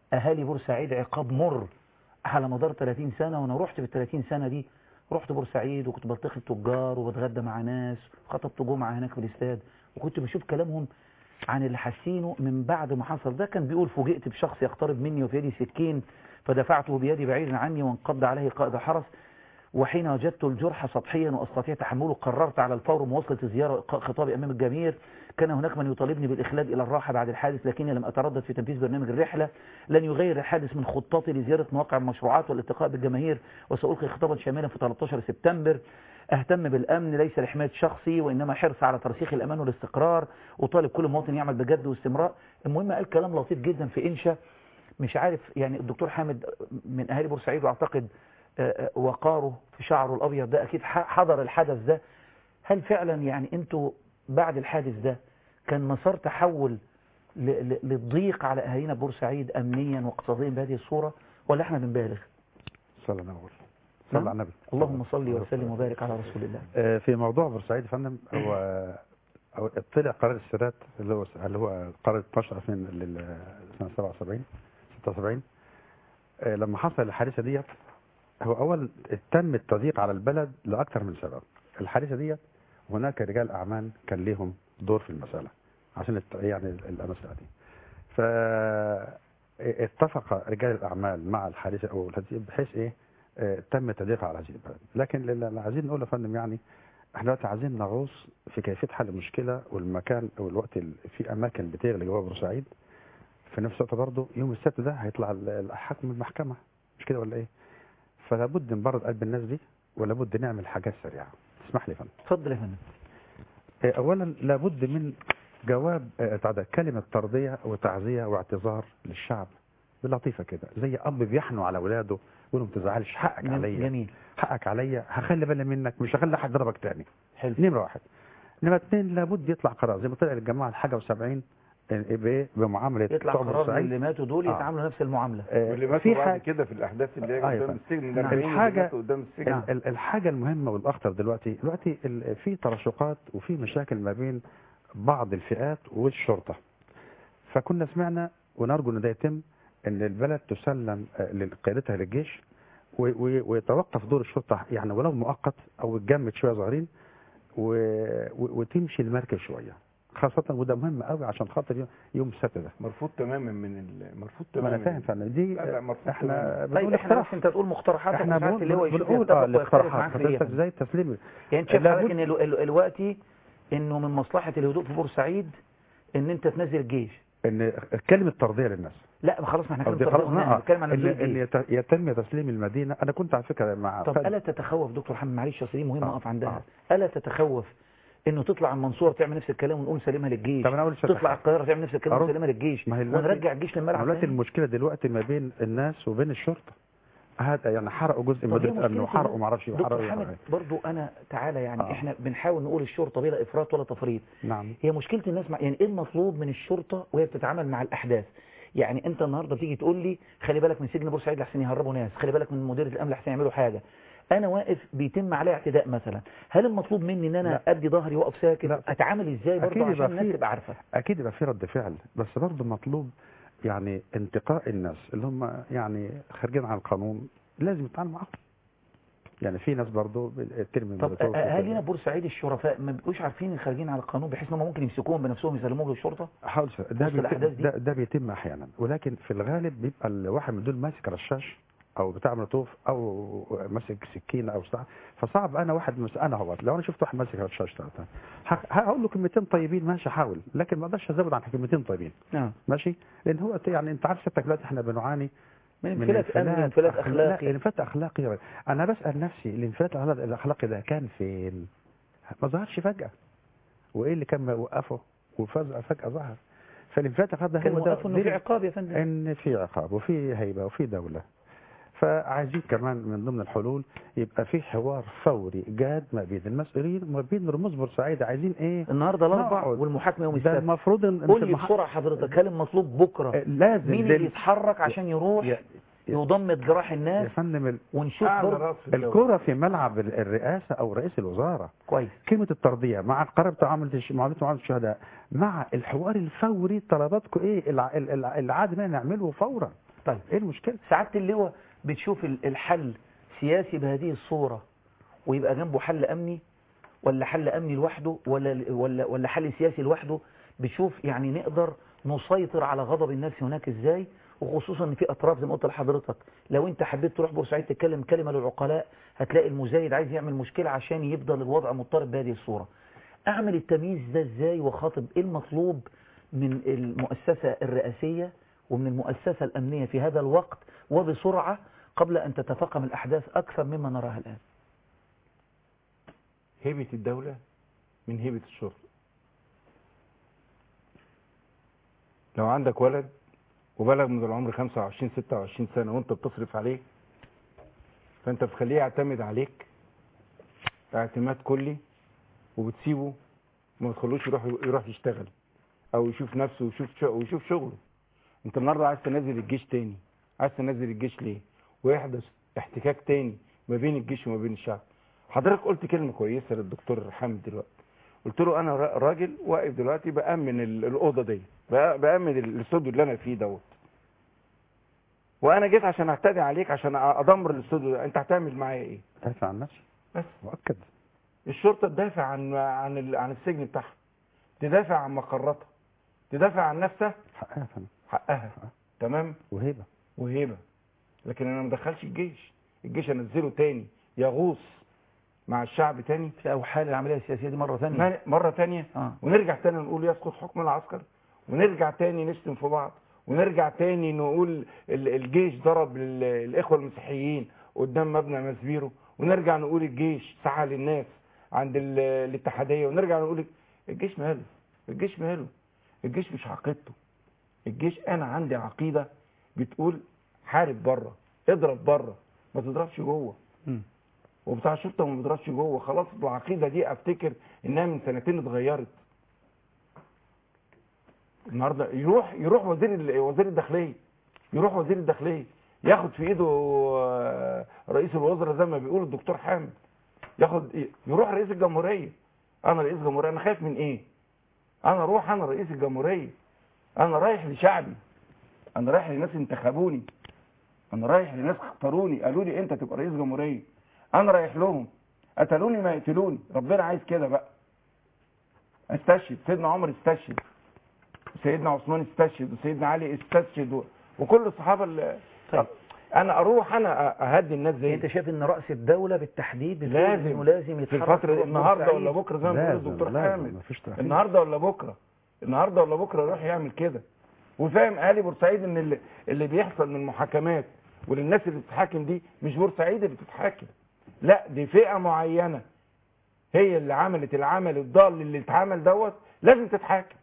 اهالي بورسعيد عقاب مر على مدار 30 سنة وانا رحت بال 30 سنة دي رحت بورسعيد وكنت بلتقي تجار وبتغدى مع ناس خطبت جمعة هناك في الاستاد وكنت بشوف كلامهم عن اللي حاسينه من بعد ما حصل ده كان بيقول فوجئت بشخص يقترب مني وفي يدي سكين فدفعته بيدي بعيدا عني وانقض عليه قائد حرس وحين وجدت الجرح سطحيا واستطيع تحمله قررت على الفور مواصلة الزيارة وإلقاء خطابي امام الجماهير كان هناك من يطالبني بالاخلاد الى الراحة بعد الحادث لكني لم اتردد في تنفيذ برنامج الرحلة لن يغير الحادث من خطتي لزيارة مواقع المشروعات والالتقاء بالجماهير وسألقي خطابا شاملا في 13 سبتمبر اهتم بالامن ليس لحماية شخصي وانما حرص على ترسيخ الامان والاستقرار وطالب كل مواطن يعمل بجد واستمرار المهم قال كلام لطيف جدا في انشا مش عارف يعني الدكتور حامد من اهالي بورسعيد واعتقد آه، آه، وقاره في شعره الابيض ده اكيد ح- حضر الحدث ده هل فعلا يعني انتوا بعد الحادث ده كان مسار تحول ل- ل- للضيق على اهالينا بورسعيد امنيا واقتصاديا بهذه الصورة ولا احنا بنبالغ صلى الله عليه وسلم صلى على النبي اللهم صل وسلم وبارك على رسول الله آه، في موضوع بورسعيد يا فندم هو هو طلع قرار السادات اللي هو اللي هو قرار 12 2000 لل- سنه 77 76 آه، لما حصل الحادثه ديت هو اول تم التضييق على البلد لاكثر من سبب الحادثه ديت هناك رجال اعمال كان ليهم دور في المساله عشان الت- يعني المساله دي ف اتفق رجال الاعمال مع الحادثه او الهزيمة بحيث ايه آه، تم التضييق على هذه البلد لكن اللي عايزين نقول يا فندم يعني احنا دلوقتي عايزين نغوص في كيفيه حل المشكله والمكان والوقت ال- في اماكن بتغلي جوه بورسعيد في نفس الوقت برضه يوم السبت ده هيطلع ال- الحكم من المحكمه مش كده ولا ايه؟ فلا بد نبرد قلب الناس دي ولا بد نعمل حاجات سريعه تسمح لي يا فندم اتفضل يا فندم آه، اولا لابد من جواب آه، بتاع ده كلمه ترضيه وتعزيه واعتذار للشعب بلطيفه كده زي اب بيحنوا على اولاده يقول لهم ما تزعلش حقك جم- عليا جميل حقك عليا هخلي بالي منك مش هخلي حد يضربك تاني حلو نمره واحد نمره اثنين لابد يطلع قرار زي ما طلع للجماعه الحاجه و70 بايه بمعامله يطلع بتوع قرار بورسعيد. اللي ماتوا دول آه. يتعاملوا نفس المعاملة آه، واللي ماتوا في بعد حاجه كده في الاحداث اللي هي أيوة قدام فندم. السجن نعم. الأربعين اللي الحاجة- ماتوا قدام السجن ال- ال- الحاجه المهمه والاخطر دلوقتي دلوقتي ال- في تراشقات وفي مشاكل ما بين بعض الفئات والشرطه فكنا سمعنا ونرجو ان ده يتم ان البلد تسلم آه، لقيادتها للجيش و- و- ويتوقف دور الشرطه يعني ولو مؤقت او يتجمد شويه صغيرين و- و- وتمشي المركب شويه خاصه وده مهم قوي عشان خاطر يوم- يوم السبت ده مرفوض تماما من ال... مرفوض ما تماما انا فاهم فعلا دي لا لا مرفوض احنا تماماً. بنقول طيب احنا اقتراح بس انت تقول مقترحات احنا وساعات بنقول اللي هو يشوف بنقول يتفق اه ويختلف الاقتراحات معاك في ايه يا حضرتك فندم. زي تسليم يعني انت شايف لابد- حضرتك ان ال- ال- الوقتي انه من مصلحة الهدوء في بورسعيد ان انت تنزل الجيش ان كلمه ترضيه للناس لا ما خلاص ما احنا أو كده دي خلاص طبقناها، نعم. بنتكلم عن ان نزول ان الجيش يت- يتم تسليم المدينه انا كنت على فكره مع طب فد- ألا تتخوف دكتور محمد معلش يا سليم مهم آه، أقف عندها آه. ألا تتخوف إنه تطلع المنصورة تعمل نفس الكلام ونقوم سليمها للجيش طب انا اقول لك تطلع القاهرة تعمل نفس الكلام أرد. ونسلمها للجيش ما هي دلوقتي- ونرجع الجيش للملعب دلوقتي تاني المشكله دلوقتي ما بين الناس وبين الشرطه هذا يعني حرقوا جزء من طب هي مدينه امن مشكلة وحرقوا إن- ما اعرفش دكتور وحرقوا حامد برضو أنا تعالى يعني آه. إحنا بنحاول نقول الشرطة بلا إفراط ولا تفريط نعم هي مشكلة الناس مع يعني إيه المطلوب من الشرطة وهي بتتعامل مع الأحداث يعني أنت النهاردة بتيجي تقول لي خلي بالك من سجن بورسعيد لحسن يهربوا ناس خلي بالك من مديرية الأمن لحسن يعملوا حاجة أنا واقف بيتم عليا اعتداء مثلا هل المطلوب مني إن أنا لا. أدي ظهري وأقف ساكت لا. أتعامل إزاي أكيد برضو يبقى عشان الناس في- تبقى عارفة اكيد يبقى في رد فعل بس برضه مطلوب يعني انتقاء الناس اللي هم يعني خارجين عن القانون لازم يتعامل معاهم يعني في ناس برضه بترمي طب مولوتوف اهالينا وكده. بورسعيد الشرفاء ما بيبقوش عارفين ان خارجين على القانون بحيث ان هم ممكن يمسكوهم بنفسهم يسلموهم للشرطه حاول ده وسط الأحداث بيتم, دي؟ ده, ده بيتم احيانا ولكن في الغالب بيبقى الواحد من دول ماسك رشاش او بتاع مولوتوف او ماسك سكينه او ساعة فصعب انا واحد مس... انا هو لو انا شفت واحد ماسك رشاش ده ه- هقول له كلمتين طيبين ماشي احاول لكن ما اقدرش ازود عن كلمتين طيبين نعم ماشي لان هو يعني انت عارف ستك دلوقتي احنا بنعاني من انفلات امني وانفلات أخلاق- اخلاقي لا انفلات اخلاقي انا بسال نفسي الانفلات الأخلاق- الاخلاقي ده كان فين ما ظهرش فجاه وايه اللي كان موقفه وفجاه فجاه ظهر فالانفلات الاخلاقي ده كان هو ده موقفه انه دي- في عقاب يا فندم ان في عقاب وفي هيبه وفي دوله فعايزين كمان من ضمن الحلول يبقى في حوار فوري جاد ما بين المسؤولين وما بين رموز بورسعيد عايزين ايه النهارده الاربع نقعد. والمحاكمه يوم ده السبت المفروض ان قول في لي المح- بسرعه حضرتك هل المطلوب بكره لازم مين لل- اللي يتحرك عشان يروح يا- يضمد جراح يا الناس فندم ال- ونشوف أعلى برضه رأس في الدولة. الكرة في ملعب ال- الرئاسة أو رئيس الوزارة كويس كلمة الترضية مع القرار بتاع معاملة الش- معاملة معاملة الشهداء مع الحوار الفوري طلباتكم إيه الع- ال- ال- العادي اللي نعمله فورا طيب ايه المشكله سعاده اللواء بتشوف ال- الحل سياسي بهذه الصوره ويبقى جنبه حل امني ولا حل امني لوحده ولا ولا ولا حل سياسي لوحده بتشوف يعني نقدر نسيطر على غضب الناس هناك ازاي وخصوصا ان في اطراف زي ما قلت لحضرتك لو انت حبيت تروح بورسعيد تتكلم كلمه للعقلاء هتلاقي المزايد عايز يعمل مشكله عشان يفضل الوضع مضطرب بهذه الصوره اعمل التمييز ده ازاي وخاطب ايه المطلوب من المؤسسه الرئاسيه ومن المؤسسه الامنيه في هذا الوقت وبسرعه قبل ان تتفاقم الاحداث اكثر مما نراها الان هيبة الدولة من هيبة الشرطة لو عندك ولد وبلغ من العمر 25 26 سنة وانت بتصرف عليه فانت بتخليه يعتمد عليك اعتماد كلي وبتسيبه ما بتخلوش يروح يروح يشتغل او يشوف نفسه ويشوف شغ- ويشوف شغله انت النهارده عايز تنزل الجيش تاني عايز تنزل الجيش ليه ويحدث احتكاك تاني ما بين الجيش وما بين الشعب حضرتك قلت كلمه كويسه للدكتور حامد دلوقتي قلت له انا را- راجل واقف دلوقتي بامن ال- الاوضه دي بأ- بامن ال- الاستوديو اللي انا فيه دوت وانا جيت عشان اعتدي عليك عشان أ- ادمر الاستوديو ده انت هتعمل معايا ايه دافع عن نفسي بس مؤكد الشرطه تدافع عن عن ال- عن السجن بتاعها تدافع عن مقراتها تدافع عن نفسها حقها يا فندم حقها تمام وهيبه وهيبه لكن انا ما ادخلش الجيش الجيش انزله تاني يغوص مع الشعب تاني في اوحال العمليه السياسيه دي مره ثانيه ما- مرة تانية آه. ونرجع تاني نقول يسقط حكم العسكر ونرجع تاني نشتم في بعض ونرجع تاني نقول ال- الجيش ضرب ال- الإخوة المسيحيين قدام مبنى مسبيرو ونرجع نقول الجيش سعى للناس عند ال- الاتحادية ونرجع نقول الجيش ماله الجيش ماله الجيش مش عقيدته الجيش أنا عندي عقيدة بتقول حارب بره اضرب بره ما تضربش جوه مم. وبتاع الشرطه ما بيضربش جوه خلاص العقيده دي افتكر انها من سنتين اتغيرت النهارده يروح يروح وزير ال- وزير الداخليه يروح وزير الداخليه ياخد في ايده آه، رئيس الوزراء زي ما بيقول الدكتور حامد ياخد يروح رئيس الجمهوريه انا رئيس جمهوريه انا خايف من ايه انا اروح انا رئيس الجمهوريه انا رايح لشعبي انا رايح لناس انتخبوني انا رايح لناس اختاروني قالوا لي انت تبقى رئيس جمهوريه انا رايح لهم قتلوني ما يقتلوني ربنا عايز كده بقى استشهد سيدنا عمر استشهد وسيدنا عثمان استشهد وسيدنا علي استشهد و... وكل الصحابه اللي طيب. انا اروح انا اهدي الناس زي انت شايف ان راس الدوله بالتحديد بتقول لازم. إنه لازم في يتحرك الفتره يروح النهارده بورسعيد؟ ولا بكره زي ما بيقول لازم الدكتور لازم حامد مفيش تأخير النهارده ولا بكره النهارده ولا بكره يروح يعمل كده وفاهم اهالي بورسعيد ان اللي, اللي بيحصل من محاكمات وللناس اللي بتتحاكم دي مش بورسعيد اللي بتتحاكم لا دي فئه معينه هي اللي عملت العمل الضال اللي اتعمل دوت لازم تتحاكم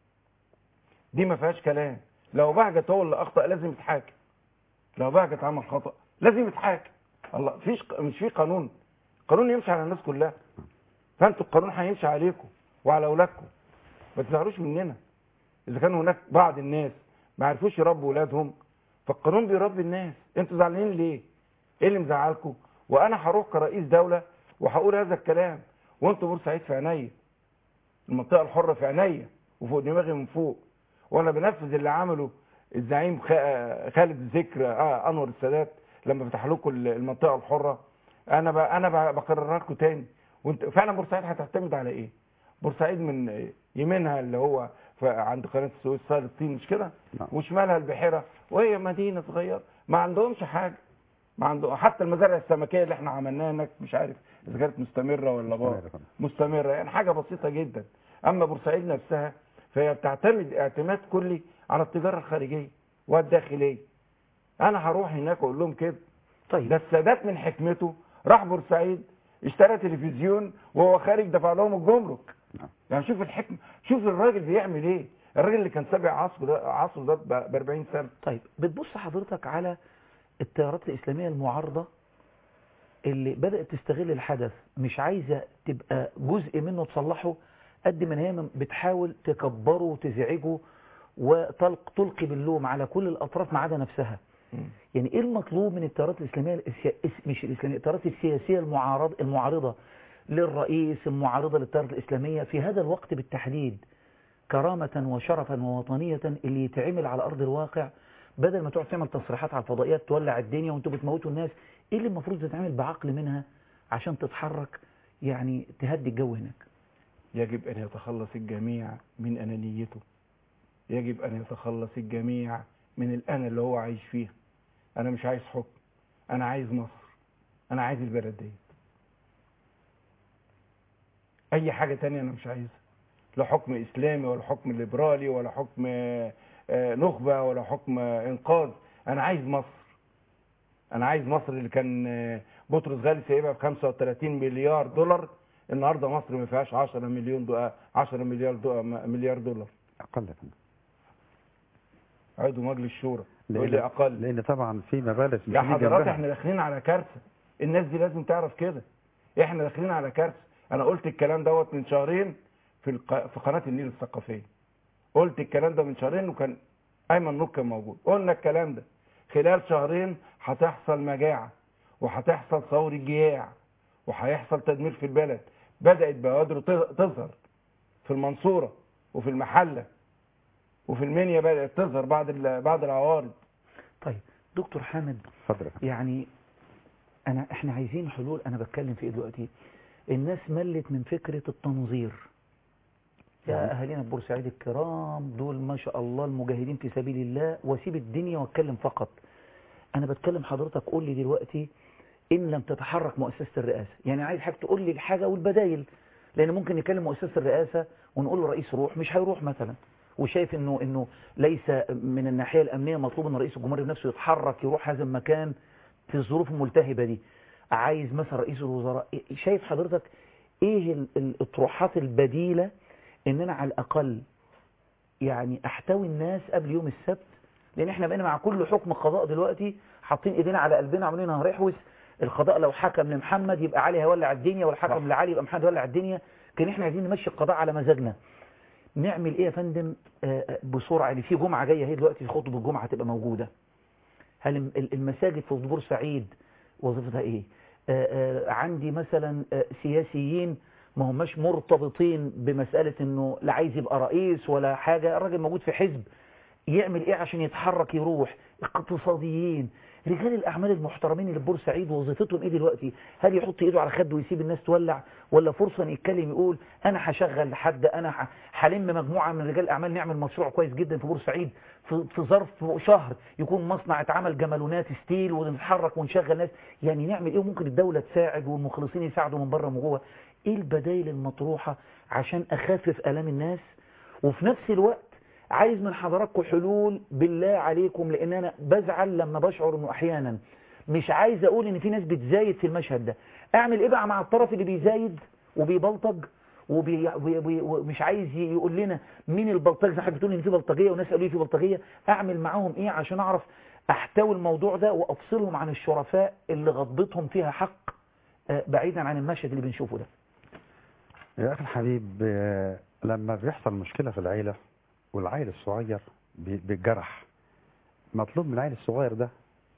دي ما فيهاش كلام لو بهجت هو اللي اخطا لازم يتحاكم لو بهجت عمل خطا لازم يتحاكم الله فيش مش في قانون قانون يمشي على الناس كلها فانتوا القانون هيمشي عليكم وعلى اولادكم ما تزعلوش مننا اذا كان هناك بعض الناس ما عرفوش يربوا اولادهم فالقانون بيربي الناس انتوا زعلانين ليه ايه اللي مزعلكم وانا هروح كرئيس دوله وهقول هذا الكلام وانتوا بورسعيد في عينيا المنطقه الحره في عينيا وفوق دماغي من فوق وانا بنفذ اللي عمله الزعيم خ- خالد ذكر آه انور السادات لما فتح لكم المنطقه الحره انا ب... انا ب... بكررها لكم تاني وانت فعلا بورسعيد هتعتمد على ايه بورسعيد من يمينها اللي هو ف- عند قناه السويس سهل الطين مش كده نعم. وشمالها البحيره وهي مدينه صغيره ما عندهمش حاجه ما عنده حتى المزارع السمكيه اللي احنا عملناها هناك مش عارف اذا كانت مستمره ولا بار مستمرة. مستمره يعني حاجه بسيطه جدا اما بورسعيد نفسها فهي بتعتمد اعتماد كلي على التجاره الخارجيه والداخليه انا هروح هناك واقول لهم كده طيب ده السادات من حكمته راح بورسعيد اشترى تلفزيون وهو خارج دفع لهم الجمرك نعم. يعني شوف الحكمه شوف الراجل بيعمل ايه الراجل اللي كان سابق عصره ده عصره ده ب 40 سنه طيب بتبص حضرتك على التيارات الإسلامية المعارضة اللي بدأت تستغل الحدث مش عايزة تبقى جزء منه تصلحه قد ما هي من- بتحاول تكبره وتزعجه وتلقي باللوم على كل الأطراف ما عدا نفسها يعني ايه المطلوب من التيارات الإسلامية السيا... مش الإسلامية التيارات السياسية المعارض المعارضة للرئيس المعارضة للتيارات الإسلامية في هذا الوقت بالتحديد كرامة وشرفا ووطنية اللي يتعمل على أرض الواقع بدل ما تقعد تعمل تصريحات على الفضائيات تولع الدنيا وانتوا بتموتوا الناس ايه اللي المفروض تتعمل بعقل منها عشان تتحرك يعني تهدي الجو هناك يجب أن يتخلص الجميع من أنانيته يجب أن يتخلص الجميع من الأنا اللي هو عايش فيها أنا مش عايز حكم أنا عايز مصر أنا عايز البلد دي أي حاجة تانية أنا مش عايزها لا حكم إسلامي ولا حكم ليبرالي ولا حكم آه، نخبة ولا حكم إنقاذ أنا عايز مصر أنا عايز مصر اللي كان آه، بطرس غالي سايبها ب 35 مليار دولار النهارده مصر ما فيهاش 10 مليون دو... 10 مليار دو... مليار دولار اقل يا فندم. عضو مجلس الشورى يقول لان لي اقل لان طبعا في مبالغ يا بتيجي حضرات جنبها. احنا داخلين على كارثه الناس دي لازم تعرف كده احنا داخلين على كارثه انا قلت الكلام دوت من شهرين في الق... في قناه النيل الثقافيه قلت الكلام ده من شهرين وكان ايمن نور كان موجود قلنا الكلام ده خلال شهرين هتحصل مجاعه وهتحصل ثوره جياع وهيحصل تدمير في البلد بدات بوادر ت- تظهر في المنصوره وفي المحله وفي المنيا بدات تظهر بعد ال... بعد العوارض طيب دكتور حامد اتفضل يعني انا احنا عايزين حلول انا بتكلم في ايه دلوقتي الناس ملت من فكرة التنظير يا اهالينا بورسعيد الكرام دول ما شاء الله المجاهدين في سبيل الله واسيب الدنيا واتكلم فقط انا بتكلم حضرتك قول لي دلوقتي ان لم تتحرك مؤسسة الرئاسة يعني عايز حاجة تقول لي الحاجة والبدايل لان ممكن نكلم مؤسسة الرئاسة ونقول له رئيس روح مش هيروح مثلا وشايف انه انه ليس من الناحية الامنية مطلوب ان رئيس الجمهورية بنفسه يتحرك يروح هذا المكان في الظروف الملتهبة دي عايز مثلا رئيس الوزراء شايف حضرتك ايه ال- الاطروحات البديلة ان انا على الاقل يعني احتوي الناس قبل يوم السبت لان احنا بقينا مع كل حكم قضاء دلوقتي حاطين ايدينا على قلبنا عاملين هنرحوس القضاء لو حكم لمحمد يبقى علي هيولع الدنيا والحكم لعلي يبقى محمد هيولع الدنيا كان احنا عايزين نمشي القضاء على مزاجنا نعمل ايه يا فندم آه، آه، بسرعه اللي في جمعه جايه اهي دلوقتي خطبه الجمعه هتبقى موجوده هل الم- ال- المساجد في بورسعيد وظيفتها ايه آه، آه، عندي مثلا آه، سياسيين ما هماش مرتبطين بمسألة انه لا عايز يبقى رئيس ولا حاجة الراجل موجود في حزب يعمل ايه عشان يتحرك يروح اقتصاديين رجال الاعمال المحترمين اللي في بورسعيد وظيفتهم ايه دلوقتي هل يحط ايده على خده ويسيب الناس تولع ولا فرصه ان يتكلم يقول انا هشغل حد انا ه- هلم مجموعه من رجال الاعمال نعمل مشروع كويس جدا في بورسعيد في في ظرف شهر يكون مصنع اتعمل جمالونات ستيل ونتحرك ونشغل ناس يعني نعمل ايه ممكن الدوله تساعد والمخلصين يساعدوا من بره ومن جوه ايه البدائل المطروحه عشان اخفف الام الناس وفي نفس الوقت عايز من حضراتكم حلول بالله عليكم لان انا بزعل لما بشعر انه احيانا مش عايز اقول ان في ناس بتزايد في المشهد ده اعمل ايه بقى مع الطرف اللي بيزايد وبيبلطج وبي- وبي- وبي- ومش عايز ي- يقول لنا مين البلطجي زي حضرتك بتقول ان في بلطجيه وناس قالوا لي في بلطجيه اعمل معاهم ايه عشان اعرف احتوي الموضوع ده وافصلهم عن الشرفاء اللي غضبتهم فيها حق آه، بعيدا عن المشهد اللي بنشوفه ده يا اخي الحبيب آه، لما بيحصل مشكله في العيله والعيل الصغير بي- بيتجرح مطلوب من العيل الصغير ده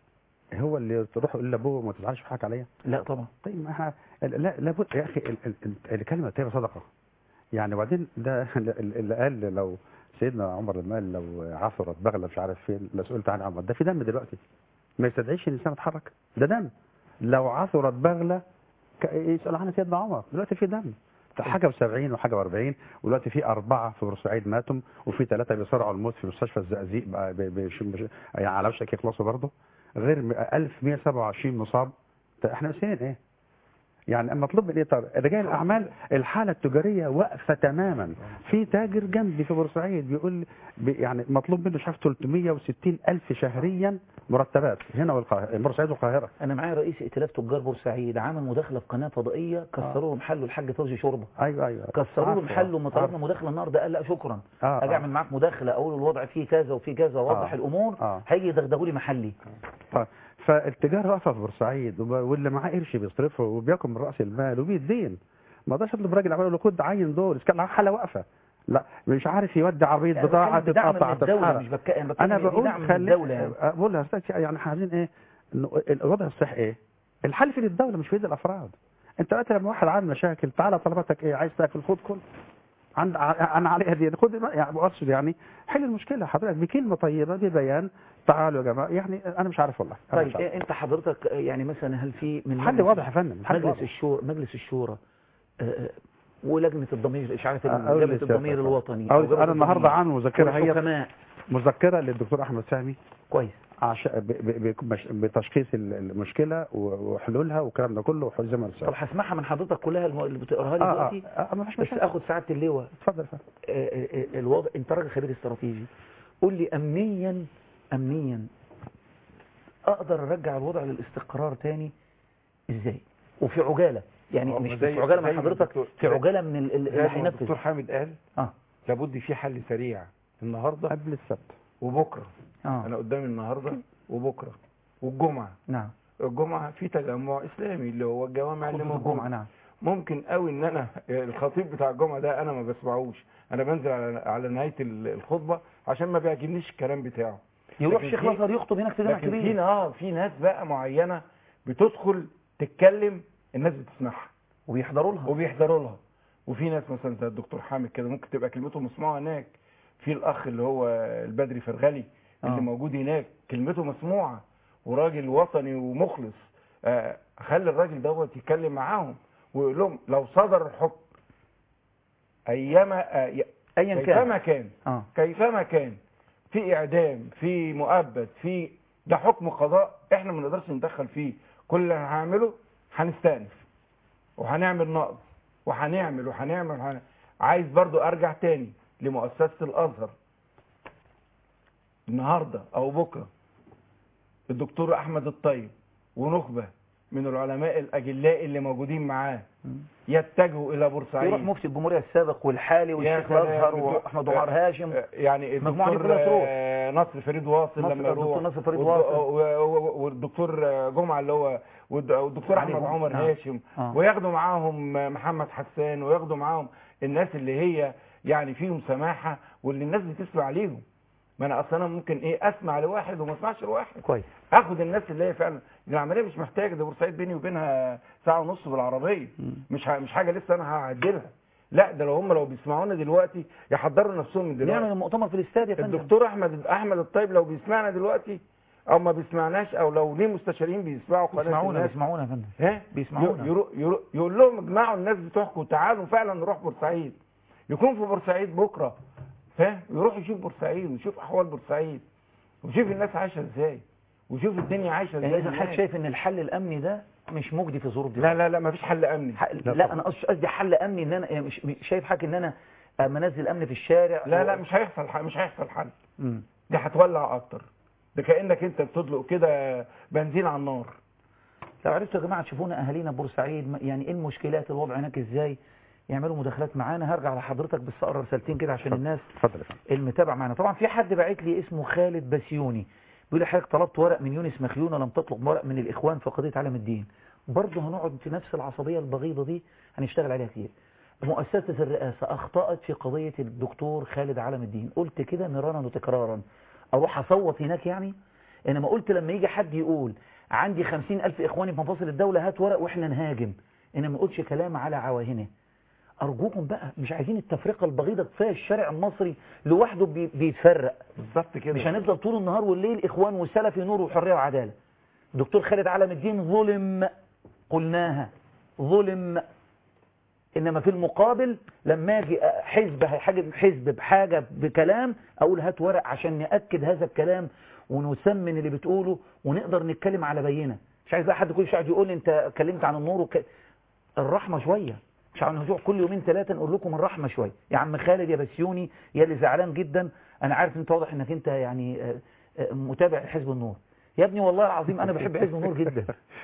هو اللي تروح يقول لابوه ما تزعلش في حاجه عليا لا طبعا طيب ما احنا لا لابد يا اخي ال- ال- ال- الكلمه الطيبه صدقه يعني وبعدين ده اللي قال لو سيدنا عمر لما قال لو عثرت بغله مش عارف فين لو سئلت عن عمر ده في دم دلوقتي ما يستدعيش ان الانسان يتحرك ده دم لو عثرت بغله ك- يسال عنها سيدنا عمر دلوقتي في دم حاجه و70 وحاجه و40 ودلوقتي في اربعه في بورسعيد ماتوا وفي ثلاثه بيصارعوا الموت في مستشفى الزقازيق بقى بي- بيش- بيش- يعني على وشك يخلصوا برضه غير م- 1127 مصاب طيب احنا ناسيين ايه؟ يعني المطلوب من ايه طب رجال الاعمال الحاله التجاريه واقفه تماما في تاجر جنبي في بورسعيد بيقول بي- يعني مطلوب منه شاف 360 الف شهريا مرتبات هنا والقاهره بورسعيد والقاهره انا معايا رئيس ائتلاف تجار بورسعيد عمل مداخله في قناه فضائيه كسروا له محله الحاج فوزي شوربه ايوه ايوه كسروا له عارفه. محله وما طلبنا عارفه. مداخله النهارده قال لا شكرا آه، اجي آه. اعمل معاك مداخله اقول الوضع فيه كذا وفيه كذا واوضح آه. الامور آه. هيجي يدغدغوا لي محلي طيب فالتجاره واقفه في بورسعيد وب- واللي معاه قرش بيصرفه وبياكل من راس المال وبيدين ما اقدرش اطلب راجل اعمل له خد عين دول إذا كان حاله واقفه لا مش عارف يودي عربيه لا، بضاعه بتكلم بدعم تتقطع من الدولة، تتحرق. مش بك- أنا بتكلم انا إن في بقول دعم من خلي الدولة يعني. بقول يا استاذ يعني احنا عايزين ايه إنه الوضع الصحي ايه الحل في الدوله مش في ايد الافراد انت دلوقتي لما واحد عامل مشاكل تعالى طلباتك ايه عايز تاكل خد كل عند ع- انا عليها دي خد بقى- يعني اقصد يعني حل المشكله حضرتك بكلمه طيبه ببيان تعالوا يا جماعه يعني انا مش عارف والله أنا مش طيب عارف. إيه انت حضرتك آه، يعني مثلا هل في من حل مجلس- واضح يا فندم حل مجلس واضح. الشورى مجلس الشورى آه، آه، ولجنه الضمير اشعاعات أقول لجنه للسيادة الضمير طبعا. الوطني أقول- أو جبهة انا النهارده الضمير عامل مذكره هي والحكماء مذكره للدكتور احمد سامي كويس عش... ب... ب... ب... مش- بتشخيص ال- المشكله و- وحلولها والكلام ده كله وحل زي ما طب رسالة. هسمعها من حضرتك كلها الم- اللي بتقراها لي آه، دلوقتي آه، آه، ما فيش بس مشاكل. اخد سعاده اللواء اتفضل اتفضل آه، آه، آه، الوضع انت راجل خبير استراتيجي قول لي امنيا امنيا اقدر ارجع الوضع للاستقرار تاني ازاي وفي عجاله يعني هو مش زي- في عجاله زي مع ما حضرتك الدكتور- في عجاله من ال- ال- زي اللي ما هينفذ الدكتور حامد قال اه لابد في حل سريع النهارده قبل السبت وبكره اه انا قدامي النهارده وبكره والجمعه نعم الجمعه في تجمع اسلامي اللي هو الجوامع اللي خطبة موجود الجمعه نعم ممكن قوي ان انا الخطيب بتاع الجمعه ده انا ما بسمعوش انا بنزل على على نهايه ال- الخطبه عشان ما بيعجبنيش الكلام بتاعه يروح لكن شيخ في- الازهر يخطب هناك في جامع لكن في كبير اه في ناس بقى معينه بتدخل تتكلم الناس بتسمعها وبيحضروا لها وبيحضروا لها وفي ناس مثلا زي الدكتور حامد كده ممكن تبقى كلمته مسموعه هناك في الاخ اللي هو البدري فرغلي اللي آه. موجود هناك كلمته مسموعه وراجل وطني ومخلص آه، خلي الراجل دوت يتكلم معاهم ويقول لهم لو صدر الحكم ايما آه، ي- ايا كان كيفما كان اه كيفما كان في اعدام في مؤبد في ده حكم قضاء احنا ما نقدرش ندخل فيه كل اللي هنعمله هنستأنف وهنعمل نقض وهنعمل وهنعمل وهن... عايز برضو ارجع تاني لمؤسسة الازهر النهاردة او بكرة الدكتور احمد الطيب ونخبة من العلماء الاجلاء اللي موجودين معاه يتجهوا الى بورسعيد يروح مفتي الجمهوريه السابق والحالي يا والشيخ سلام. الازهر الدكتور- واحمد عمر هاشم آه، يعني المجموعة دي الدكتور كلها تروح. آه، نصر فريد واصل نصر- لما يروح الدكتور نصر فريد والد- واصل. و- و- والدكتور آه، جمعه اللي هو والد- والدكتور علي احمد جمعة. عمر نعم. هاشم آه. وياخدوا معاهم آه، محمد حسان وياخدوا معاهم الناس اللي هي يعني فيهم سماحه واللي الناس بتسمع عليهم ما انا اصلا ممكن ايه اسمع لواحد وما اسمعش لواحد كويس اخد الناس اللي هي فعلا العمليه مش محتاجه ده بورسعيد بيني وبينها ساعه ونص بالعربيه مش ه- مش حاجه لسه انا هعدلها لا ده لو هم لو بيسمعونا دلوقتي يحضروا نفسهم من دلوقتي نعمل المؤتمر في الاستاد يا فندم الدكتور احمد احمد الطيب لو بيسمعنا دلوقتي او ما بيسمعناش او لو ليه مستشارين بيسمعوا قناه بيسمعونا الناس بيسمعونا يا فندم ها بيسمعونا. يرو يرو يقول لهم اجمعوا الناس بتوعكم تعالوا فعلا نروح بورسعيد يكون في بورسعيد بكره ها يروح يشوف بورسعيد ويشوف احوال بورسعيد ويشوف الناس عايشه ازاي ويشوف الدنيا عايشه ازاي يعني اذا هناك. حضرتك شايف ان الحل الامني ده مش مجدي في الظروف دي لا لا لا مفيش حل امني ح- لا انا قصدي قصدي حل امني ان انا يعني مش مش شايف حاجه ان انا اما انزل امن في الشارع لا و- لا مش هيحصل ح- مش هيحصل حل مم. دي هتولع اكتر ده كانك انت بتطلق كده بنزين على النار لو عرفتوا يا جماعه تشوفونا اهالينا بورسعيد م- يعني ايه المشكلات الوضع هناك ازاي يعملوا مداخلات معانا هرجع لحضرتك بس اقرا رسالتين كده عشان الناس اتفضل يا فندم. المتابع معانا طبعا في حد باعت لي اسمه خالد بسيوني بيقول لي حضرتك طلبت ورق من يونس مخيون لم تطلب ورق من الاخوان في قضيه علم الدين برضه هنقعد في نفس العصبيه البغيضه دي هنشتغل عليها كتير مؤسسه الرئاسه اخطات في قضيه الدكتور خالد علم الدين قلت كده مرارا وتكرارا اروح اصوت هناك يعني انما قلت لما يجي حد يقول عندي خمسين ألف إخواني في مفاصل الدولة هات ورق وإحنا نهاجم إنما ما أقولش كلام على عواهنه أرجوكم بقى مش عايزين التفرقة البغيضة كفاية الشارع المصري لوحده بي- بيتفرق بالظبط كده مش هنفضل طول النهار والليل إخوان وسلفي نور وحرية وعدالة دكتور خالد علم الدين ظلم قلناها ظلم إنما في المقابل لما أجي حزب هيحاجب حزب بحاجة بكلام أقول هات ورق عشان نأكد هذا الكلام ونسمن اللي بتقوله ونقدر نتكلم على بينة مش عايز بقى حد كل شويه يقول لي انت اتكلمت عن النور وك... الرحمة شوية مش عن هجوع كل يومين ثلاثة نقول لكم الرحمة شوية يا عم خالد يا بسيوني يا اللي زعلان جدا انا عارف انت واضح انك انت يعني آه، آه، متابع حزب النور يا ابني والله العظيم انا بحب حزب النور جدا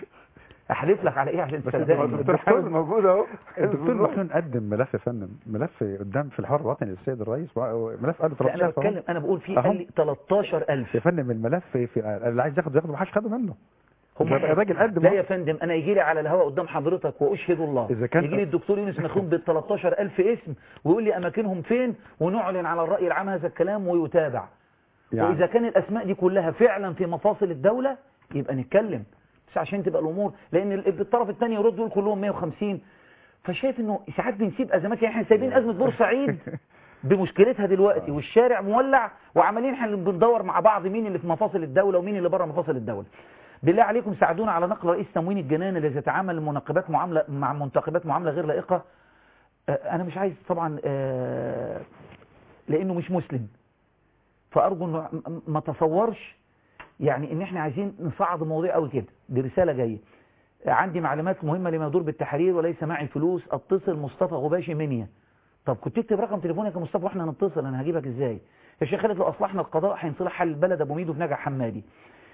احلف لك على ايه عشان تصدقني الدكتور حامد موجود اهو الدكتور مخيون قدم ملف يا فندم ملف قدام في الحوار الوطني للسيد الرئيس ملف قال لا انا بتكلم انا بقول فيه قال لي 13000 يا فندم الملف في اللي عايز ياخده ياخده ما حدش خده منه هم الراجل قدم لا يا فندم انا يجي لي على الهواء قدام حضرتك واشهد الله إذا كان- يجي لي الدكتور يونس مخيون بال 13000 اسم ويقول لي اماكنهم فين ونعلن على الراي العام هذا الكلام ويتابع يعني. واذا كان الاسماء دي كلها فعلا في مفاصل الدوله يبقى نتكلم بس عشان تبقى الامور لان ال- الطرف الثاني يرد يقول كلهم 150 فشايف انه ساعات بنسيب ازمات يعني احنا سايبين ازمه بورسعيد بمشكلتها دلوقتي والشارع مولع وعمالين احنا بندور مع بعض مين اللي في مفاصل الدوله ومين اللي بره مفاصل الدوله بالله عليكم ساعدونا على نقل رئيس تموين الجنان الذي يتعامل منقبات معامله مع منتخبات معامله غير لائقه آه، انا مش عايز طبعا آه، لانه مش مسلم فارجو انه م- ما تصورش يعني ان احنا عايزين نصعد المواضيع قوي كده دي رساله جايه عندي معلومات مهمه لما يدور بالتحرير وليس معي فلوس اتصل مصطفى غباشي منيا طب كنت تكتب رقم تليفونك يا مصطفى واحنا نتصل انا هجيبك ازاي يا شيخ خالد لو اصلحنا القضاء هينصلح حل البلد ابو ميدو في نجع حمادي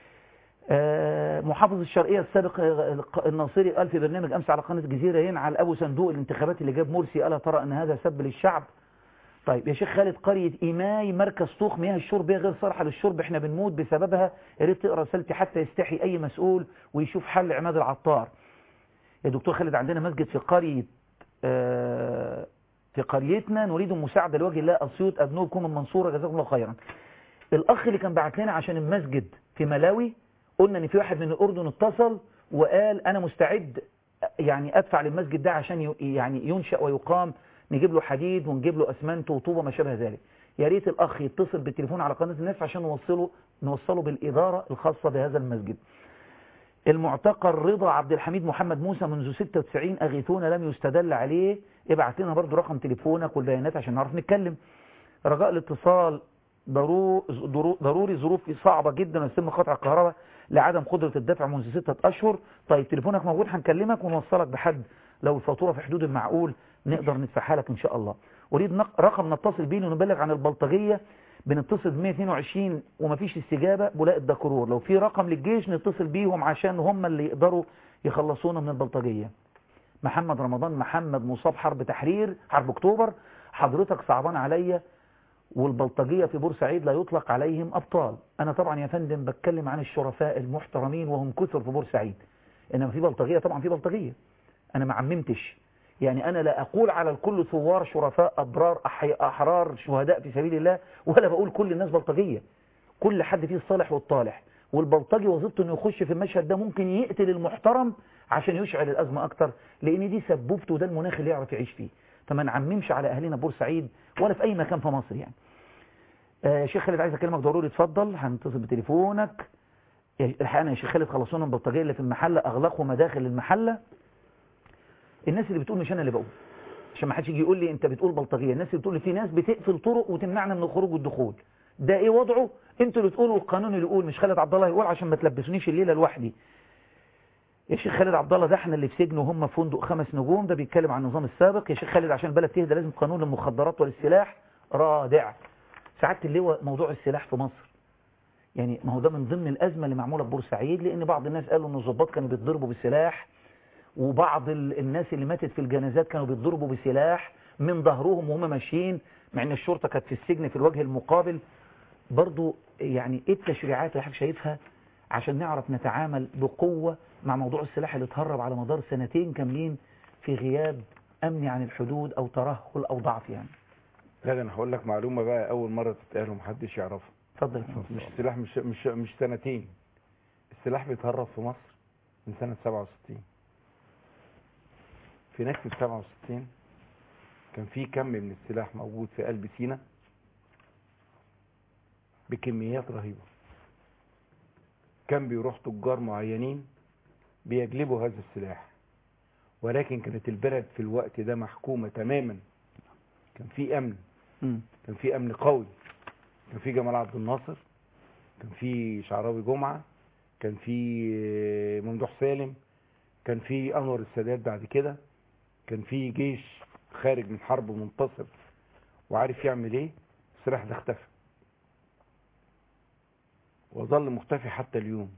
آه، محافظ الشرقية السابق آه، الناصري قال في برنامج أمس على قناة الجزيرة ينعل أبو صندوق الانتخابات اللي جاب مرسي ألا ترى أن هذا سب للشعب طيب يا شيخ خالد قرية إيماي مركز طوخ مياه الشرب هي غير صالحة للشرب احنا بنموت بسببها يا ريت تقرا رسالتي حتى يستحي أي مسؤول ويشوف حل عماد العطار يا دكتور خالد عندنا مسجد في قرية آه، في قريتنا نريد مساعدة لوجه الله أسيوط أبنوبكم المنصورة جزاكم الله خيرا الأخ اللي كان بعت لنا عشان المسجد في ملاوي قلنا ان في واحد من الاردن اتصل وقال انا مستعد يعني ادفع للمسجد ده عشان ي- يعني ينشأ ويقام نجيب له حديد ونجيب له اسمنت وطوبه ما شابه ذلك يا ريت الاخ يتصل بالتليفون على قناه الناس عشان نوصله نوصله بالاداره الخاصه بهذا المسجد المعتقل رضا عبد الحميد محمد موسى منذ 96 اغيثونا لم يستدل عليه ابعت لنا برضو رقم تليفونك والبيانات عشان نعرف نتكلم رجاء الاتصال ضرو- ضرو- ضروري ظروف صعبة جدا ويتم قطع الكهرباء لعدم قدرة الدفع منذ ستة أشهر طيب تليفونك موجود هنكلمك ونوصلك بحد لو الفاتورة في حدود المعقول نقدر ندفعها لك إن شاء الله أريد نق- رقم نتصل بيه لنبلغ عن البلطجية بنتصل ب 122 ومفيش استجابة بولاء الدكرور لو في رقم للجيش نتصل بيهم عشان هم اللي يقدروا يخلصونا من البلطجية محمد رمضان محمد مصاب حرب تحرير حرب اكتوبر حضرتك صعبان عليا والبلطجية في بورسعيد لا يطلق عليهم أبطال أنا طبعا يا فندم بتكلم عن الشرفاء المحترمين وهم كثر في بورسعيد إنما في بلطجية طبعا في بلطجية أنا ما عممتش يعني أنا لا أقول على الكل ثوار شرفاء أبرار أحي- أحرار شهداء في سبيل الله ولا بقول كل الناس بلطجية كل حد فيه الصالح والطالح والبلطجي وظيفته انه يخش في المشهد ده ممكن يقتل المحترم عشان يشعل الازمه اكتر لان دي سبوبته ده المناخ اللي يعرف يعيش فيه فما نعممش على اهلنا بورسعيد ولا في اي مكان في مصر يعني آه شيخ خالد عايز اكلمك ضروري اتفضل هنتصل بتليفونك يا- الحقيقه يا شيخ خالد خلصونا من البلطجيه اللي في المحله اغلقوا مداخل المحله الناس اللي بتقول مش انا اللي بقول عشان ما حدش يجي يقول لي انت بتقول بلطجيه الناس اللي بتقول لي في ناس بتقفل طرق وتمنعنا من الخروج والدخول ده ايه وضعه انتوا اللي تقولوا القانون اللي يقول مش خالد عبد الله يقول عشان ما تلبسونيش الليله لوحدي يا شيخ خالد عبد الله ده احنا اللي في سجن وهم في فندق خمس نجوم ده بيتكلم عن النظام السابق يا شيخ خالد عشان البلد تهدى لازم قانون المخدرات والسلاح رادع سعاده اللواء موضوع السلاح في مصر يعني ما هو ده من ضمن الازمه اللي معموله في بورسعيد لان بعض الناس قالوا ان الضباط كانوا بيتضربوا بالسلاح وبعض ال- الناس اللي ماتت في الجنازات كانوا بيتضربوا بسلاح من ظهرهم وهم ماشيين مع ان الشرطه كانت في السجن في الوجه المقابل برضو يعني ايه التشريعات اللي حضرتك شايفها عشان نعرف نتعامل بقوة مع موضوع السلاح اللي اتهرب على مدار سنتين كاملين في غياب أمني عن الحدود أو ترهل أو ضعف يعني لا ده انا هقول لك معلومه بقى اول مره تتقال ومحدش يعرفها اتفضل مش السلاح مش مش مش سنتين السلاح بيتهرب في مصر من سنه 67 في نكسه 67 كان في كم من السلاح موجود في قلب سينا بكميات رهيبه كان بيروح تجار معينين بيجلبوا هذا السلاح ولكن كانت البلد في الوقت ده محكومه تماما كان في امن مم. كان في امن قوي كان في جمال عبد الناصر كان في شعراوي جمعه كان في ممدوح سالم كان في انور السادات بعد كده كان في جيش خارج من حرب منتصر وعارف يعمل ايه السلاح ده اختفى وظل مختفي حتى اليوم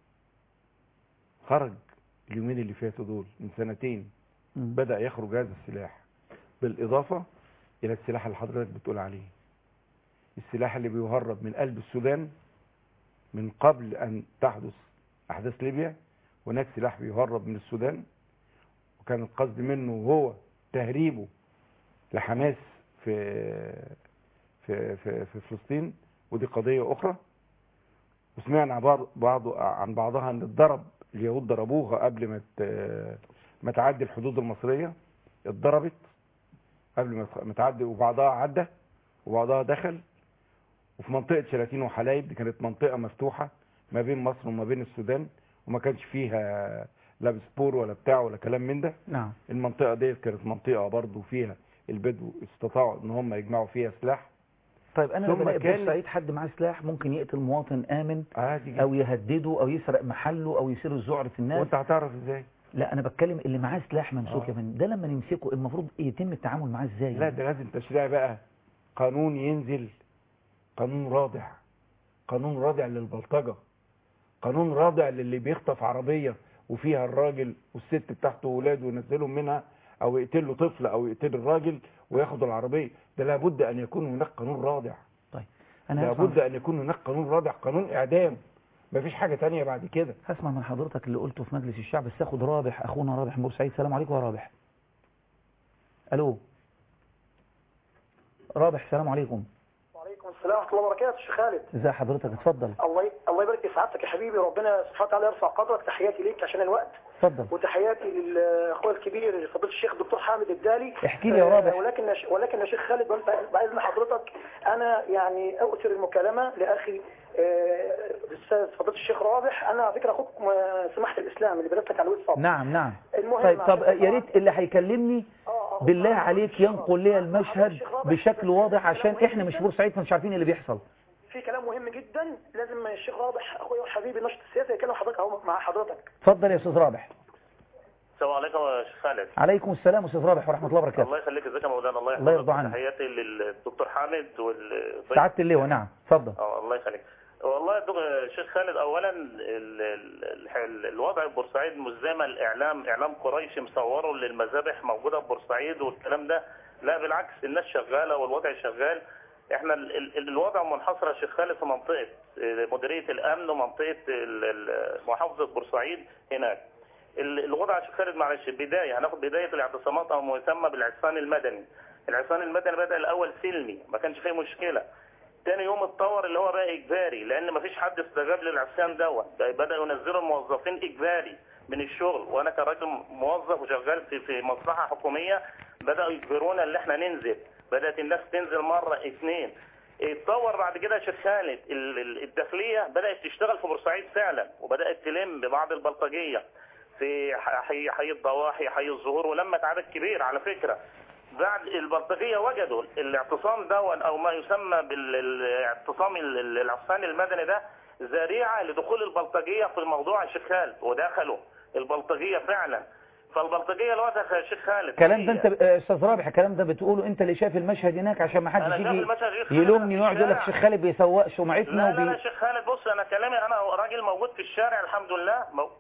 خرج اليومين اللي فاتوا دول من سنتين مم. بدأ يخرج هذا السلاح بالإضافة إلى السلاح اللي حضرتك بتقول عليه السلاح اللي بيهرب من قلب السودان من قبل أن تحدث أحداث ليبيا هناك سلاح بيهرب من السودان وكان القصد منه هو تهريبه لحماس في في في, في فلسطين ودي قضية أخرى وسمعنا عن بعض بعض عن بعضها ان اتضرب اليهود ضربوها قبل ما ت- ما تعدي الحدود المصرية اتضربت قبل ما تخ- ما تعدي وبعضها عدى وبعضها دخل وفي منطقة شلاتين وحلايب دي كانت منطقة مفتوحة ما بين مصر وما بين السودان وما كانش فيها لا بسبور ولا بتاع ولا كلام من ده نعم المنطقة ديت كانت منطقة برضو فيها البدو استطاعوا ان هم يجمعوا فيها سلاح طيب انا لما ثم بلاقي كان- بورسعيد حد معاه سلاح ممكن يقتل مواطن امن عادي جدا او يهدده او يسرق محله او يثير الذعر في الناس وانت هتعرف ازاي لا انا بتكلم اللي معاه سلاح ممسوك آه. يا فندم ده لما نمسكه المفروض يتم التعامل معاه ازاي لا ده لازم تشريع بقى قانون ينزل قانون رادع قانون رادع للبلطجة قانون رادع للي بيخطف عربية وفيها الراجل والست بتاعته وولاده وينزلهم منها او يقتل له طفل او يقتل الراجل وياخد العربية ده لابد ان يكون هناك قانون رادع انا لابد هسمع, ان يكون هناك قانون رادع قانون اعدام مفيش حاجة تانية بعد كده هسمع من حضرتك اللي قلته في مجلس الشعب بس اخد رابح اخونا رابح من بورسعيد السلام عليكم يا رابح الو رابح السلام عليكم وعليكم السلام ورحمه الله وبركاته شيخ خالد ازي حضرتك اتفضل الله الله يبارك في سعادتك يا حبيبي ربنا سبحانه وتعالى يرفع قدرك تحياتي ليك عشان الوقت اتفضل وتحياتي للاخوه الكبير فضيله الشيخ الدكتور حامد الدالي احكي لي يا رابح. آه، ولكن يا ش- ولكن يا شيخ خالد وأنت- باذن حضرتك انا يعني اؤثر المكالمه لاخي آه، الاستاذ فضيله الشيخ رابح انا على فكره اخوك آه، سماحه الاسلام اللي بداتك على الواتساب نعم نعم المهم طيب طب عشان- يا ريت اللي هيكلمني بالله عليك ينقل لي المشهد بشكل واضح عشان احنا مش بورسعيد فمش عارفين اللي بيحصل في كلام مهم جدا لازم الشيخ رابح اخويا وحبيبي الناشط السياسي يتكلم حضرتك اهو مع حضرتك اتفضل يا استاذ رابح السلام عليكم يا شيخ خالد عليكم السلام استاذ رابح ورحمه الله وبركاته الله يخليك ازيك يا مولانا الله الله يحفظك يرضى عنك. تحياتي للدكتور حامد والضيف سعاده اللواء نعم اتفضل اه الله يخليك والله يا دك- شيخ خالد اولا ال- ال- ال- الوضع في بورسعيد مش زي ما الاعلام اعلام قريش مصوره للمذابح موجوده في بورسعيد والكلام ده لا بالعكس الناس شغاله والوضع شغال احنا ال- ال- الوضع منحصر يا شيخ خالد في منطقه اه، مديريه الامن ومنطقه ال- ال- محافظه بورسعيد هناك ال- الوضع يا شيخ خالد معلش بدايه هناخد بدايه الاعتصامات او ما يسمى بالعصيان المدني العصيان المدني بدا الاول سلمي ما كانش فيه مشكله تاني يوم اتطور اللي هو بقى اجباري لان مفيش حد استجاب للعصيان دوت بقى بداوا ينزلوا الموظفين اجباري من الشغل وانا كراجل موظف وشغال في في مصلحه حكوميه بداوا يجبرونا ان احنا ننزل بدات الناس تنزل مره اثنين اتطور بعد كده يا شيخ خالد ال- ال- الداخليه بدات تشتغل في بورسعيد فعلا وبدات تلم ببعض البلطجيه في ح- حي حي الضواحي حي الزهور ولمت عدد كبير على فكره بعد البلطجيه وجدوا الاعتصام ده او ما يسمى بالاعتصام ال- ال- العصفان المدني ده ذريعه لدخول البلطجيه في الموضوع يا شيخ خالد ودخلوا البلطجيه فعلا فالبلطجيه الوقت يا شيخ خالد الكلام ده هي- انت آه، استاذ رابح الكلام ده بتقوله انت اللي شايف المشهد هناك عشان ما أنا حدش شايف يجي المشهد غير خالد يلومني في ويقعد يقول لك الشارع. شيخ خالد بيسوق سمعتنا لا لا لا وبي... يا شيخ خالد بص انا كلامي انا راجل موجود في الشارع الحمد لله مو...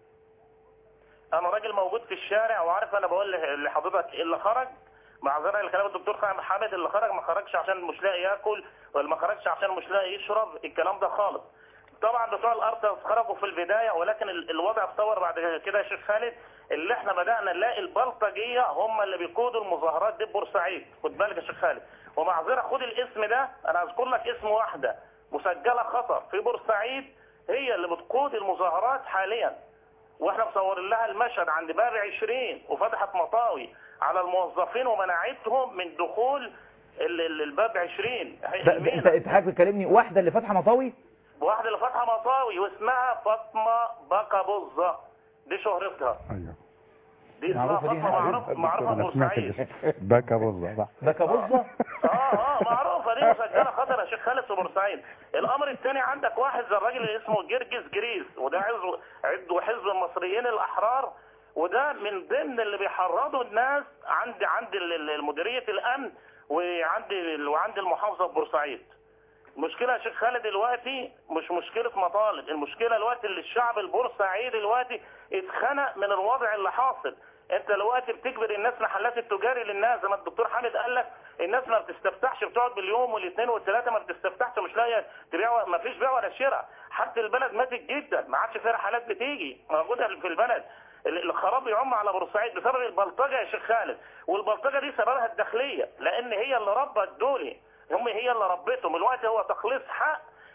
انا راجل موجود في الشارع وعارف انا بقول ل- لحضرتك اللي خرج معذره لكلام الدكتور خالد حامد اللي خرج ما خرجش عشان مش لاقي ياكل ولا ما خرجش عشان مش لاقي يشرب الكلام ده خالص طبعا بتوع الارض خرجوا في البدايه ولكن ال- الوضع اتطور بعد كده يا شيخ خالد اللي احنا بدانا نلاقي البلطجيه هم اللي بيقودوا المظاهرات دي في بورسعيد خد بالك يا شيخ خالد ومعذره خد الاسم ده انا هذكر لك اسم واحده مسجله خطر في بورسعيد هي اللي بتقود المظاهرات حاليا واحنا مصورين لها المشهد عند باب 20 وفتحت مطاوي على الموظفين ومنعتهم من دخول ال- ال- الباب 20 ده- ده- انت انت حضرتك بتكلمني واحده اللي فاتحه مطاوي واحدة اللي فاتحة مطاوي واسمها فاطمة بكا بزة دي شهرتها ايوه دي اسمها معروفة دي فاطمة معروف معروفة في انا سمعت بورسعيد الاسم بكى بظه صح بكى بزه اه اه معروفة دي مسجلة خطر يا شيخ خالد في بورسعيد الامر الثاني عندك واحد زي الراجل اللي اسمه جرجس جريس وده عضو عضو حزب المصريين الاحرار وده من ضمن اللي بيحرضوا الناس عند عند ال- ال- مديرية الامن وعند ال- وعند المحافظة في بورسعيد المشكلة يا شيخ خالد دلوقتي مش مشكلة مطالب المشكلة دلوقتي اللي الشعب البورسعيدي دلوقتي اتخنق من الوضع اللي حاصل انت دلوقتي بتجبر الناس محلات التجاري للناس زي ما الدكتور حامد قال لك الناس ما بتستفتحش بتقعد باليوم والاثنين والثلاثه ما بتستفتحش مش لاقيه تبيع ما فيش بيع ولا شراء حتى البلد ماتت جدا ما عادش فيها رحلات بتيجي موجوده في البلد ال- الخراب يعم على بورسعيد بسبب البلطجه يا شيخ خالد والبلطجه دي سببها الداخليه لان هي اللي ربت دول هم هي اللي ربتهم الوقت هو تخليص حق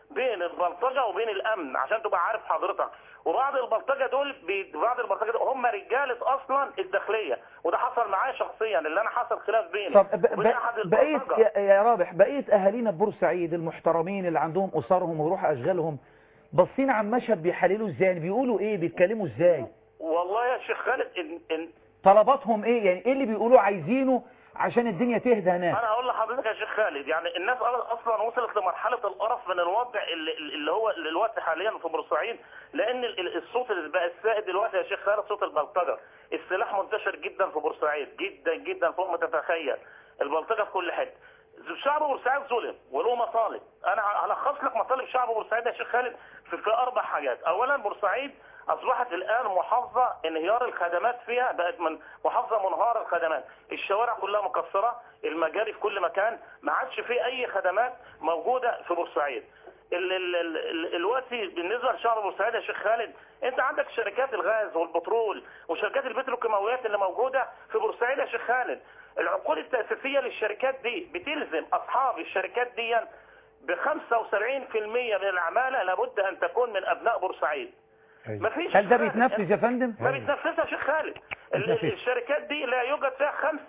بين البلطجه وبين الامن عشان تبقى عارف حضرتك وبعض البلطجه دول بي- بعض البلطجه دول هم رجاله اصلا الداخليه وده حصل معايا شخصيا اللي انا حصل خلاف بيني طب ب- وبين ب- احد بقيت البلطجه يا يا رابح بقيت اهالينا ببورسعيد المحترمين اللي عندهم اسرهم ويروحوا اشغالهم باصين على المشهد بيحللوا ازاي يعني بيقولوا ايه بيتكلموا ازاي والله يا شيخ خالد إن إن طلباتهم ايه يعني ايه اللي بيقولوا عايزينه عشان الدنيا تهدى هناك انا هقول لحضرتك يا شيخ خالد يعني الناس اصلا وصلت لمرحله القرف من الوضع اللي, اللي هو دلوقتي حاليا في بورسعيد لان ال- ال- الصوت اللي بقى السائد دلوقتي يا شيخ خالد صوت البلطجه السلاح منتشر جدا في بورسعيد جدا جدا فوق ما تتخيل البلطجه في كل حته شعب بورسعيد ظلم وله مطالب انا هلخص لك مطالب شعب بورسعيد يا شيخ خالد في, في اربع حاجات اولا بورسعيد اصبحت الان محافظه انهيار الخدمات فيها بقت من محافظه منهاره الخدمات الشوارع كلها مكسره المجاري في كل مكان ما عادش في اي خدمات موجوده في بورسعيد ال- ال- ال- ال- دلوقتي بالنسبه لشعب بورسعيد يا شيخ خالد انت عندك شركات الغاز والبترول وشركات البتروكيماويات اللي موجوده في بورسعيد يا شيخ خالد العقود التاسيسيه للشركات دي بتلزم اصحاب الشركات دي ب 75% من العماله لابد ان تكون من ابناء بورسعيد مفيش هل ده بيتنفذ يا فندم ما بيتنفذها يا شيخ خالد ال- ال- بيتنفذ. الشركات دي لا يوجد فيها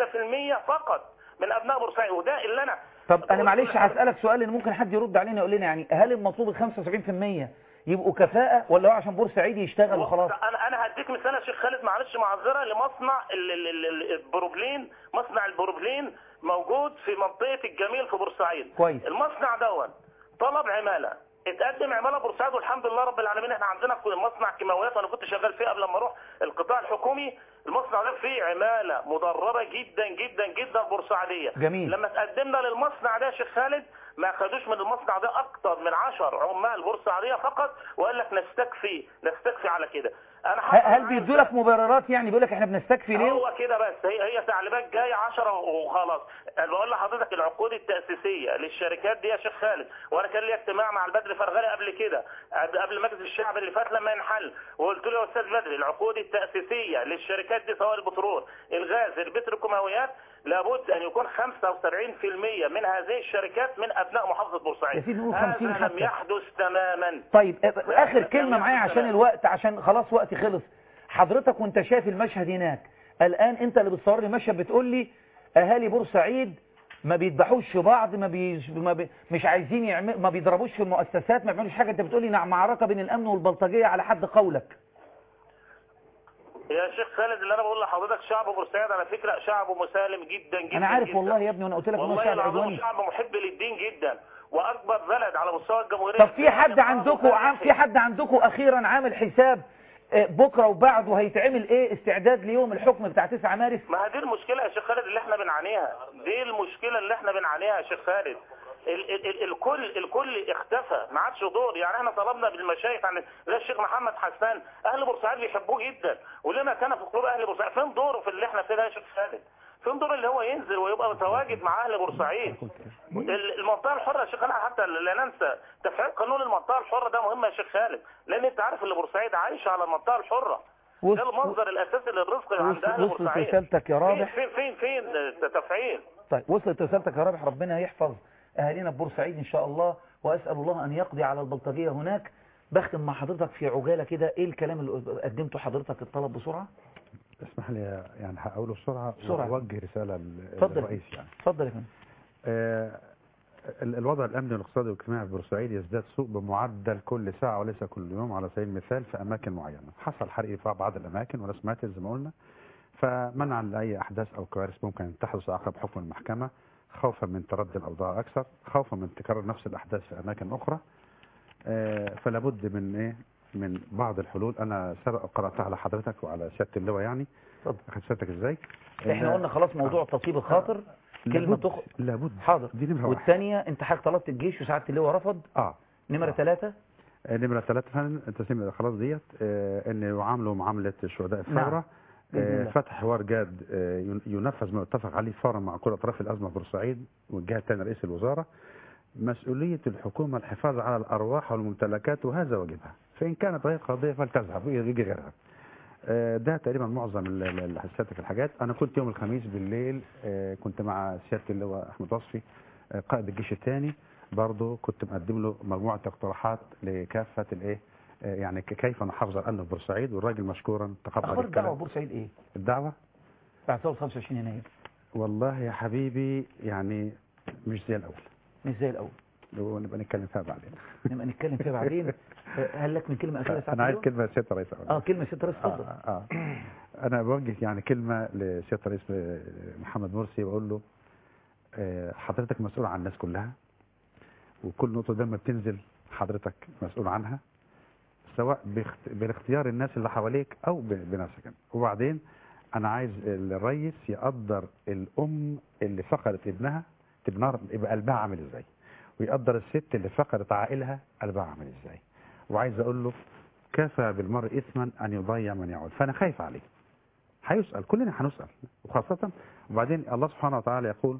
5% فقط من ابناء بورسعيد وده اللي انا طب انا معلش هسألك سؤال ان ممكن حد يرد علينا يقول لنا يعني هل المطلوب ال 75% يبقوا كفاءة ولا هو عشان بورسعيد يشتغل وخلاص انا انا هديك مثال يا شيخ خالد معلش معذره لمصنع ال- ال- ال- ال- البروبلين مصنع البروبلين موجود في منطقه الجميل في بورسعيد كويس. المصنع دون طلب عماله اتقدم عماله بورسعيد والحمد لله رب العالمين احنا عندنا في مصنع كيماويات وانا كنت شغال فيه قبل ما اروح القطاع الحكومي المصنع ده فيه عماله مدربه جدا جدا جدا بورسعيديه جميل. لما تقدمنا للمصنع ده يا شيخ خالد ما خدوش من المصنع ده اكتر من 10 عمال بورسعيديه فقط وقال لك نستكفي نستكفي على كده انا ه- هل بيدوا لك مبررات يعني بيقول لك احنا بنستكفي ليه هو كده بس هي هي تعليمات جايه 10 وخلاص انا بقول لحضرتك العقود التاسيسيه للشركات دي يا شيخ خالد وانا كان لي اجتماع مع البدر فرغلي قبل كده قبل قبل مجلس الشعب اللي فات لما ينحل وقلت له يا استاذ بدري العقود التاسيسيه للشركات دي سواء البترول الغاز البتروكيماويات لابد ان يكون 75% من هذه الشركات من ابناء محافظه بورسعيد يا سيدي نقول هذا 50 لم حتى. يحدث تماما طيب آه، اخر كلمة معايا عشان الوقت عشان خلاص وقتي خلص حضرتك وانت شايف المشهد هناك الان انت اللي بتصور لي المشهد بتقول لي اهالي بورسعيد ما بيذبحوش في بعض ما, بيش ما بي مش عايزين يعمل ما بيضربوش في المؤسسات ما بيعملوش حاجه انت بتقول لي نعم معركه بين الامن والبلطجيه على حد قولك يا شيخ خالد اللي انا بقول لحضرتك شعب بورسعيد على فكره شعب مسالم جدا جدا انا عارف جدا. والله يا ابني وانا قلت لك ان هو والله شعب العظيم عدواني شعب محب للدين جدا واكبر بلد على مستوى الجمهوريه طب في حد عندكم عام في حد عندكم اخيرا عامل حساب آه، بكره وبعده هيتعمل ايه استعداد ليوم الحكم بتاع 9 مارس ما هي دي المشكله يا شيخ خالد اللي احنا بنعانيها دي المشكله اللي احنا بنعانيها يا شيخ خالد ال ال ال الكل الكل اختفى ما عادش دور يعني احنا طلبنا بالمشايخ عن زي الشيخ محمد حسان اهل بورسعيد بيحبوه جدا ولما كان في قلوب اهل بورسعيد فين دوره في اللي احنا فيه ده يا شيخ خالد فين دور اللي هو ينزل ويبقى متواجد مع اهل بورسعيد ال- المنطقه الحره يا شيخ انا حتى لا ننسى تفعيل قانون المنطقه الحره ده مهم يا شيخ خالد لان انت عارف ان بورسعيد عايشه على المنطقه الحره وص- ده المصدر الاساسي للرزق عند وص- اهل وصلت بورسعيد رسالتك يا رابح فين فين فين فين تفعيل طيب وصلت رسالتك يا رابح ربنا يحفظ اهالينا ببورسعيد ان شاء الله واسال الله ان يقضي على البلطجيه هناك بختم مع حضرتك في عجاله كده ايه الكلام اللي قدمته حضرتك الطلب بسرعه اسمح لي يعني هقوله بسرعة بسرعة. وأوجه رسالة لل- اتفضل للرئيس يعني اتفضل يا فندم آه، ال- الوضع الأمني والاقتصادي والاجتماعي في بورسعيد يزداد سوء بمعدل كل ساعة وليس كل يوم على سبيل المثال في أماكن معينة حصل حرق في بعض الأماكن ورسمات زي ما قلنا فمنعا لأي أحداث أو كوارث ممكن تحدث عقب حكم المحكمة خوفا من تردي الأوضاع أكثر خوفا من تكرار نفس الأحداث في أماكن أخرى آه، فلا بد من إيه من بعض الحلول أنا سبق قرأتها على حضرتك وعلى سيادة اللواء يعني اتفضل. أخذت سيادتك إزاي احنا قلنا خلاص موضوع تطيب الخاطر كلمه لابد تخ... لابد حاضر دي نمرة واحد والثانيه انت حضرتك طلبت الجيش وسعاده اللواء رفض اه نمره ثلاثة آه، نمرة ثلاثة فعلا التسليم خلاص ديت آه، ان يعاملوا معاملة شهداء نعم. الثورة بإذن آه، الله. فتح حوار جاد آه، ين- ينفذ ما يتفق عليه فورا مع كل اطراف الازمه في بورسعيد والجهه الثانيه رئيس الوزاره مسؤوليه الحكومه الحفاظ على الارواح والممتلكات وهذا واجبها فان كانت غير قضيه فلتذهب ويجي غيرها آه، ده تقريبا معظم ال- ال- ال- سيادتك الحاجات انا كنت يوم الخميس بالليل آه، كنت مع سياده اللواء احمد وصفي آه، قائد الجيش الثاني برضه كنت مقدم له مجموعه اقتراحات لكافه الايه آه، يعني ك- كيف نحافظ على الامن في بورسعيد والراجل مشكورا تقبل اخبار الدعوه الكلام بورسعيد ايه الدعوه بعد ثوره 25 يناير والله يا حبيبي يعني مش زي الاول مش زي الاول ونبقى نتكلم فيها بعدين نبقى نتكلم فيها بعدين آه، هل لك من كلمه اخيره سعادة انا عايز اللواء؟ كلمه سياده الرئيس أقولها. اه كلمه ست رئيس اتفضل آه. آه. انا بوجه يعني كلمه لسياده الرئيس محمد مرسي بقول له آه، حضرتك مسؤول عن الناس كلها وكل نقطه لما بتنزل حضرتك مسؤول عنها سواء باخت- باختيار الناس اللي حواليك او ب- بنفسك أنت. وبعدين انا عايز الرئيس يقدر الام اللي فقدت ابنها ابنها يبقى قلبها عامل ازاي ويقدر الست اللي فقدت عائلها قلبها عامل ازاي وعايز اقول له كفى بالمرء اثما ان يضيع من يعود فانا خايف عليه هيسال كلنا هنسال وخاصه وبعدين الله سبحانه وتعالى يقول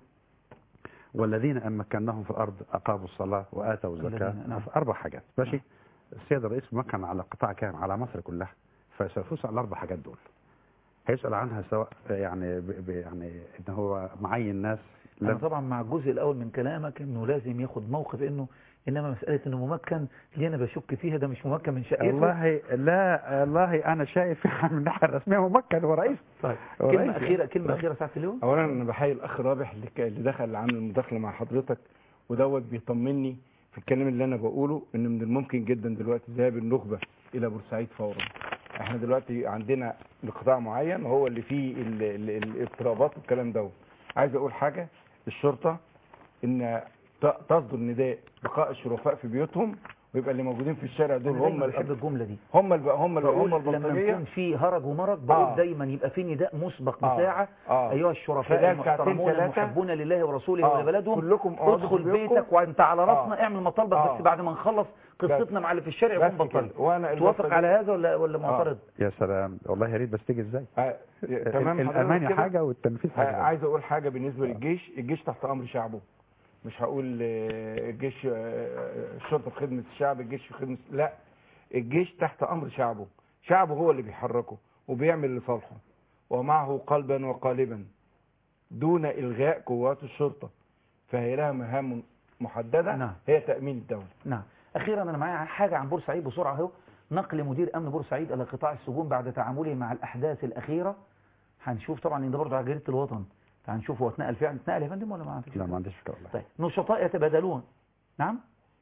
والذين ان مكناهم في الارض اقاموا الصلاه واتوا الزكاه الذين- نعم. في اربع حاجات ماشي السيد الرئيس مكن على قطاع كامل على مصر كلها فسوف يسال الاربع حاجات دول هيسال عنها سواء يعني ب ب يعني ان هو معين ناس انا لم طبعا مع الجزء الاول من كلامك انه لازم ياخد موقف انه انما مساله انه ممكن دي انا بشك فيها ده مش ممكن من شقته والله لا والله انا شايف من الناحيه الرسميه ممكن هو رئيس طيب هو كلمه رئيس. اخيره كلمه اخيره سعاده اللواء اولا انا بحيي الاخ رابح اللي ك- اللي دخل عامل المداخله مع حضرتك ودوت بيطمني في الكلام اللي انا بقوله ان من الممكن جدا دلوقتي ذهاب النخبه الى بورسعيد فورا احنا دلوقتي عندنا لقطاع معين وهو اللي فيه ال- ال- الاضطرابات والكلام دوت عايز اقول حاجه الشرطه ان ت- تصدر نداء بقاء الشرفاء في بيوتهم ويبقى اللي موجودين في الشارع دول أنا هم دايما بحب الحب الجمله دي هم اللي بقى هم اللي بقول هم لما البلطجيه يكون في هرج ومرج بقول آه. دايما يبقى في نداء مسبق آه. بساعه آه. ايها الشرفاء خلال ساعتين المحترمون ثلاثة. المحبون لله ورسوله آه. ولبلدهم كلكم اقعدوا ادخل في بيوتكم. بيتك وانت على راسنا آه. اعمل مطالبك آه. بس بعد ما نخلص قصتنا مع اللي في الشارع بس يكون بطل كده. وانا توافق البلطجية- على هذا ولا ولا معترض يا سلام والله يا ريت بس تيجي ازاي آه، تمام ال- حضرتك الامانه كده؟ حاجه والتنفيذ آه، حاجه عايز اقول حاجه بالنسبه للجيش الجيش تحت امر شعبه مش هقول آه، الجيش آه، الشرطه في خدمه الشعب الجيش في خدمه لا الجيش تحت امر شعبه شعبه هو اللي بيحركه وبيعمل لصالحه ومعه قلبا وقالبا دون الغاء قوات الشرطه فهي لها مهام محدده نعم. هي تامين الدوله نعم اخيرا انا معايا حاجه عن بورسعيد بسرعه اهو نقل مدير امن بورسعيد الى قطاع السجون بعد تعامله مع الاحداث الاخيره هنشوف طبعا ان ده برضه على جريده الوطن هنشوف هو اتنقل فعلا اتنقل يا فندم ولا ما فيش لا ما عنديش فكره والله طيب نشطاء يتبادلون نعم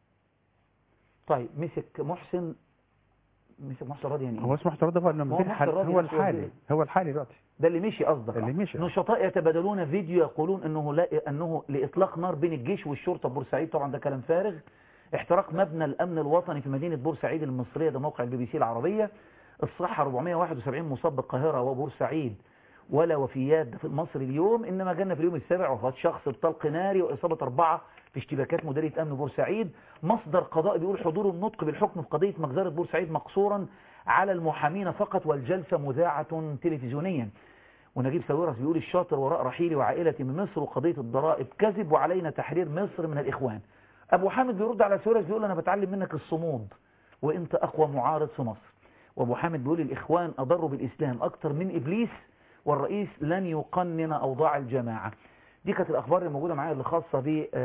طيب مسك محسن مسك محسن راضي يعني إيه؟ هو اسمه احتراد هو اللي هو مدير محسن حال- راضي هو نفسه الحالي وزير. هو الحالي دلوقتي ده اللي مشي قصدك اللي آه. مشي، آه. نشطاء يتبادلون فيديو يقولون انه لا انه لاطلاق نار بين الجيش والشرطه ببورسعيد طبعا ده كلام فارغ احتراق مبنى الامن الوطني في مدينه بورسعيد المصريه ده موقع البي بي سي العربيه الصحه 471 مصاب بالقاهره وبورسعيد ولا وفيات ده في المصري اليوم انما جانا في اليوم السابع وفاه شخص بطلق ناري واصابه اربعه في اشتباكات مديريه امن بورسعيد مصدر قضاء بيقول حضور النطق بالحكم في قضيه مجزره بورسعيد مقصورا على المحامين فقط والجلسه مذاعه تلفزيونيا ونجيب ساويرس بيقول الشاطر وراء رحيلي وعائلتي من مصر وقضية الضرائب كذب وعلينا تحرير مصر من الإخوان أبو حامد بيرد على ساويرس بيقول أنا بتعلم منك الصمود وإنت أقوى معارض في مصر وأبو حامد بيقول الإخوان أضروا بالإسلام أكتر من إبليس والرئيس لن يقنن أوضاع الجماعة دي كانت الأخبار اللي موجودة معايا اللي خاصة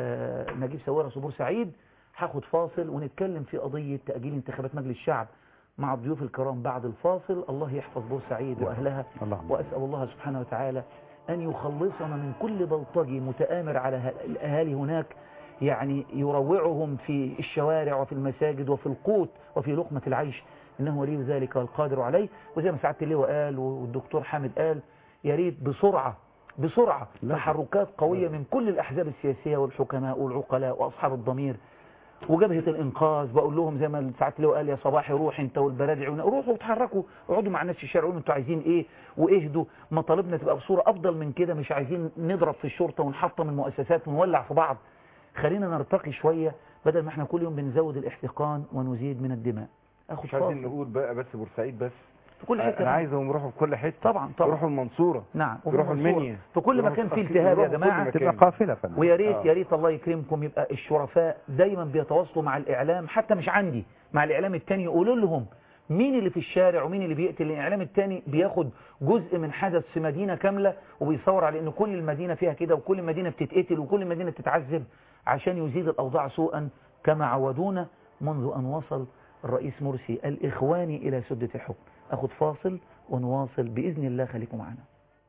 بنجيب ساويرس وبورسعيد هاخد فاصل ونتكلم في قضية تأجيل انتخابات مجلس الشعب مع الضيوف الكرام بعد الفاصل الله يحفظ بورسعيد وأهلها اللهم وأسأل الله سبحانه وتعالى أن يخلصنا من كل بلطجي متآمر على ه- الأهالي هناك يعني يروعهم في الشوارع وفي المساجد وفي القوت وفي لقمة العيش إنه ولي ذلك والقادر عليه وزي ما سعادة اللواء قال والدكتور حامد قال يا ريت بسرعة بسرعة تحركات قوية من كل الأحزاب السياسية والحكماء والعقلاء وأصحاب الضمير وجبهة الإنقاذ بقول لهم زي ما ساعات اللي قال يا صباحي روح انت والبرادع ون- روحوا وتحركوا اقعدوا مع الناس في الشارع قولوا انتوا عايزين ايه واهدوا مطالبنا تبقى بصورة افضل من كده مش عايزين نضرب في الشرطة ونحطم المؤسسات ونولع في بعض خلينا نرتقي شوية بدل ما احنا كل يوم بنزود الاحتقان ونزيد من الدماء اخد مش عايزين فاصل نقول بقى بس بورسعيد بس في كل حتة انا عايزهم يروحوا في كل حته طبعا طبعا يروحوا المنصوره نعم وفي يروحوا المنصورة. المنيا في كل يروحوا مكان فيه في- التهاب يا يروحوا في كل جماعة مكان. تبقى قافله فندم ويا ريت آه. يا ريت الله يكرمكم يبقى الشرفاء دايما بيتواصلوا مع الإعلام حتى مش عندي مع الإعلام التاني يقولوا لهم مين اللي في الشارع ومين اللي بيقتل الاعلام التاني بياخد جزء من حدث في مدينة كاملة وبيصور على ان كل المدينة فيها كده وكل المدينة بتتقتل وكل المدينة بتتعذب عشان يزيد الاوضاع سوءا كما عودونا منذ ان وصل الرئيس مرسي الاخواني الى سدة الحكم اخد فاصل ونواصل باذن الله خليكم معنا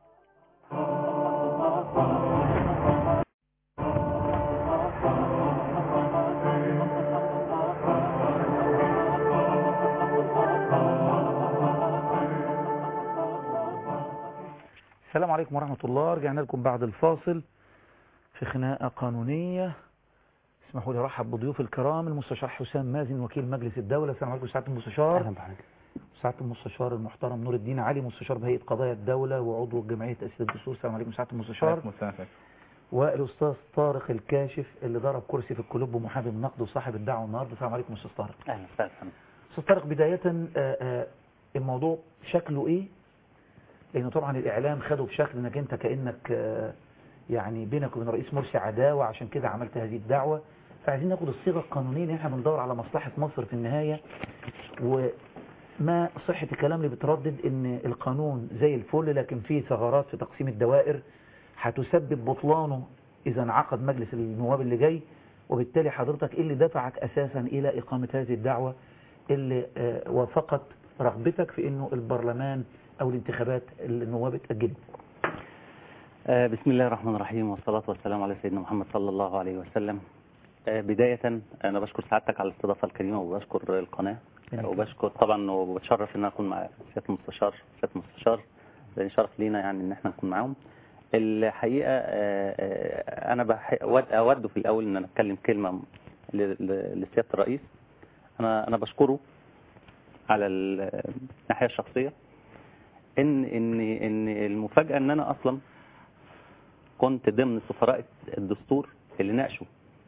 السلام عليكم ورحمة الله رجعنا لكم بعد الفاصل في خناقة قانونية اسمحوا لي ارحب بضيوف الكرام المستشار حسام مازن وكيل مجلس الدولة السلام عليكم سعادة المستشار اهلا بحضرتك سعادة المستشار المحترم نور الدين علي مستشار بهيئة قضايا الدولة وعضو جمعية تأسيس الدستور السلام عليكم سعادة المستشار عليكم السلام عليكم. والأستاذ طارق الكاشف اللي ضرب كرسي في الكلوب ومحامي النقد وصاحب الدعوة النهارده السلام عليكم أستاذ طارق اهلا وسهلا أستاذ طارق بداية آه، آه، الموضوع شكله إيه؟ لأنه طبعا الإعلام خده بشكل إنك أنت كأنك آه، يعني بينك وبين رئيس مرسي عداوة عشان كده عملت هذه الدعوة فعايزين ناخد الصيغة القانونية اللي احنا بندور على مصلحة مصر في النهاية وما صحة الكلام اللي بتردد ان القانون زي الفل لكن فيه ثغرات في تقسيم الدوائر هتسبب بطلانه اذا انعقد مجلس النواب اللي جاي وبالتالي حضرتك ايه اللي دفعك اساسا الى اقامة هذه الدعوة اللي آه، وافقت رغبتك في انه البرلمان او الانتخابات النواب اتأجلت آه، بسم الله الرحمن الرحيم والصلاة والسلام على سيدنا محمد صلى الله عليه وسلم آه، بداية أنا بشكر سعادتك على الاستضافة الكريمة وبشكر القناة آه، وبشكر طبعا وبتشرف إن أنا أكون مع سيادة المستشار سيادة المستشار لأن شرف لينا يعني إن احنا نكون معاهم الحقيقة آه، آه، أنا بح- أود أود في الأول إن أنا أتكلم كلمة ل- ل- لسيادة الرئيس أنا أنا بشكره على ال- الناحية الشخصية إن إن إن المفاجأة إن أنا أصلا كنت ضمن سفراء الدستور اللي ناقشوا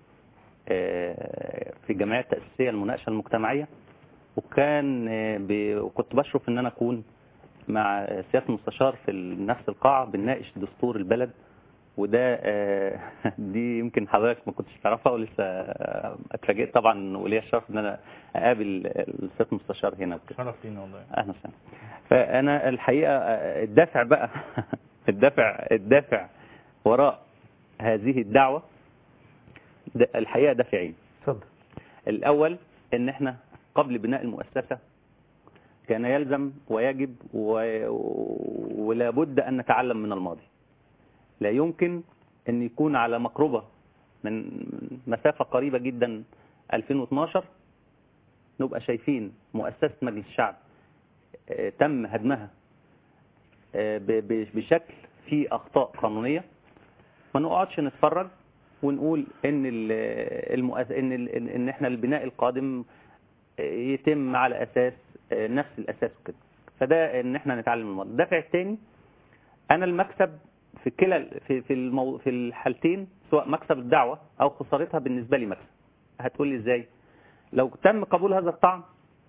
آه، في الجمعية التأسيسية المناقشة المجتمعية وكان آه، ب- وكنت بشرف ان انا اكون مع سيادة المستشار في ال- نفس القاعة بنناقش دستور البلد وده آه، دي يمكن حضرتك ما كنتش تعرفها ولسه آه، اتفاجئت طبعا وليا الشرف ان انا اقابل سيادة المستشار هنا وكده. شرف لينا والله اهلا وسهلا فانا الحقيقه آه، الدافع بقى الدافع الدافع وراء هذه الدعوه د- الحقيقه دافعين اتفضل الاول ان احنا قبل بناء المؤسسه كان يلزم ويجب و- ولا بد ان نتعلم من الماضي لا يمكن ان يكون على مقربه من مسافه قريبه جدا 2012 نبقى شايفين مؤسسه مجلس الشعب آه، تم هدمها آه، ب- ب- بشكل فيه اخطاء قانونيه ما نقعدش نتفرج ونقول ان ال- المؤس... ان ال... ان إن احنا البناء القادم آه، يتم على اساس آه، نفس الاساس وكده فده ان احنا نتعلم من الماضي الدافع الثاني انا المكسب في كلا في في المو... في الحالتين سواء مكسب الدعوه او خسارتها بالنسبه لي مكسب هتقول لي ازاي لو تم قبول هذا الطعن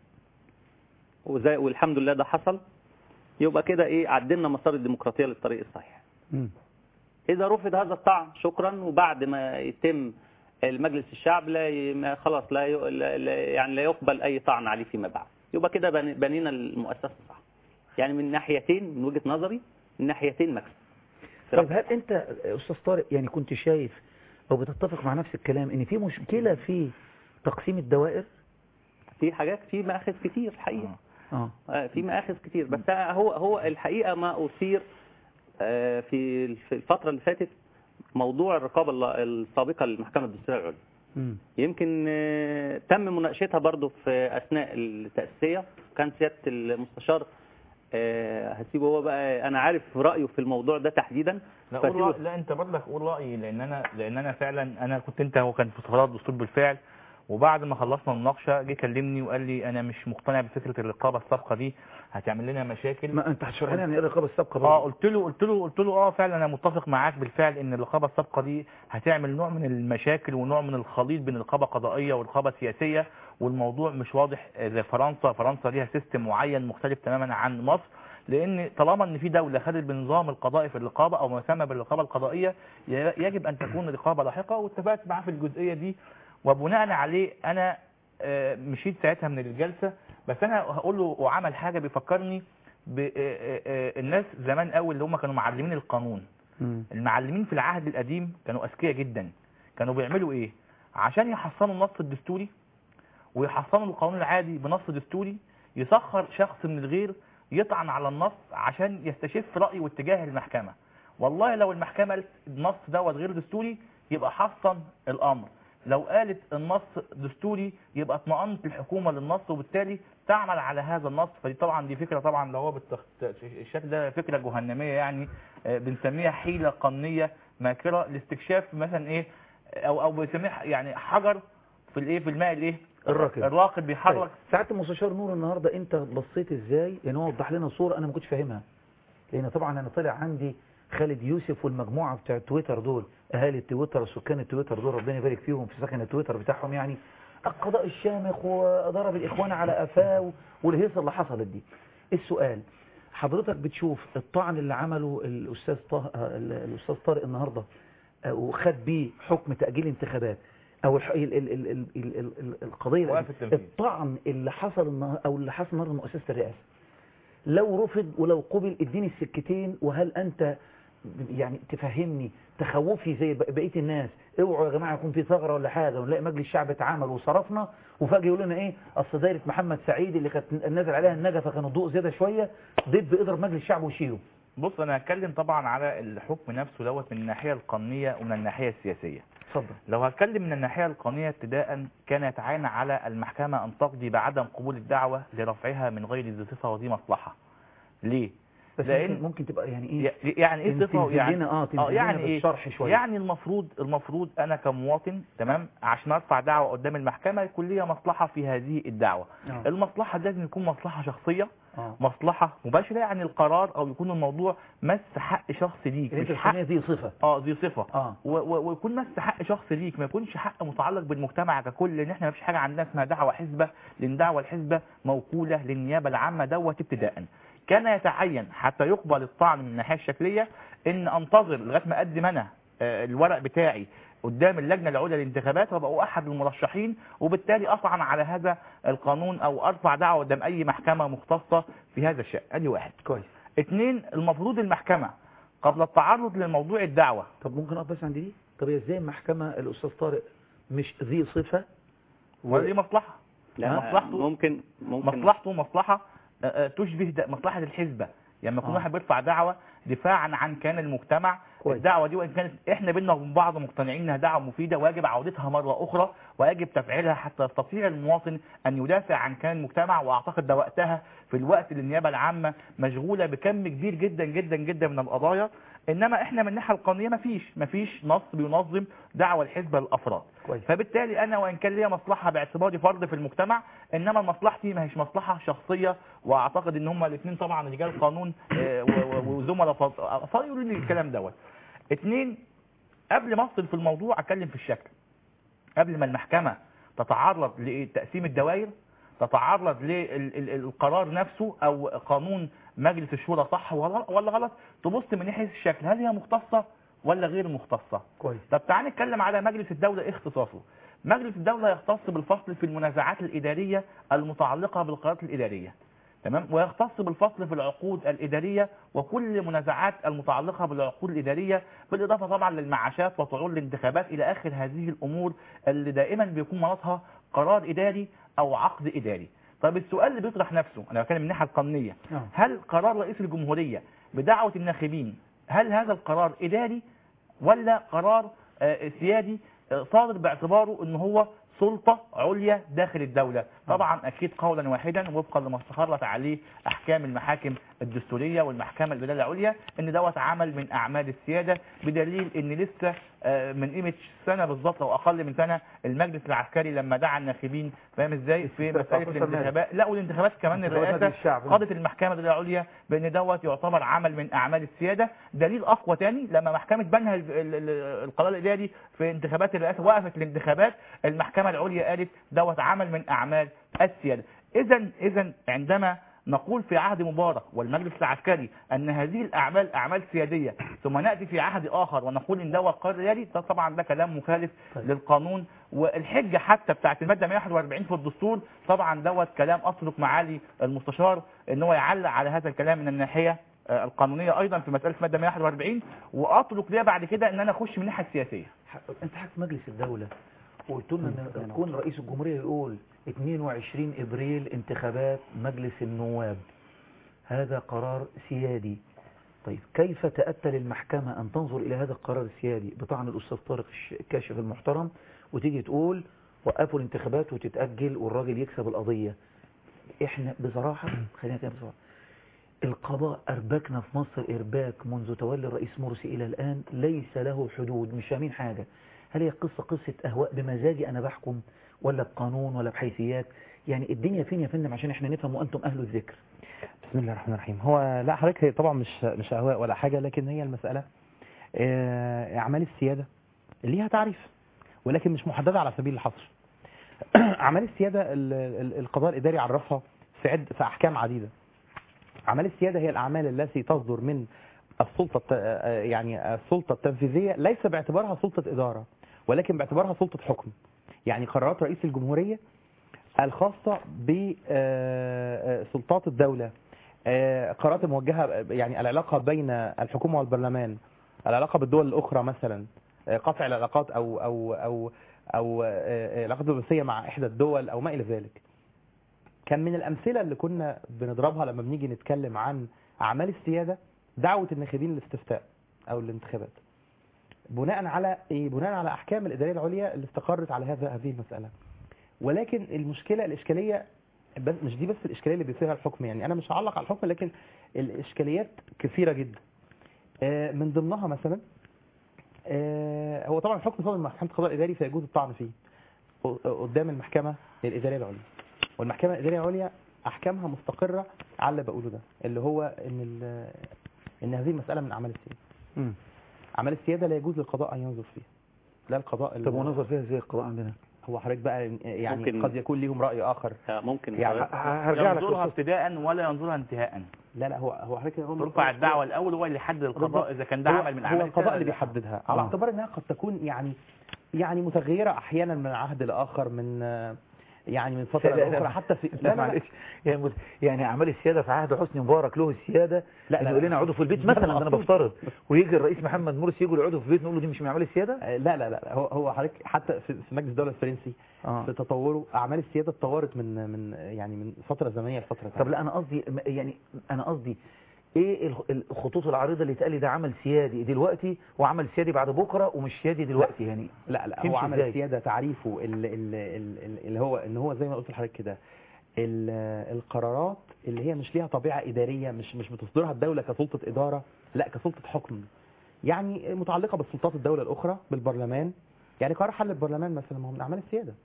وزي والحمد لله ده حصل يبقى كده ايه عدلنا مسار الديمقراطيه للطريق الصحيح اذا رفض هذا الطعن شكرا وبعد ما يتم المجلس الشعب لا ي... ما خلاص لا, ي... لا لا- يعني لا يقبل اي طعن عليه فيما بعد يبقى كده بن- بنينا المؤسسه صح يعني من ناحيتين من وجهه نظري من ناحيتين مكسب طيب هل انت استاذ طارق يعني كنت شايف او بتتفق مع نفس الكلام ان في مشكلة في تقسيم الدوائر في حاجات في مآخذ كتير الحقيقه اه آه، في مآخذ كتير بس هو هو الحقيقة ما أثير آه، في في الفترة اللي فاتت موضوع الرقابة الل- السابقة للمحكمة الدستورية العليا مم. يمكن آه، تم مناقشتها برضو في أثناء التأسيسية كان سيادة المستشار آه، هسيبه هو بقى أنا عارف رأيه في الموضوع ده تحديدا لا قول فسيبه- رأي لا انت برضك قول رايي لان انا لان انا فعلا انا كنت انت هو كان في سفراء الدستور بالفعل وبعد ما خلصنا المناقشه جه كلمني وقال لي انا مش مقتنع بفكره الرقابه السابقه دي هتعمل لنا مشاكل ما انت هتشرح لنا يعني ايه الرقابه السابقه اه برضه؟ قلت له قلت له قلت له اه فعلا انا متفق معاك بالفعل ان الرقابه السابقه دي هتعمل نوع من المشاكل ونوع من الخليط بين الرقابه القضائيه والرقابه السياسيه والموضوع مش واضح زي فرنسا فرنسا ليها سيستم معين مختلف تماما عن مصر لان طالما ان في دوله خدت بنظام القضائي في الرقابه او ما يسمى بالرقابه القضائيه ي- يجب ان تكون رقابه لاحقه واتفقت معاه في الجزئيه دي وبناء عليه انا آه، مشيت ساعتها من الجلسه بس انا هقول له وعمل حاجه بيفكرني بالناس زمان قوي اللي هم كانوا معلمين القانون المعلمين في العهد القديم كانوا اذكياء جدا كانوا بيعملوا ايه عشان يحصنوا النص الدستوري ويحصنوا القانون العادي بنص دستوري يسخر شخص من الغير يطعن على النص عشان يستشف رأي واتجاه المحكمة والله لو المحكمة قالت النص دوت غير دستوري يبقى حصن الأمر لو قالت النص دستوري يبقى اطمأنت الحكومة للنص وبالتالي تعمل على هذا النص فدي طبعا دي فكرة طبعا لو هو بالتخ... الشكل ده فكرة جهنمية يعني آه، بنسميها حيلة قانونية ماكرة لاستكشاف مثلا ايه او او بنسميها يعني حجر في الايه في الماء الايه الراكد الراكد بيحرك طيب. ساعات المستشار نور النهارده انت بصيت ازاي يعني هو وضح لنا صوره انا ما كنتش فاهمها لان طبعا انا طلع عندي خالد يوسف والمجموعه بتاع تويتر دول اهالي التويتر سكان التويتر دول ربنا يبارك فيهم في سكن التويتر بتاعهم يعني القضاء الشامخ وضرب الاخوان على قفاه والهيصه اللي حصلت دي السؤال حضرتك بتشوف الطعن اللي عمله الاستاذ طه... الاستاذ طارق النهارده آه، وخد بيه حكم تاجيل انتخابات او الح... ال... ال... ال... ال... ال... ال... القضيه وقف القضية- التنفيذ. الطعن اللي حصل النهار... او اللي حصل النهارده مؤسسه الرئاسه لو رفض ولو قبل اديني السكتين وهل انت يعني تفهمني تخوفي زي بق- بقيه الناس اوعوا يا جماعه يكون في ثغره ولا حاجه ونلاقي مجلس الشعب اتعمل وصرفنا وفجاه يقول لنا ايه اصل دايره محمد سعيد اللي كانت نازل عليها النجفه كان الضوء زياده شويه ضد اضرب مجلس الشعب وشيله بص انا هتكلم طبعا على الحكم نفسه دوت من الناحيه القانونيه ومن الناحيه السياسيه اتفضل لو هتكلم من الناحيه القانونيه ابتداء كان يتعين على المحكمه ان تقضي بعدم قبول الدعوه لرفعها من غير ذي صفه ودي مصلحه ليه بس لأن- ممكن, ممكن تبقى يعني ايه ي- يعني ايه صفه تنزل يعني لنا- اه تنزل يعني لنا ايه بالشرح شويه يعني المفروض المفروض انا كمواطن تمام عشان ارفع دعوه قدام المحكمه يكون لي مصلحه في هذه الدعوه آه. المصلحه دي لازم يكون مصلحه شخصيه اه مصلحه مباشره يعني القرار او يكون الموضوع مس حق شخص ليك اللي انت مش حق بتسميها ذي صفه اه ذي صفه اه و- و- ويكون مس حق شخص ليك ما يكونش حق متعلق بالمجتمع ككل لان احنا ما فيش حاجه عندنا اسمها دعوه حزبه لان دعوه الحزبه موكوله للنيابه العامه دوت ابتداء كان يتعين حتى يقبل الطعن من الناحيه الشكليه ان انتظر لغايه ما اقدم انا آه، الورق بتاعي قدام اللجنه العليا للانتخابات وابقى احد المرشحين وبالتالي اطعن على هذا القانون او ارفع دعوه قدام اي محكمه مختصه في هذا الشان ادي واحد كويس اثنين المفروض المحكمه قبل التعرض لموضوع الدعوه طب ممكن اقف بس عند دي طب هي ازاي المحكمه الاستاذ طارق مش ذي صفه ودي مصلحه لا مصلحته ممكن ممكن مصلحته مصلحة آه، آه، تشبه د- مصلحة الحزبة لما يكون آه. واحد بيرفع دعوة دفاعا عن كيان المجتمع كويس. الدعوة دي وإن كانت إحنا بينا وبين بعض مقتنعين إنها دعوة مفيدة ويجب عودتها مرة أخرى ويجب تفعيلها حتى يستطيع المواطن أن يدافع عن كيان المجتمع وأعتقد ده وقتها في الوقت اللي النيابة العامة مشغولة بكم كبير جدا جدا جدا من القضايا إنما إحنا من الناحية القانونية مفيش مفيش نص بينظم دعوة الحزب للأفراد كويس فبالتالي انا وان كان ليا مصلحه باعتباري فرد في المجتمع انما مصلحتي ما هيش مصلحه شخصيه واعتقد ان هما الاثنين طبعا رجال قانون آه، و- و- وزملاء فاض- فاضل يقولوا لي الكلام دوت اثنين قبل ما افصل في الموضوع اتكلم في الشكل قبل ما المحكمه تتعرض لتقسيم الدوائر تتعرض للقرار نفسه او قانون مجلس الشورى صح ولا ولا غلط تبص من ناحيه الشكل هل هي مختصه ولا غير مختصه كويس طب تعال نتكلم على مجلس الدولة إيه اختصاصه مجلس الدولة يختص بالفصل في المنازعات الإدارية المتعلقة بالقرارات الإدارية تمام ويختص بالفصل في العقود الإدارية وكل منازعات المتعلقة بالعقود الإدارية بالإضافة طبعا للمعاشات وطعون الانتخابات إلى آخر هذه الأمور اللي دائما بيكون مناطها قرار إداري أو عقد إداري طب السؤال اللي بيطرح نفسه أنا بتكلم من الناحية القانونية آه. هل قرار رئيس الجمهورية بدعوة الناخبين هل هذا القرار إداري ولا قرار آه، سيادي آه، صادر باعتباره ان هو سلطة عليا داخل الدولة طبعا اكيد قولا واحدا وفقا لما استقرت عليه احكام المحاكم الدستورية والمحكمة البدالة العليا ان دوت عمل من اعمال السيادة بدليل ان لسه آه، من قيمة سنة بالظبط او اقل من سنة المجلس العسكري لما دعا الناخبين فاهم ازاي في مسألة 19 مارس. الانتخابات لا والانتخابات كمان انتخابات الرئاسة مجلس الشعب. قضت المحكمة البدالة العليا بان دوت يعتبر عمل من اعمال السيادة دليل اقوى تاني لما محكمة بنها ال- ال- ال- القضاء الاداري في انتخابات الرئاسة وقفت الانتخابات المحكمة العليا قالت دوت عمل من اعمال السيادة اذا اذا عندما نقول في عهد مبارك والمجلس العسكري ان هذه الاعمال اعمال سياديه ثم ناتي في عهد اخر ونقول ان ده قرار ريالي ده طبعا ده كلام مخالف للقانون والحجه حتى بتاعت الماده 141 في الدستور طبعا دوت كلام اترك معالي المستشار ان هو يعلق على هذا الكلام من الناحيه آه، القانونيه ايضا في مساله ماده 141 واترك ليا بعد كده ان انا اخش من الناحيه السياسيه انت حاكم مجلس الدولة وقلت لنا ان يكون رئيس الجمهورية يقول 22 ابريل انتخابات مجلس النواب هذا قرار سيادي طيب كيف تأتى للمحكمة أن تنظر إلى هذا القرار السيادي بطعن الأستاذ طارق الش- الكاشف المحترم وتيجي تقول وقفوا الانتخابات وتتأجل والراجل يكسب القضية احنا بصراحة خلينا كده بصراحة القضاء أربكنا في مصر إرباك منذ تولي الرئيس مرسي إلى الآن ليس له حدود مش فاهمين حاجة هل هي قصة قصة أهواء بمزاجي أنا بحكم ولا بقانون ولا بحيثيات يعني الدنيا فين يا فندم عشان احنا نفهم وأنتم أهل الذكر بسم الله الرحمن الرحيم هو لا حضرتك هي طبعا مش مش اهواء ولا حاجه لكن هي المساله آه، اعمال السياده ليها تعريف ولكن مش محدده على سبيل الحصر اعمال السياده ال- ال- القضاء الاداري عرفها في عد في احكام عديده اعمال السياده هي الاعمال التي تصدر من السلطه الت- آه، يعني السلطه التنفيذيه ليس باعتبارها سلطه اداره ولكن باعتبارها سلطه حكم يعني قرارات رئيس الجمهوريه الخاصة بسلطات الدولة آه، قرارات موجهة يعني العلاقة بين الحكومة والبرلمان العلاقة بالدول الأخرى مثلا آه، قطع العلاقات أو أو أو أو آه، علاقات دبلوماسية مع إحدى الدول أو ما إلى ذلك كان من الأمثلة اللي كنا بنضربها لما بنيجي نتكلم عن أعمال السيادة دعوة الناخبين للاستفتاء أو الانتخابات بناء على إيه؟ بناء على أحكام الإدارية العليا اللي استقرت على هذا هذه المسألة ولكن المشكلة الإشكالية بس مش دي بس الإشكالية اللي بيصيرها الحكم يعني أنا مش هعلق على الحكم لكن الإشكاليات كثيرة جدا آه، من ضمنها مثلا آه، هو طبعا الحكم صادر من محكمة القضاء الإداري فيجوز الطعن فيه ق- قدام المحكمة الإدارية العليا والمحكمة الإدارية العليا أحكامها مستقرة على اللي بقوله ده اللي هو إن ال- إن هذه المسألة من أعمال السيادة أعمال السيادة لا يجوز للقضاء أن ينظر فيها لا القضاء طب ونظر فيها ازاي القضاء عندنا هو حضرتك بقى يعني ممكن- قد يكون ليهم رأي آخر ممكن يعني حضرتك- هرجع لك ينظرها للقصة. ابتداء ولا ينظرها انتهاء لا لا هو هو حضرتك هو ترفع الدعوة الأول هو اللي يحدد القضاء إذا كان ده هو- عمل من هو أعمال القضاء السيادة اللي ولا لا. بيحددها على آه. اعتبار انها قد تكون يعني يعني متغيرة احيانا من عهد لاخر من آه، يعني من فترة لا، لا، لاخرى لا. حتى في لا معلش يعني مت- يعني اعمال السياده في عهد حسني مبارك له السياده لا، لا لا، يقول لنا لا. اقعدوا في البيت ده مثلا ده انا المقصود. بفترض ويجي الرئيس محمد مرسي يجوا يقعدوا في البيت نقول له دي مش من اعمال السياده آه، لا لا لا هو هو حضرتك حتى في في مجلس الدولة الفرنسي آه. في تطوره اعمال السيادة اتطورت من من يعني من فترة زمنية لفترة طب لا انا قصدي م- يعني انا قصدي ايه الخ- الخطوط العريضه اللي اتقال لي ده عمل سيادي دلوقتي وعمل سيادي بعد بكره ومش سيادي دلوقتي يعني لا لا هو تمشي عمل إزاي؟ السيادة تعريفه ال- ال- ال- ال- اللي هو ان هو زي ما قلت لحضرتك كده ال- القرارات اللي هي مش ليها طبيعة إدارية مش مش بتصدرها الدولة كسلطة إدارة لا كسلطة حكم يعني متعلقة بسلطات الدولة الأخرى بالبرلمان يعني قرار حل البرلمان مثلا ما هو من أعمال السيادة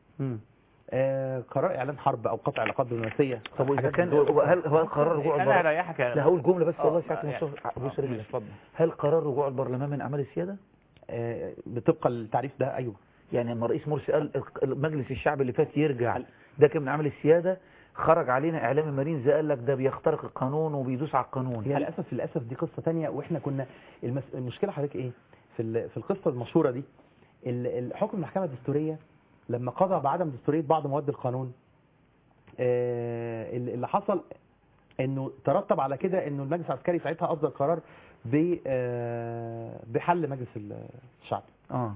آه قرار إعلان حرب أو قطع علاقات دبلوماسية طب واذا حاجات كان من دول. هل هل قرار رجوع أنا البرلمان هريحك يا- لا هقول جمله بس والله آه، ساعه يعني- مصطفى ابوس آه، رجلك اتفضل. هل قرار رجوع البرلمان من اعمال السياده آه بطبق التعريف ده أيوه يعني لما الرئيس مرسي قال مجلس الشعب اللي فات يرجع ده كان من عمل السياده خرج علينا اعلام المارينز قال لك ده بيخترق القانون وبيدوس على القانون هي للاسف للاسف دي قصه تانية واحنا كنا المس... المشكله حضرتك ايه في ال... في القصه المشهوره دي ال- الحكم المحكمه الدستوريه لما قضى بعدم دستوريه بعض مواد القانون آه، اللي اللي حصل انه ترتب على كده انه المجلس العسكري ساعتها اصدر قرار ب آه، بحل مجلس الشعب اه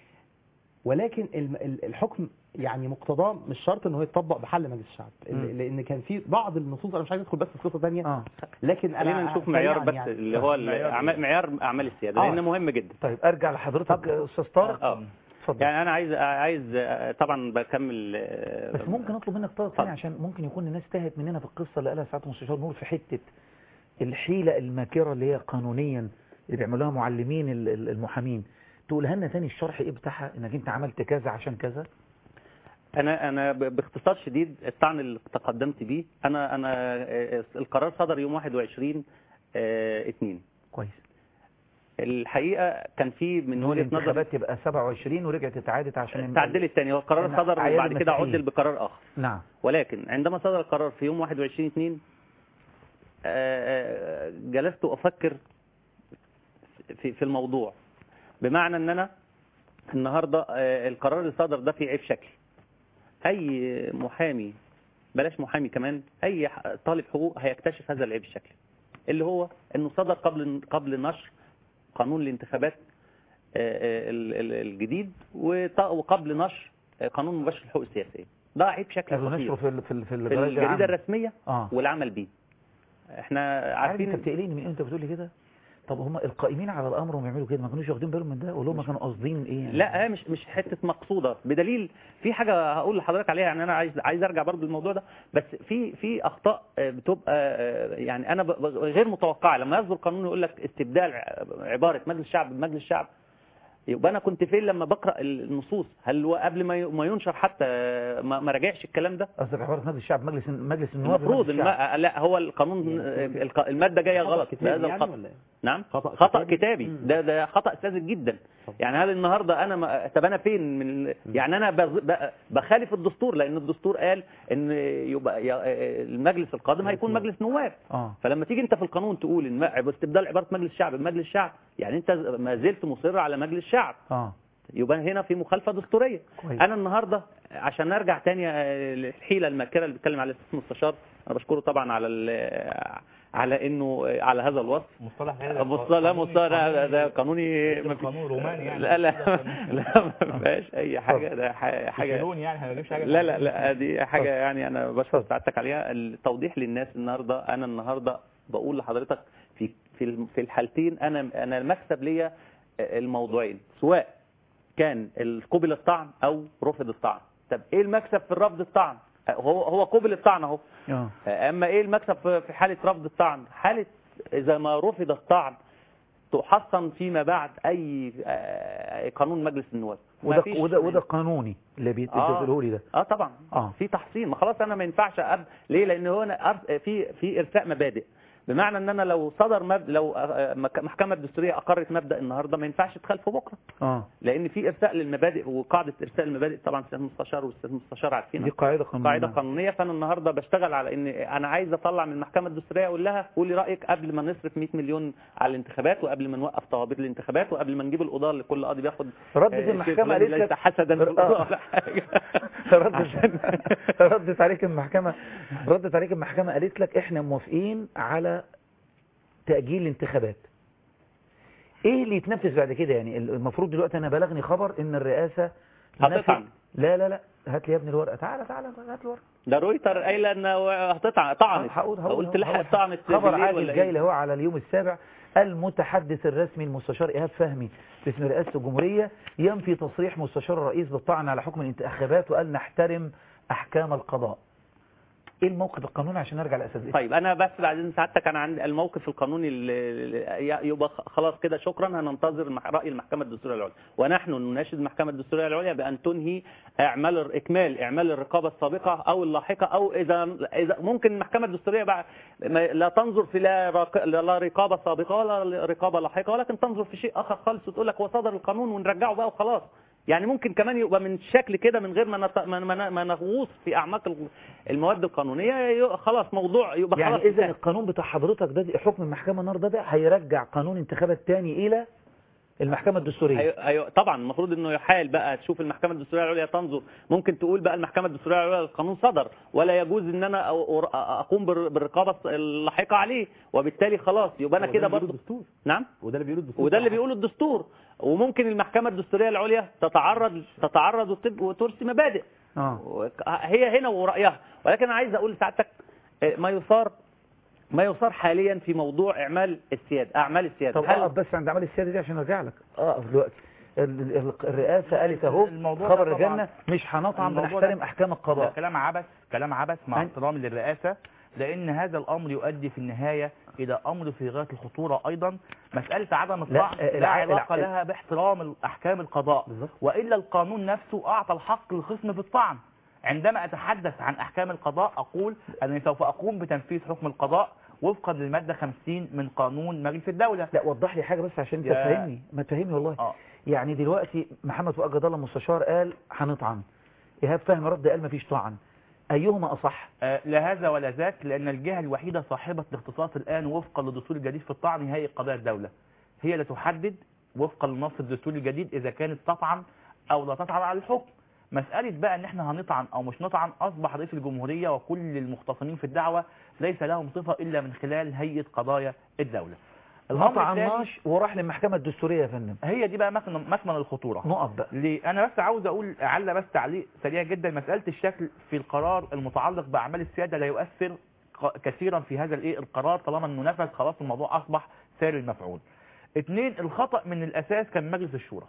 ولكن الم- ال- الحكم يعني مقتضاه مش شرط ان هو يتطبق بحل مجلس الشعب مم. لان كان في بعض النصوص انا مش عايز ادخل بس في قصه ثانيه آه. لكن انا خلينا نشوف سريعاً معيار بس يعني. اللي هو الأعمال- معيار اعمال السياده آه. لانه مهم جدا طيب ارجع لحضرتك يا استاذ طارق اه يعني انا عايز عايز طبعا بكمل آه، بس ممكن اطلب منك طلب ثاني عشان ممكن يكون الناس تاهت مننا في القصه اللي قالها سعاده المستشار نور في حته الحيله الماكره اللي هي قانونيا اللي بيعملوها معلمين ال- ال- المحامين تقولها لنا تاني الشرح ايه بتاعها انك انت عملت كذا عشان كذا انا انا ب- باختصار شديد الطعن اللي تقدمت بيه انا انا آه، القرار صدر يوم 21 آه، 2 كويس الحقيقه كان في من نقول وجهه نظر الانتخابات تبقى 27 ورجعت اتعادت عشان تعدلت تاني هو القرار صدر أعياد وبعد كده المسيحيين. عدل بقرار اخر نعم ولكن عندما صدر القرار في يوم 21 2 آه، جلست افكر في في الموضوع بمعنى ان انا النهارده آه، القرار اللي صدر ده فيه عيب شكلي اي محامي بلاش محامي كمان اي ح- طالب حقوق هيكتشف هذا العيب الشكلي اللي هو انه صدر قبل قبل نشر قانون الانتخابات آه، آه، ال- ال- الجديد وط- وقبل نشر آه، قانون مباشر الحقوق السياسيه ده عيب شكلي كانوا خطير نشروا في ال- في ال- في في الجرايد الجريده العامة. الرسميه اه والعمل بيه احنا عارف عارفين انت بتقلقني من انت بتقول لي كده طب هم القائمين على الامر وهم يعملوا كده ما كانوش واخدين بالهم من ده ولا هم كانوا قاصدين ايه يعني؟ لا هي مش مش حته مقصوده بدليل في حاجه هقول لحضرتك عليها يعني انا عايز عايز ارجع برضو للموضوع ده بس في في اخطاء آه، بتبقى آه، يعني انا ب- ب- غير متوقعه لما يصدر قانون يقول لك استبدال ع- عباره مجلس الشعب بمجلس الشعب يبقى انا كنت فين لما بقرا النصوص هل هو قبل ما ي- ما ينشر حتى آه، ما ما راجعش الكلام ده قصدك عباره مجلس الشعب مجلس مجلس النواب المفروض ومجلس الشعب. الم... لا هو القانون الق- الماده جايه خطأ غلط كتابي بهذا يعني الخطأ ولا إيه؟ نعم خطأ خطا كتابي؟ كتابي ده ده خطا ساذج جدا يعني هل النهارده انا ما... طب انا فين من ال- يعني انا بز... ب... بخالف الدستور لان الدستور قال ان يبقى ي- المجلس القادم هيكون مجلس نواب اه فلما تيجي انت في القانون تقول ان م- استبدال عباره مجلس الشعب بمجلس الشعب يعني انت ما زلت مصر على مجلس الشعب اه يبقى هنا في مخالفه دستوريه كويس. انا النهارده عشان نرجع تاني آه، للحيله الماكره اللي بيتكلم عليها الاستاذ مستشار انا بشكره طبعا على ال- على انه آه، على هذا الوصف مصطلح مصطلح لا مصطلح ده- ده قانوني ما فيش- قانون روماني يعني. لا لا لا ما فيهاش اي حاجه ده ح- حاجه يشيلون يعني احنا ما بنجيبش حاجه لا لا لا دي حاجه يعني انا بشكر سعادتك عليها التوضيح للناس النهارده انا النهارده بقول لحضرتك في في الم- في الحالتين انا انا المكسب ليا الموضوعين سواء كان قبل الطعن او رفض الطعن طب ايه المكسب في الرفض الطعن هو هو قبل الطعن اهو اه اما ايه المكسب في في حاله رفض الطعن حاله اذا ما رفض الطعن تحصن فيما بعد اي آه، قانون مجلس النواب وده مفيش- وده وده قانوني اللي بيت- آه. بتقوله لي ده اه طبعا اه في تحصين ما خلاص انا ما ينفعش أب... ليه لان هو أنا أر- في في ارساء مبادئ بمعنى ان انا لو صدر مب... لو آه، مك- محكمه الدستوريه اقرت مبدا النهارده ما ينفعش تخالفه بكره اه لان في ارساء للمبادئ وقاعده ارساء المبادئ طبعا الاستاذ المستشار والاستاذ المستشار عارفين دي قاعده قانونيه قاعده قانونيه فانا النهارده بشتغل على ان انا عايز اطلع من المحكمه الدستوريه اقول لها قولي رايك قبل ما نصرف 100 مليون على الانتخابات وقبل ما نوقف طوابير الانتخابات وقبل ما نجيب القضاه اللي كل قاضي بياخد ردت آه، شيء المحكمة فلاني قالت ليس لك- حسدا في آه. القضاء ولا حاجه ردت ردت عليك المحكمة ردت عليك المحكمة قالت لك احنا موافقين على تأجيل الانتخابات ايه اللي يتنفذ بعد كده يعني المفروض دلوقتي انا بلغني خبر ان الرئاسة هتطعن. نفذ- لا لا لا هات لي يا ابني الورقة تعالى تعالى هات الورقة ده رويتر قايله انه هتطعن طعنت هقول هقول قلت لها هقول. طعنت خبر بالليل عاجل ولا جاي ايه لي هو على اليوم السابع المتحدث الرسمي المستشار إيهاب فهمي باسم رئاسة الجمهورية ينفي تصريح مستشار الرئيس بالطعن على حكم الانتخابات وقال نحترم أحكام القضاء ايه الموقف القانوني عشان نرجع لأساسية طيب انا بس بعدين سعادتك انا عندي الموقف القانوني اللي يبقى خلاص كده شكرا هننتظر المح- راي المحكمه الدستوريه العليا ونحن نناشد المحكمه الدستوريه العليا بان تنهي اعمال اكمال اعمال الرقابه السابقه او اللاحقه او اذا اذا ممكن المحكمه الدستوريه بعد ما- لا تنظر في لا رق- لا رقابه سابقه ولا رقابه لاحقه ولكن تنظر في شيء اخر خالص وتقول لك هو صدر القانون ونرجعه بقى وخلاص يعني ممكن كمان يبقى من شكل كده من غير ما نت- ما- ما ما نغوص في اعماق ال- المواد القانونيه ي- خلاص موضوع يبقى يعني خلاص اذا انتهى. القانون بتاع حضرتك ده حكم المحكمة النهارده ده هيرجع قانون انتخابات تاني الى المحكمة الدستورية أيوة أيوة طبعا المفروض انه يحال بقى تشوف المحكمه الدستوريه العليا تنظر ممكن تقول بقى المحكمه الدستوريه العليا القانون صدر ولا يجوز ان انا أو- أو- اقوم بال- بالرقابه اللاحقه عليه وبالتالي خلاص يبقى انا هو ده كده اللي بيقوله برضه الدستور. نعم وده اللي بيقوله الدستور وده اللي بيقوله الدستور وممكن المحكمه الدستوريه العليا تتعرض تتعرض وتب- وترسي مبادئ اه هي هنا ورأيها ولكن انا عايز اقول لسعادتك آه، ما يثار ما يثار حاليا في موضوع اعمال السياده اعمال السياده طب هل- اقف بس عند اعمال السيادة دي عشان ارجع لك اقف دلوقتي ال- ال- الرئاسة قالت اهو الموضوع ده خبر طبعاً- رجالنا مش هنطعن الموضوع بنحترم ده- احكام ده القضاء كلام عبث كلام عبث مع أنت- احترامي للرئاسة لأن هذا الأمر يؤدي في النهاية إلى أمر في غاية الخطورة أيضا مسألة عدم الطعن لا، لا, الع- علاقة الع- لها باحترام أحكام القضاء وإلا القانون نفسه أعطى الحق للخصم في الطعن عندما أتحدث عن أحكام القضاء أقول أنني سوف أقوم بتنفيذ حكم القضاء وفقا للمادة 50 من قانون مجلس الدولة لا وضح لي حاجة بس عشان يا- تفهمني ما تفهمني والله آه. يعني دلوقتي محمد فؤاد جد الله المستشار قال هنطعن ايهاب فهمي رد قال مفيش طعن أيهما أصح آه، لا هذا ولا ذاك لأن الجهة الوحيدة صاحبة الاختصاص الآن وفقا للدستور الجديد في الطعن هي قضايا الدولة هي اللي تحدد وفقا لنص الدستور الجديد إذا كانت تطعن أو لا تطعن على الحكم مسألة بقى إن إحنا هنطعن أو مش نطعن أصبح رئيس الجمهورية وكل المختصمين في الدعوة ليس لهم صفة إلا من خلال هيئة قضايا الدولة ما الأمر طعناش وراح للمحكمة الدستورية يا فندم هي دي بقى مكمن مكمن الخطورة نقط بقى ليه انا بس عاوز اقول اعلى بس تعليق سريع جدا مساله الشكل في القرار المتعلق باعمال السياده لا يؤثر ق- كثيرا في هذا الايه القرار طالما انه نفذ خلاص الموضوع اصبح سائر المفعول اثنين الخطا من الاساس كان مجلس الشورى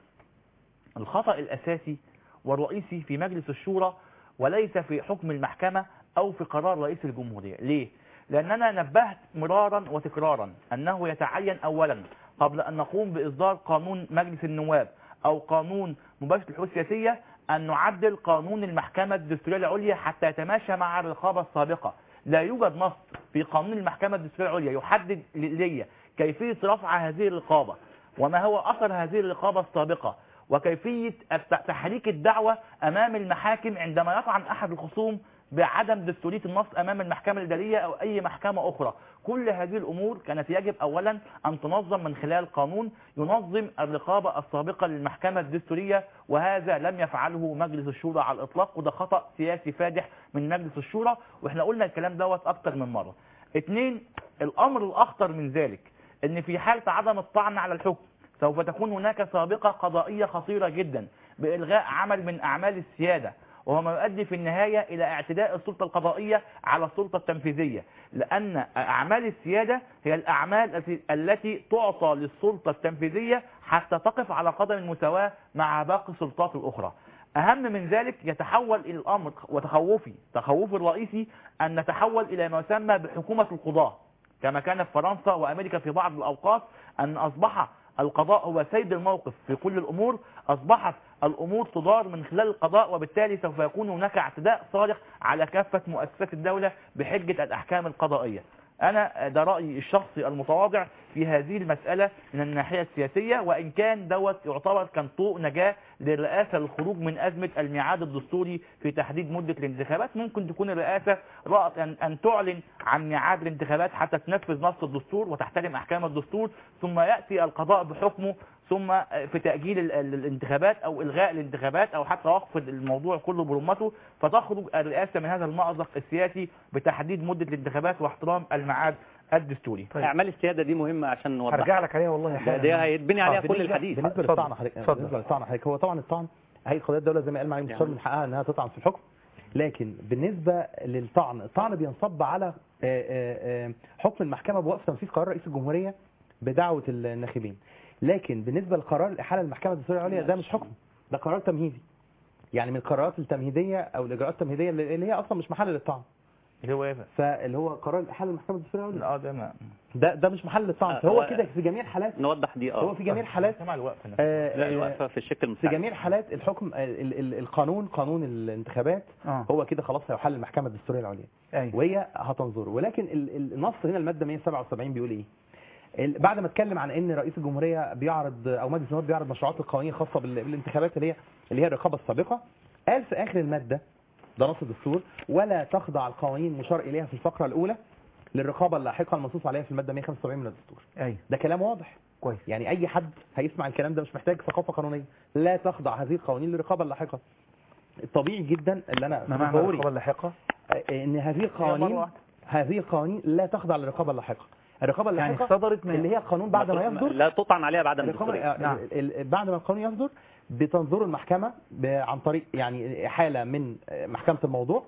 الخطا الاساسي والرئيسي في مجلس الشورى وليس في حكم المحكمه او في قرار رئيس الجمهوريه ليه لاننا نبهت مرارا وتكرارا انه يتعين اولا قبل ان نقوم باصدار قانون مجلس النواب او قانون مباشره الحقوق السياسيه ان نعدل قانون المحكمه الدستوريه العليا حتى يتماشى مع الرقابه السابقه لا يوجد نص في قانون المحكمه الدستوريه العليا يحدد لي كيفيه رفع هذه الرقابه وما هو اثر هذه الرقابه السابقه وكيفيه الت- تحريك الدعوه امام المحاكم عندما يطعن احد الخصوم بعدم دستوريه النص امام المحكمه الاداريه او اي محكمه اخرى كل هذه الامور كانت يجب اولا ان تنظم من خلال قانون ينظم الرقابه السابقه للمحكمه الدستوريه وهذا لم يفعله مجلس الشورى على الاطلاق وده خطا سياسي فادح من مجلس الشورى واحنا قلنا الكلام دوت اكتر من مره اثنين الامر الاخطر من ذلك ان في حاله عدم الطعن على الحكم سوف تكون هناك سابقه قضائيه خطيره جدا بالغاء عمل من اعمال السياده وهو ما يؤدي في النهاية إلى اعتداء السلطة القضائية على السلطة التنفيذية لأن أعمال السيادة هي الأعمال التي- التي تعطى للسلطة التنفيذية حتى تقف على قدم المساواة مع باقي السلطات الأخرى أهم من ذلك يتحول إلى الأمر وتخوفي تخوفي الرئيسي أن نتحول إلى ما يسمى بحكومة القضاة كما كان في فرنسا وأمريكا في بعض الأوقات أن أصبح القضاء هو سيد الموقف في كل الأمور أصبحت الأمور تدار من خلال القضاء وبالتالي سوف يكون هناك اعتداء صارخ على كافة مؤسسات الدولة بحجة الأحكام القضائية أنا ده رأيي الشخصي المتواضع في هذه المسألة من الناحية السياسية وإن كان دوت يعتبر كان طوق نجاة للرئاسة للخروج من أزمة الميعاد الدستوري في تحديد مدة الانتخابات ممكن تكون الرئاسة رأت أن, أن تعلن عن ميعاد الانتخابات حتى تنفذ نص الدستور وتحترم أحكام الدستور ثم يأتي القضاء بحكمه ثم في تأجيل ال- ال- الانتخابات أو إلغاء الانتخابات أو حتى وقف الموضوع كله برمته فتخرج الرئاسة من هذا المأزق السياسي بتحديد مدة الانتخابات واحترام الميعاد الدستوري اعمال السياده دي مهمه عشان نوضح هرجع لك عليها والله ده, حالا ده هيتبني عليها آه، كل بالنسبة- الحديث بالنسبه اتفضل. للطعن حضرتك اتفضل. بالنسبه للطعن حضرتك هو طبعا الطعن هيئه قضايا الدوله زي ما قال معالي المستشار من حقها انها تطعن في الحكم لكن بالنسبه للطعن الطعن بينصب على آه، آه، آه، حكم المحكمه بوقف تنفيذ قرار رئيس الجمهوريه بدعوه الناخبين لكن بالنسبه لقرار الاحاله للمحكمه الدستوريه العليا ده مش حكم ده قرار تمهيدي يعني من القرارات التمهيديه او الاجراءات التمهيديه اللي اللي هي اصلا مش محل للطعن اللي هو ايه فاللي هو قرار الاحاله للمحكمه الدستوريه العليا اه ده ما ده ده مش محل للطعن آه، فهو هو- كده في جميع الحالات نوضح دي اه هو في جميع الحالات سمع الوقت أنا. آه، لا آه، الوقفه في الشق في المساعد جميع الحالات الحكم ال- ال- القانون قانون الانتخابات آه. هو كده خلاص هيحل المحكمه الدستوريه العليا أيوة. وهي هتنظره ولكن ال- ال- النص هنا الماده 177 بيقول ايه ال- بعد ما اتكلم عن ان رئيس الجمهوريه بيعرض او مجلس النواب بيعرض مشروعات القوانين الخاصه بال- بالانتخابات اللي هي اللي هي الرقابه السابقه قال في اخر الماده ده نص الدستور ولا تخضع القوانين مشار اليها في الفقره الاولى للرقابه اللاحقه المنصوص عليها في الماده 175 من الدستور أيوة. ده كلام واضح كويس يعني اي حد هيسمع الكلام ده مش محتاج ثقافه قانونيه لا تخضع هذه القوانين للرقابه اللاحقه الطبيعي جدا اللي انا ما معنى تصوري الرقابة اللاحقة ان هذه مرة القوانين واحدة. هذه القوانين لا تخضع للرقابه اللاحقه الرقابه يعني اللاحقه صدرت من اللي هي القانون بعد ما يصدر لا تطعن عليها بعد الرقابة الدستوريه آه، ال- ال- بعد ما القانون يصدر بتنظر المحكمة ب- عن طريق يعني حالة من آه، محكمة الموضوع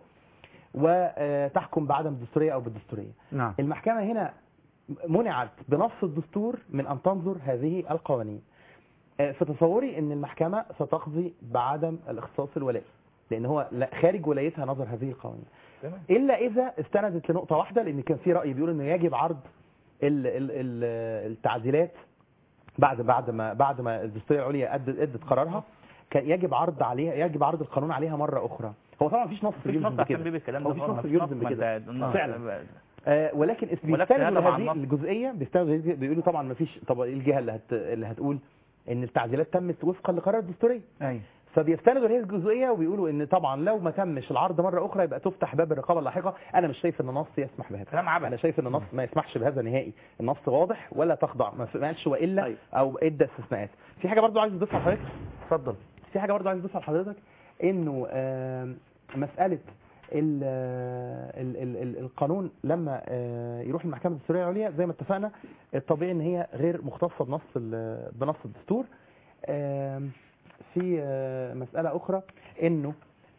وتحكم بعدم الدستورية أو بالدستورية نعم المحكمة هنا منعت بنص الدستور من أن تنظر هذه القوانين آه، في تصوري أن المحكمة ستقضي بعدم الاختصاص الولائي لأن هو لا- خارج ولايتها نظر هذه القوانين تمام. إلا إذا استندت لنقطة واحدة لأن كان في رأي بيقول أنه يجب عرض ال- ال- ال- التعديلات بعد بعد ما بعد ما الدستوريه العليا ادت ادت قرارها كان يجب عرض عليها يجب عرض القانون عليها مره اخرى هو طبعا مفيش نص مفيش بيلزم نص عشان بكده بيبي الكلام هو ده مفيش خالص، نص مفيش بيلزم نص، ما بكده انت- آه. فعلا. فعلا آه ولكن ولا بيستندوا اجتهاد مع لهذه النص. الجزئيه بيستندوا لهذه- بيقولوا طبعا مفيش طب ايه الجهه اللي هت اللي هتقول ان التعديلات تمت وفقا لقرار الدستوريه أيوة فبيستندوا لهذه الجزئيه وبيقولوا ان طبعا لو ما تمش العرض مره اخرى يبقى تفتح باب الرقابه اللاحقه انا مش شايف ان النص يسمح بهذا كلام عبث انا شايف ان النص ما يسمحش بهذا نهائي النص واضح ولا تخضع ما ما قالش والا او ادى استثناءات في حاجه برضو عايز اضيفها لحضرتك اتفضل في حاجه برضو عايز اضيفها لحضرتك انه آم، مساله ال ال ال ال القانون لما آه، يروح المحكمه الدستوريه العليا زي ما اتفقنا الطبيعي ان هي غير مختصه بنص ال- بنص الدستور آم، في آه، مساله اخرى انه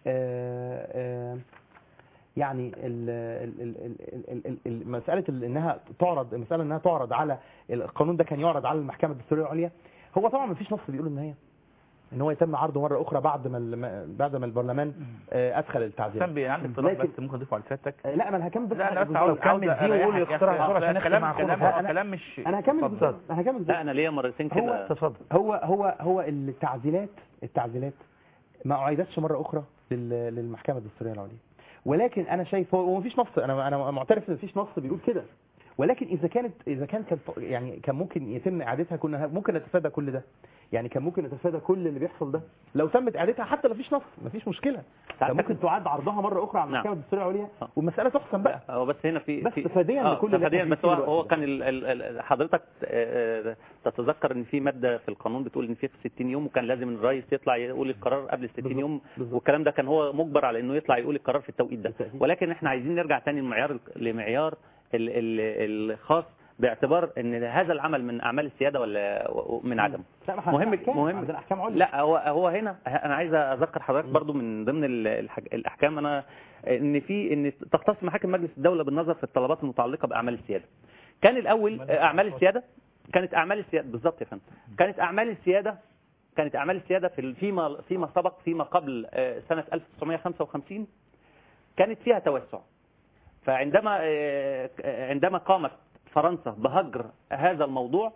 آه، آه، يعني ال- ال- ال- ال- ال- ال- ال- مساله ال- انها تعرض المساله انها تعرض على القانون ده كان يعرض على المحكمه الدستوريه العليا هو طبعا ما فيش نص بيقول ان هي ان هو يتم عرضه مره اخرى بعد ما ال- بعد ما البرلمان آه، ادخل التعديل سام بي عندك اطلاق لكن- بس ممكن اضيفه على سيادتك لا ما انا هكمل بس لا انا بس الجزء عاوز ده. عاوز دي ويقول أريحك يا يقترح أخي. الدور عشان لا، نختم كلام مع كلام خلق. أنا- كلام مش انا هكمل اتفضل. الجزء. انا هكمل الجزء. لا انا ليا مرتين هو كده اتفضل هو هو هو التعديلات التعديلات ما اعيدتش مره اخرى لل- للمحكمه الدستوريه العليا ولكن انا شايف هو مفيش نص انا انا معترف ان مفيش نص بيقول كده ولكن اذا كانت اذا كان كان يعني كان ممكن يتم اعادتها كنا ممكن نتفادى كل ده يعني كان ممكن نتفادى كل اللي بيحصل ده لو تمت اعادتها حتى لو مفيش نص مفيش مشكله كان ممكن تعاد عرضها مره اخرى على نعم. المحكمه الدستوريه العليا والمساله تحسن بقى هو بس هنا في بس في تفاديا آه، لكل اللي تفاديا احنا بس هو فيه هو دلوقتي. كان ال- ال- ال- حضرتك آه، تتذكر ان في ماده في القانون بتقول ان في 60 يوم وكان لازم الرئيس يطلع يقول القرار قبل ال 60 يوم والكلام ده كان هو مجبر على انه يطلع يقول القرار في التوقيت ده ولكن احنا عايزين نرجع تاني لمعيار لمعيار ال- ال- الخاص باعتبار ان هذا العمل من اعمال السياده ولا من عدمه لا، ما احنا مهم عندنا أحكام، مهم عندنا احكام عليا لا هو هو هنا انا عايز اذكر حضرتك برضو من ضمن ال- الحاج- الاحكام انا ان في ان تختص محاكم مجلس الدوله بالنظر في الطلبات المتعلقه باعمال السياده كان الاول اعمال السياده كانت اعمال السياده بالظبط يا فندم كانت اعمال السياده كانت اعمال السياده في ال- فيما فيما سبق فيما قبل آه، سنه 1955 كانت فيها توسع فعندما آه، عندما قامت فرنسا بهجر هذا الموضوع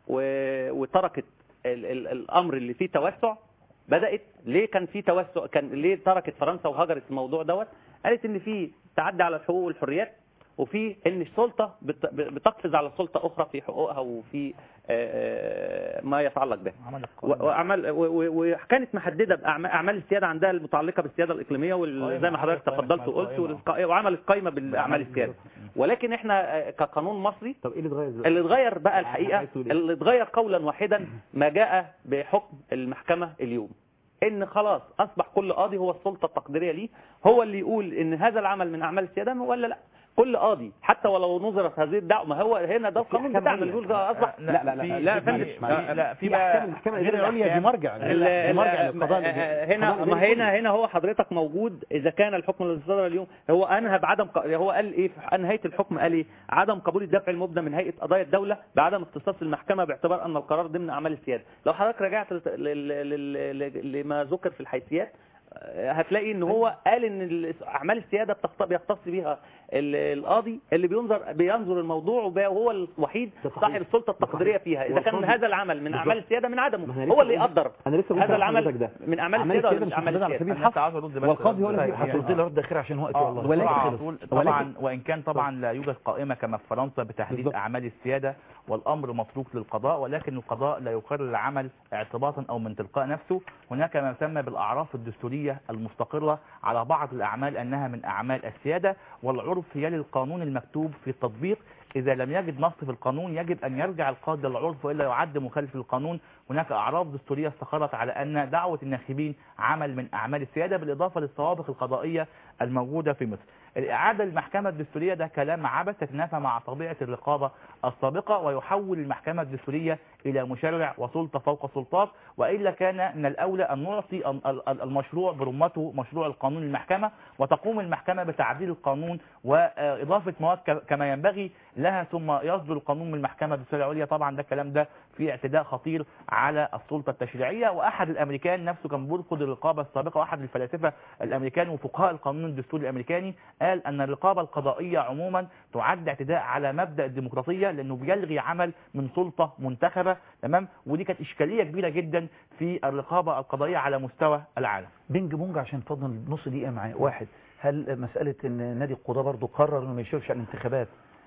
و- وتركت ال- ال- الامر اللي فيه توسع بدات ليه كان في توسع كان ليه تركت فرنسا وهجرت الموضوع دوت قالت ان في تعدي على الحقوق والحريات وفي ان السلطه بت- بتقفز على سلطه اخرى في حقوقها وفي آه، ما يتعلق بها و- وأعمال و- و- وكانت محدده باعمال أعمال السياده عندها المتعلقه بالسياده الاقليميه وزي ما حضرتك تفضلت وقلت والق- وعملت قائمه بالاعمال السياده ولكن احنا آه، كقانون مصري طب ايه اللي اتغير اللي اتغير بقى الحقيقه عايز تقول إيه؟ اللي اتغير قولا واحدا ما جاء بحكم المحكمه اليوم ان خلاص اصبح كل قاضي هو السلطه التقديريه ليه هو اللي يقول ان هذا العمل من اعمال السياده ولا لا كل قاضي حتى ولو نظرت هذه الدعوه ما هو هنا ده القانون أحكام بتاعنا عليا. بيقول ده اصبح لا لا لا لا يا فندم معلش. لا في في بقى احكام المحكمه غير العليا دي مرجع ال- دي ال- مرجع للقضاء الإداري. هنا القضاء ما الإداري هنا هنا هو حضرتك موجود اذا كان الحكم الذي صدر اليوم هو انهى بعدم ق- هو قال ايه في نهايه الحكم قال ايه عدم قبول الدفع المبنى من هيئه قضايا الدوله بعدم اختصاص المحكمه باعتبار ان القرار ضمن اعمال السياده لو حضرتك رجعت لت- لل- لل- لل- لما ذكر في الحيثيات آه، هتلاقي ان هو قال ان ال- اعمال السياده بتخت- بيختص بيها ال- القاضي اللي بينظر بينظر الموضوع وب- وهو الوحيد صاحب السلطه التقديريه فيها اذا كان والقاضي- هذا العمل من بالظبط. اعمال السياده من ما عدمه أنا لسه هو اللي بقول- يقدر انا لسه بقول هذا لحضرتك العمل ده. من اعمال أعمال السياده ولا السيادة مش مش اعمال محدودة على السياده سبيل الحصر. عاوز ارد بس والقاضي هو اللي طيب، يحدد. هترد لي رد اخير عشان وقتي آه، والله بسرعة خلص. طول- طبعا وان كان طبعا لا يوجد قائمه كما في فرنسا بتحديد اعمال السياده والامر متروك للقضاء ولكن القضاء لا يقرر العمل اعتباطا او من تلقاء نفسه هناك ما يسمى بالاعراف الدستوريه المستقره على بعض الاعمال انها من اعمال السياده والعرف يلي القانون المكتوب في التطبيق إذا لم يجد نص في القانون يجب أن يرجع القاضي للعرف وإلا يعد مخالف للقانون هناك أعراف دستورية استقرت على أن دعوة الناخبين عمل من أعمال السيادة بالإضافة للسوابق القضائية الموجودة في مصر الإعادة للمحكمة الدستورية ده كلام عبث تتنافى مع طبيعة الرقابة السابقة ويحول المحكمة الدستورية إلى مشرع وسلطة فوق سلطات وإلا كان من الأولى أن نعطي ال- ال- المشروع برمته مشروع القانون المحكمة وتقوم المحكمة بتعديل القانون وإضافة مواد ك- كما ينبغي لها ثم يصدر القانون من المحكمة الدستورية العليا طبعا ده الكلام ده في اعتداء خطير على السلطة التشريعية وأحد الأمريكان نفسه كان بيرفض الرقابة السابقة وأحد الفلاسفة الأمريكان وفقهاء القانون الدستوري الأمريكاني قال أن الرقابة القضائية عموما تعد اعتداء على مبدأ الديمقراطية لأنه بيلغي عمل من سلطة منتخبة تمام ودي كانت إشكالية كبيرة جدا في الرقابة القضائية على مستوى العالم بينج بونج عشان فضل نص دقيقة معايا واحد هل مسألة ان نادي القضاء برضه قرر انه ما يشيرش عن الانتخابات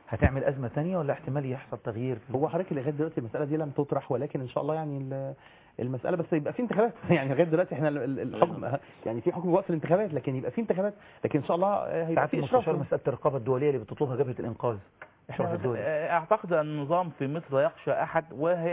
هتعمل ازمه ثانيه ولا احتمال يحصل تغيير في هو حضرتك لغايه دلوقتي المساله دي لم تطرح ولكن ان شاء الله يعني ال- المساله بس يبقى في انتخابات يعني لغايه دلوقتي احنا ال- ال- الحكم يعني في حكم وقف الانتخابات لكن يبقى في انتخابات لكن ان شاء الله آه، هيبقى ساعات في المستشار اشراف مساله الرقابه الدوليه اللي بتطلبها جبهه الانقاذ الاشراف الدولي اعتقد ان النظام في مصر لا يخشى احد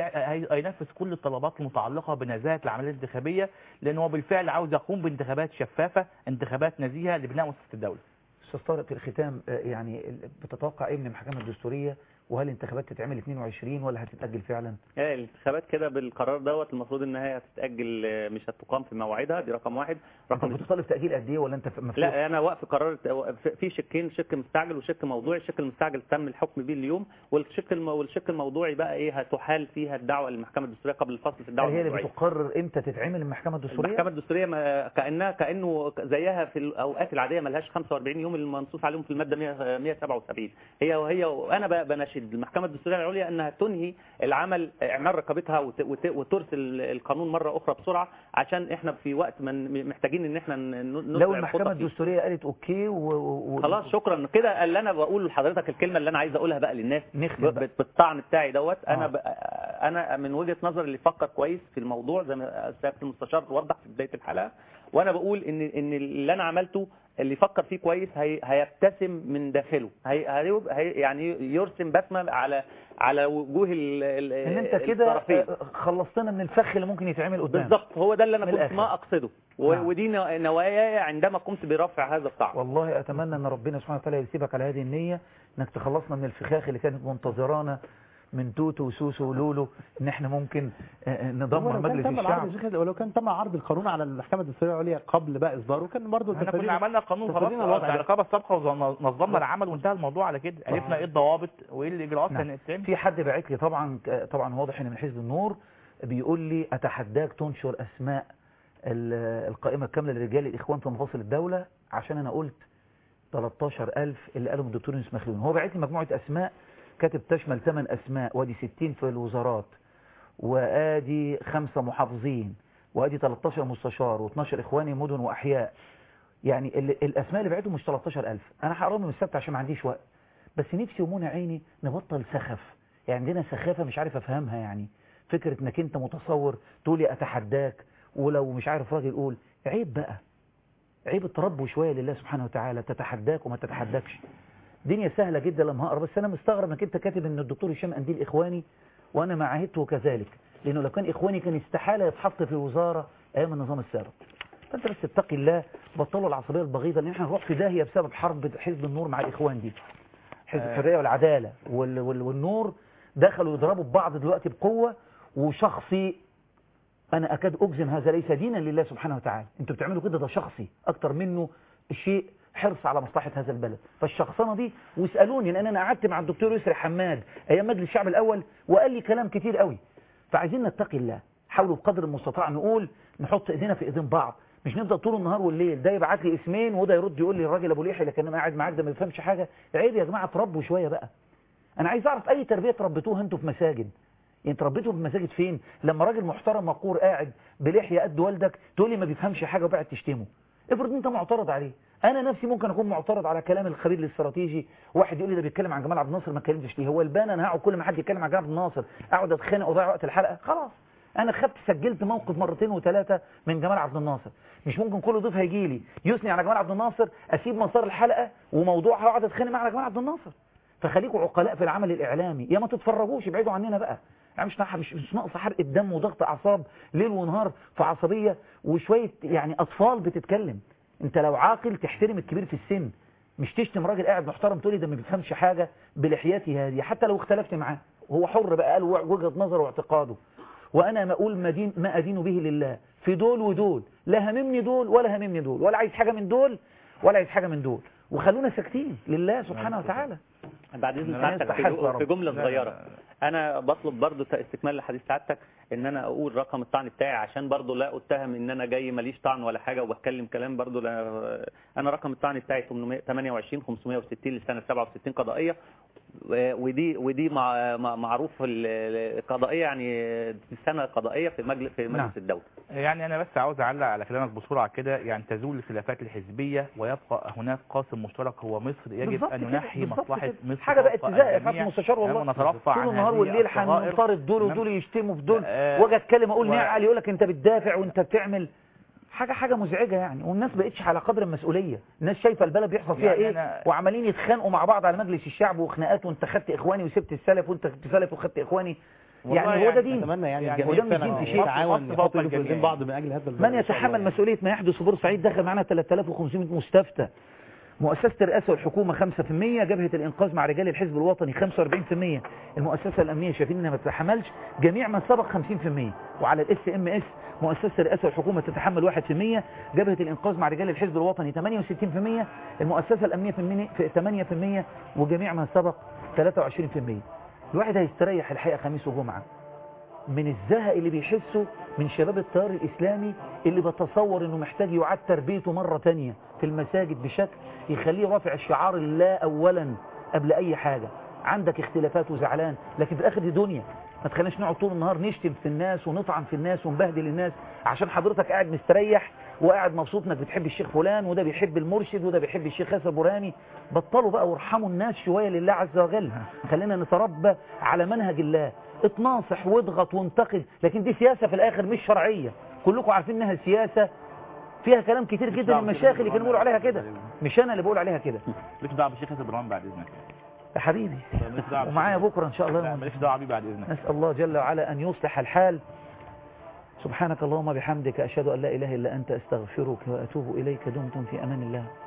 وهينفذ كل الطلبات المتعلقه بنزاهه العمليه الانتخابيه لان هو بالفعل عاوز يقوم بانتخابات شفافه انتخابات نزيهه لبناء مؤسسه الدوله استاذ طارق في الختام آه، يعني ال- بتتوقع ايه من المحكمه الدستوريه وهل الانتخابات تتعمل 22 ولا هتتاجل فعلا هي الانتخابات كده بالقرار دوت المفروض ان هي هتتاجل آه، مش هتقام في موعدها دي رقم واحد انت رقم بتطالب تاجيل قد ايه ولا انت ف- مفتوح لا انا وقف قرار في شقين شق مستعجل وشق موضوعي الشق المستعجل تم الحكم به اليوم والشق الم... والشق الموضوعي بقى ايه هتحال فيها الدعوه للمحكمه الدستوريه قبل الفصل في الدعوه هل هي اللي الموضوعيه بتقرر امتى تتعمل المحكمه الدستوريه المحكمه الدستوريه ما كانها كانه زيها في الاوقات العاديه ما لهاش 45 يوم اللي منصوص عليهم في الماده 100 177 هي وهي وانا ب- بناشد المحكمه الدستوريه العليا انها تنهي العمل اعمال رقابتها وت- وت- وترسل القانون مره اخرى بسرعه عشان احنا في وقت من محتاجين ان اححنا ن- نسرع لو المحكمه الخطى فيه. الدستوريه قالت اوكي و... و... خلاص شكرا كده اللي انا بقول لحضرتك الكلمه اللي انا عايز اقولها بقى للناس نختم بقى. ب- بالطعن بتاعي دوت انا آه. ب... انا من وجهه نظري اللي فكر كويس في الموضوع زي ما سياده المستشار وضح في بدايه الحلقه وانا بقول ان ان اللي انا عملته اللي فكر فيه كويس هي... هيبتسم من داخله هي... هي... هي... يعني يرسم بسمه على على وجوه ال... ال... ان انت كده الطرفين. آه، خلصتنا من الفخ اللي ممكن يتعمل قدام بالظبط هو ده اللي انا من كنت الآخر. ما اقصده و... نعم. ودي نو- نواياي عندما قمت برفع هذا الطعن والله اتمنى ان ربنا سبحانه وتعالى يسيبك على هذه النيه انك تخلصنا من الفخاخ اللي كانت منتظرانا من توتو وسوسو ولولو ان احنا ممكن آه، آه، ندمر ولو كان مجلس تم العرض الشعب يا شيخ، ولو كان تم عرض القانون على المحكمه الدستوريه العليا قبل بقى اصداره كان برضه احنا كنا عملنا قانون خلاص تفادينا الوضع بتاع ده. الرقابه السابقه ونظمنا العمل وانتهى الموضوع على كده عرفنا ايه الضوابط وايه الاجراءات نعم. اللي هتتعمل في حد باعت لي طبعا طبعا واضح ان من حزب النور بيقول لي اتحداك تنشر اسماء ال- القائمه الكامله لرجال الاخوان في مفاصل الدوله عشان انا قلت 13000 اللي قالهم الدكتور يونس مخلون هو باعت لي مجموعه اسماء كاتب تشمل 8 اسماء وادي 60 في الوزارات وادي خمسه محافظين وادي 13 مستشار و12 اخواني مدن واحياء يعني ال- الاسماء اللي بعتهم مش 13000 انا هقراهم من السبت عشان ما عنديش وقت بس نفسي ومنى عيني نبطل سخف يعني عندنا سخافه مش عارف افهمها يعني فكره انك انت متصور تقولي اتحداك ولو مش عارف راجل يقول عيب بقى عيب التربوا شويه لله سبحانه وتعالى تتحداك وما تتحداكش دنيا سهله جدا لما هقرا بس انا مستغرب انك انت كاتب ان الدكتور هشام قنديل اخواني وانا ما عاهدته كذلك لانه لو كان اخواني كان استحاله يتحط في وزاره ايام النظام السابق فانت بس اتقي الله بطلوا العصبيه البغيضه لان احنا هنروح في داهيه بسبب حرب حزب النور مع الاخوان دي حزب آه. الحريه والعداله وال وال والنور دخلوا يضربوا ببعض دلوقتي بقوه وشخصي انا اكاد اجزم هذا ليس دينا لله سبحانه وتعالى انتوا بتعملوا كده ده شخصي اكتر منه شيء حرص على مصلحه هذا البلد فالشخصنه دي واسالوني لان انا قعدت مع الدكتور يسري حماد ايام مجلس الشعب الاول وقال لي كلام كتير قوي فعايزين نتقي الله حاولوا بقدر المستطاع نقول نحط ايدينا في ايدين بعض مش نفضل طول النهار والليل ده يبعت لي اسمين وده يرد يقول لي الراجل ابو ليحيى لكن انا قاعد معاك ده ما بيفهمش حاجه عيب يا جماعه تربوا شويه بقى انا عايز اعرف اي تربيه تربيتوها انتوا في مساجد يعني تربيتوا في مساجد فين لما راجل محترم وقور قاعد بلحيه قد والدك تقول لي ما بيفهمش حاجه وقاعد تشتمه افرض انت معترض عليه انا نفسي ممكن اكون معترض على كلام الخبير الاستراتيجي واحد يقول لي ده بيتكلم عن جمال عبد الناصر ما اتكلمتش ليه هو البان انا هقعد كل ما حد يتكلم عن جمال عبد الناصر اقعد اتخانق واضيع وقت الحلقه خلاص انا خدت سجلت موقف مرتين وثلاثه من جمال عبد الناصر مش ممكن كل ضيف هيجي لي يثني على جمال عبد الناصر اسيب مسار الحلقه وموضوعها واقعد اتخانق مع جمال عبد الناصر فخليكم عقلاء في العمل الاعلامي يا ما تتفرجوش ابعدوا عننا بقى يعني مش مش مش ناقصه حرق الدم وضغط اعصاب ليل ونهار في عصبيه وشويه يعني اطفال بتتكلم انت لو عاقل تحترم الكبير في السن مش تشتم راجل قاعد محترم تقولي ده ما بيفهمش حاجه بلحيته هذه حتى لو اختلفت معاه هو حر بقى قال وجهه نظره واعتقاده وانا ما اقول ما, دين ما ادين به لله في دول ودول لا هممني دول ولا هممني دول ولا عايز حاجه من دول ولا عايز حاجه من دول وخلونا ساكتين لله سبحانه وتعالى بعد اذن لا سعادتك في يستحق جو- رب. في جمله لا، صغيره انا بطلب برضو ت- استكمال لحديث سعادتك ان انا اقول رقم الطعن بتاعي عشان برضو لا اتهم ان انا جاي ماليش طعن ولا حاجه وبتكلم كلام برضو لا انا رقم الطعن بتاعي 828 560 لسنه 67 قضائيه و- ودي ودي مع مع- معروف ال- القضائيه يعني في السنه القضائيه في مجلس في مجلس نعم. الدوله يعني انا بس عاوز اعلق على كلامك بسرعه كده يعني تزول الخلافات الحزبيه ويبقى هناك قاسم مشترك هو مصر يجب بالظبط ان كده، ينحي بالظبط مصلحه كده. مصر حاجه بقت فوق تزهق يا الجميع. فندم المستشار والله ونترفع طول عن النهار هذه والليل الصغائر. هنطرد دول تمام؟ ودول يشتموا في دول آه، واجي اتكلم اقول و- نعم يقول لك انت بتدافع وانت بتعمل حاجه حاجه مزعجه يعني والناس بقتش على قدر المسؤوليه الناس شايفه البلد بيحصل فيها يعني ايه أنا- وعمالين يتخانقوا مع بعض على مجلس الشعب وخناقات وانت خدت اخواني وسبت السلف وانت خدت سلف وخدت اخواني يعني هو ده دين اتمنى يعني يعني الجميع هو ده مش فعلا دين في شيء يتعاون يحط ايده في ايدين بعض من اجل هذا البلد من إن شاء الله يتحمل يعني. مسؤولية ما يحدث في بورسعيد دخل معنا 3500 مستفتى مؤسسة الرئاسة والحكومة 5% جبهة الإنقاذ مع رجال الحزب الوطني 45% المؤسسة الأمنية شايفين إنها ما تتحملش جميع من سبق 50% وعلى الاس ام اس مؤسسة الرئاسة والحكومة تتحمل 1% جبهة الإنقاذ مع رجال الحزب الوطني 68% المؤسسة الأمنية في المني- في 8% وجميع من سبق 23% الواحد هيستريح الحقيقة خميس وجمعة من الزهق اللي بيحسه من شباب التيار الإسلامي اللي بتصور انه محتاج يعاد تربيته مرة تانية في المساجد بشكل يخليه رافع الشعار الله أولا قبل أي حاجة عندك اختلافات وزعلان لكن في الآخر دي دنيا ما تخليناش نقعد طول النهار نشتم في الناس ونطعن في الناس ونبهدل الناس عشان حضرتك قاعد مستريح وقاعد مبسوط انك بتحب الشيخ فلان وده بيحب المرشد وده بيحب الشيخ ياسر برهاني بطلوا بقى وارحموا الناس شوية لله عز وجل خلينا نتربى على منهج الله اتناصح واضغط وانتقد لكن دي سياسة في الاخر مش شرعية كلكم عارفين انها سياسة فيها كلام كتير جدا المشايخ اللي كانوا بيقولوا عليها كده مش انا اللي بقول عليها كده مالكش دعوه بالشيخ ياسر ابراهيم بعد اذنك يا حبيبي مالكش دعوه ومعايا بكرة ان شاء لا الله مالكش دعوه بيه بعد اذنك نسأل الله جل وعلا أن يصلح الحال سبحانك اللهم بحمدك أشهد أن لا إله إلا أنت أستغفرك وأتوب إليك دمتم في أمان الله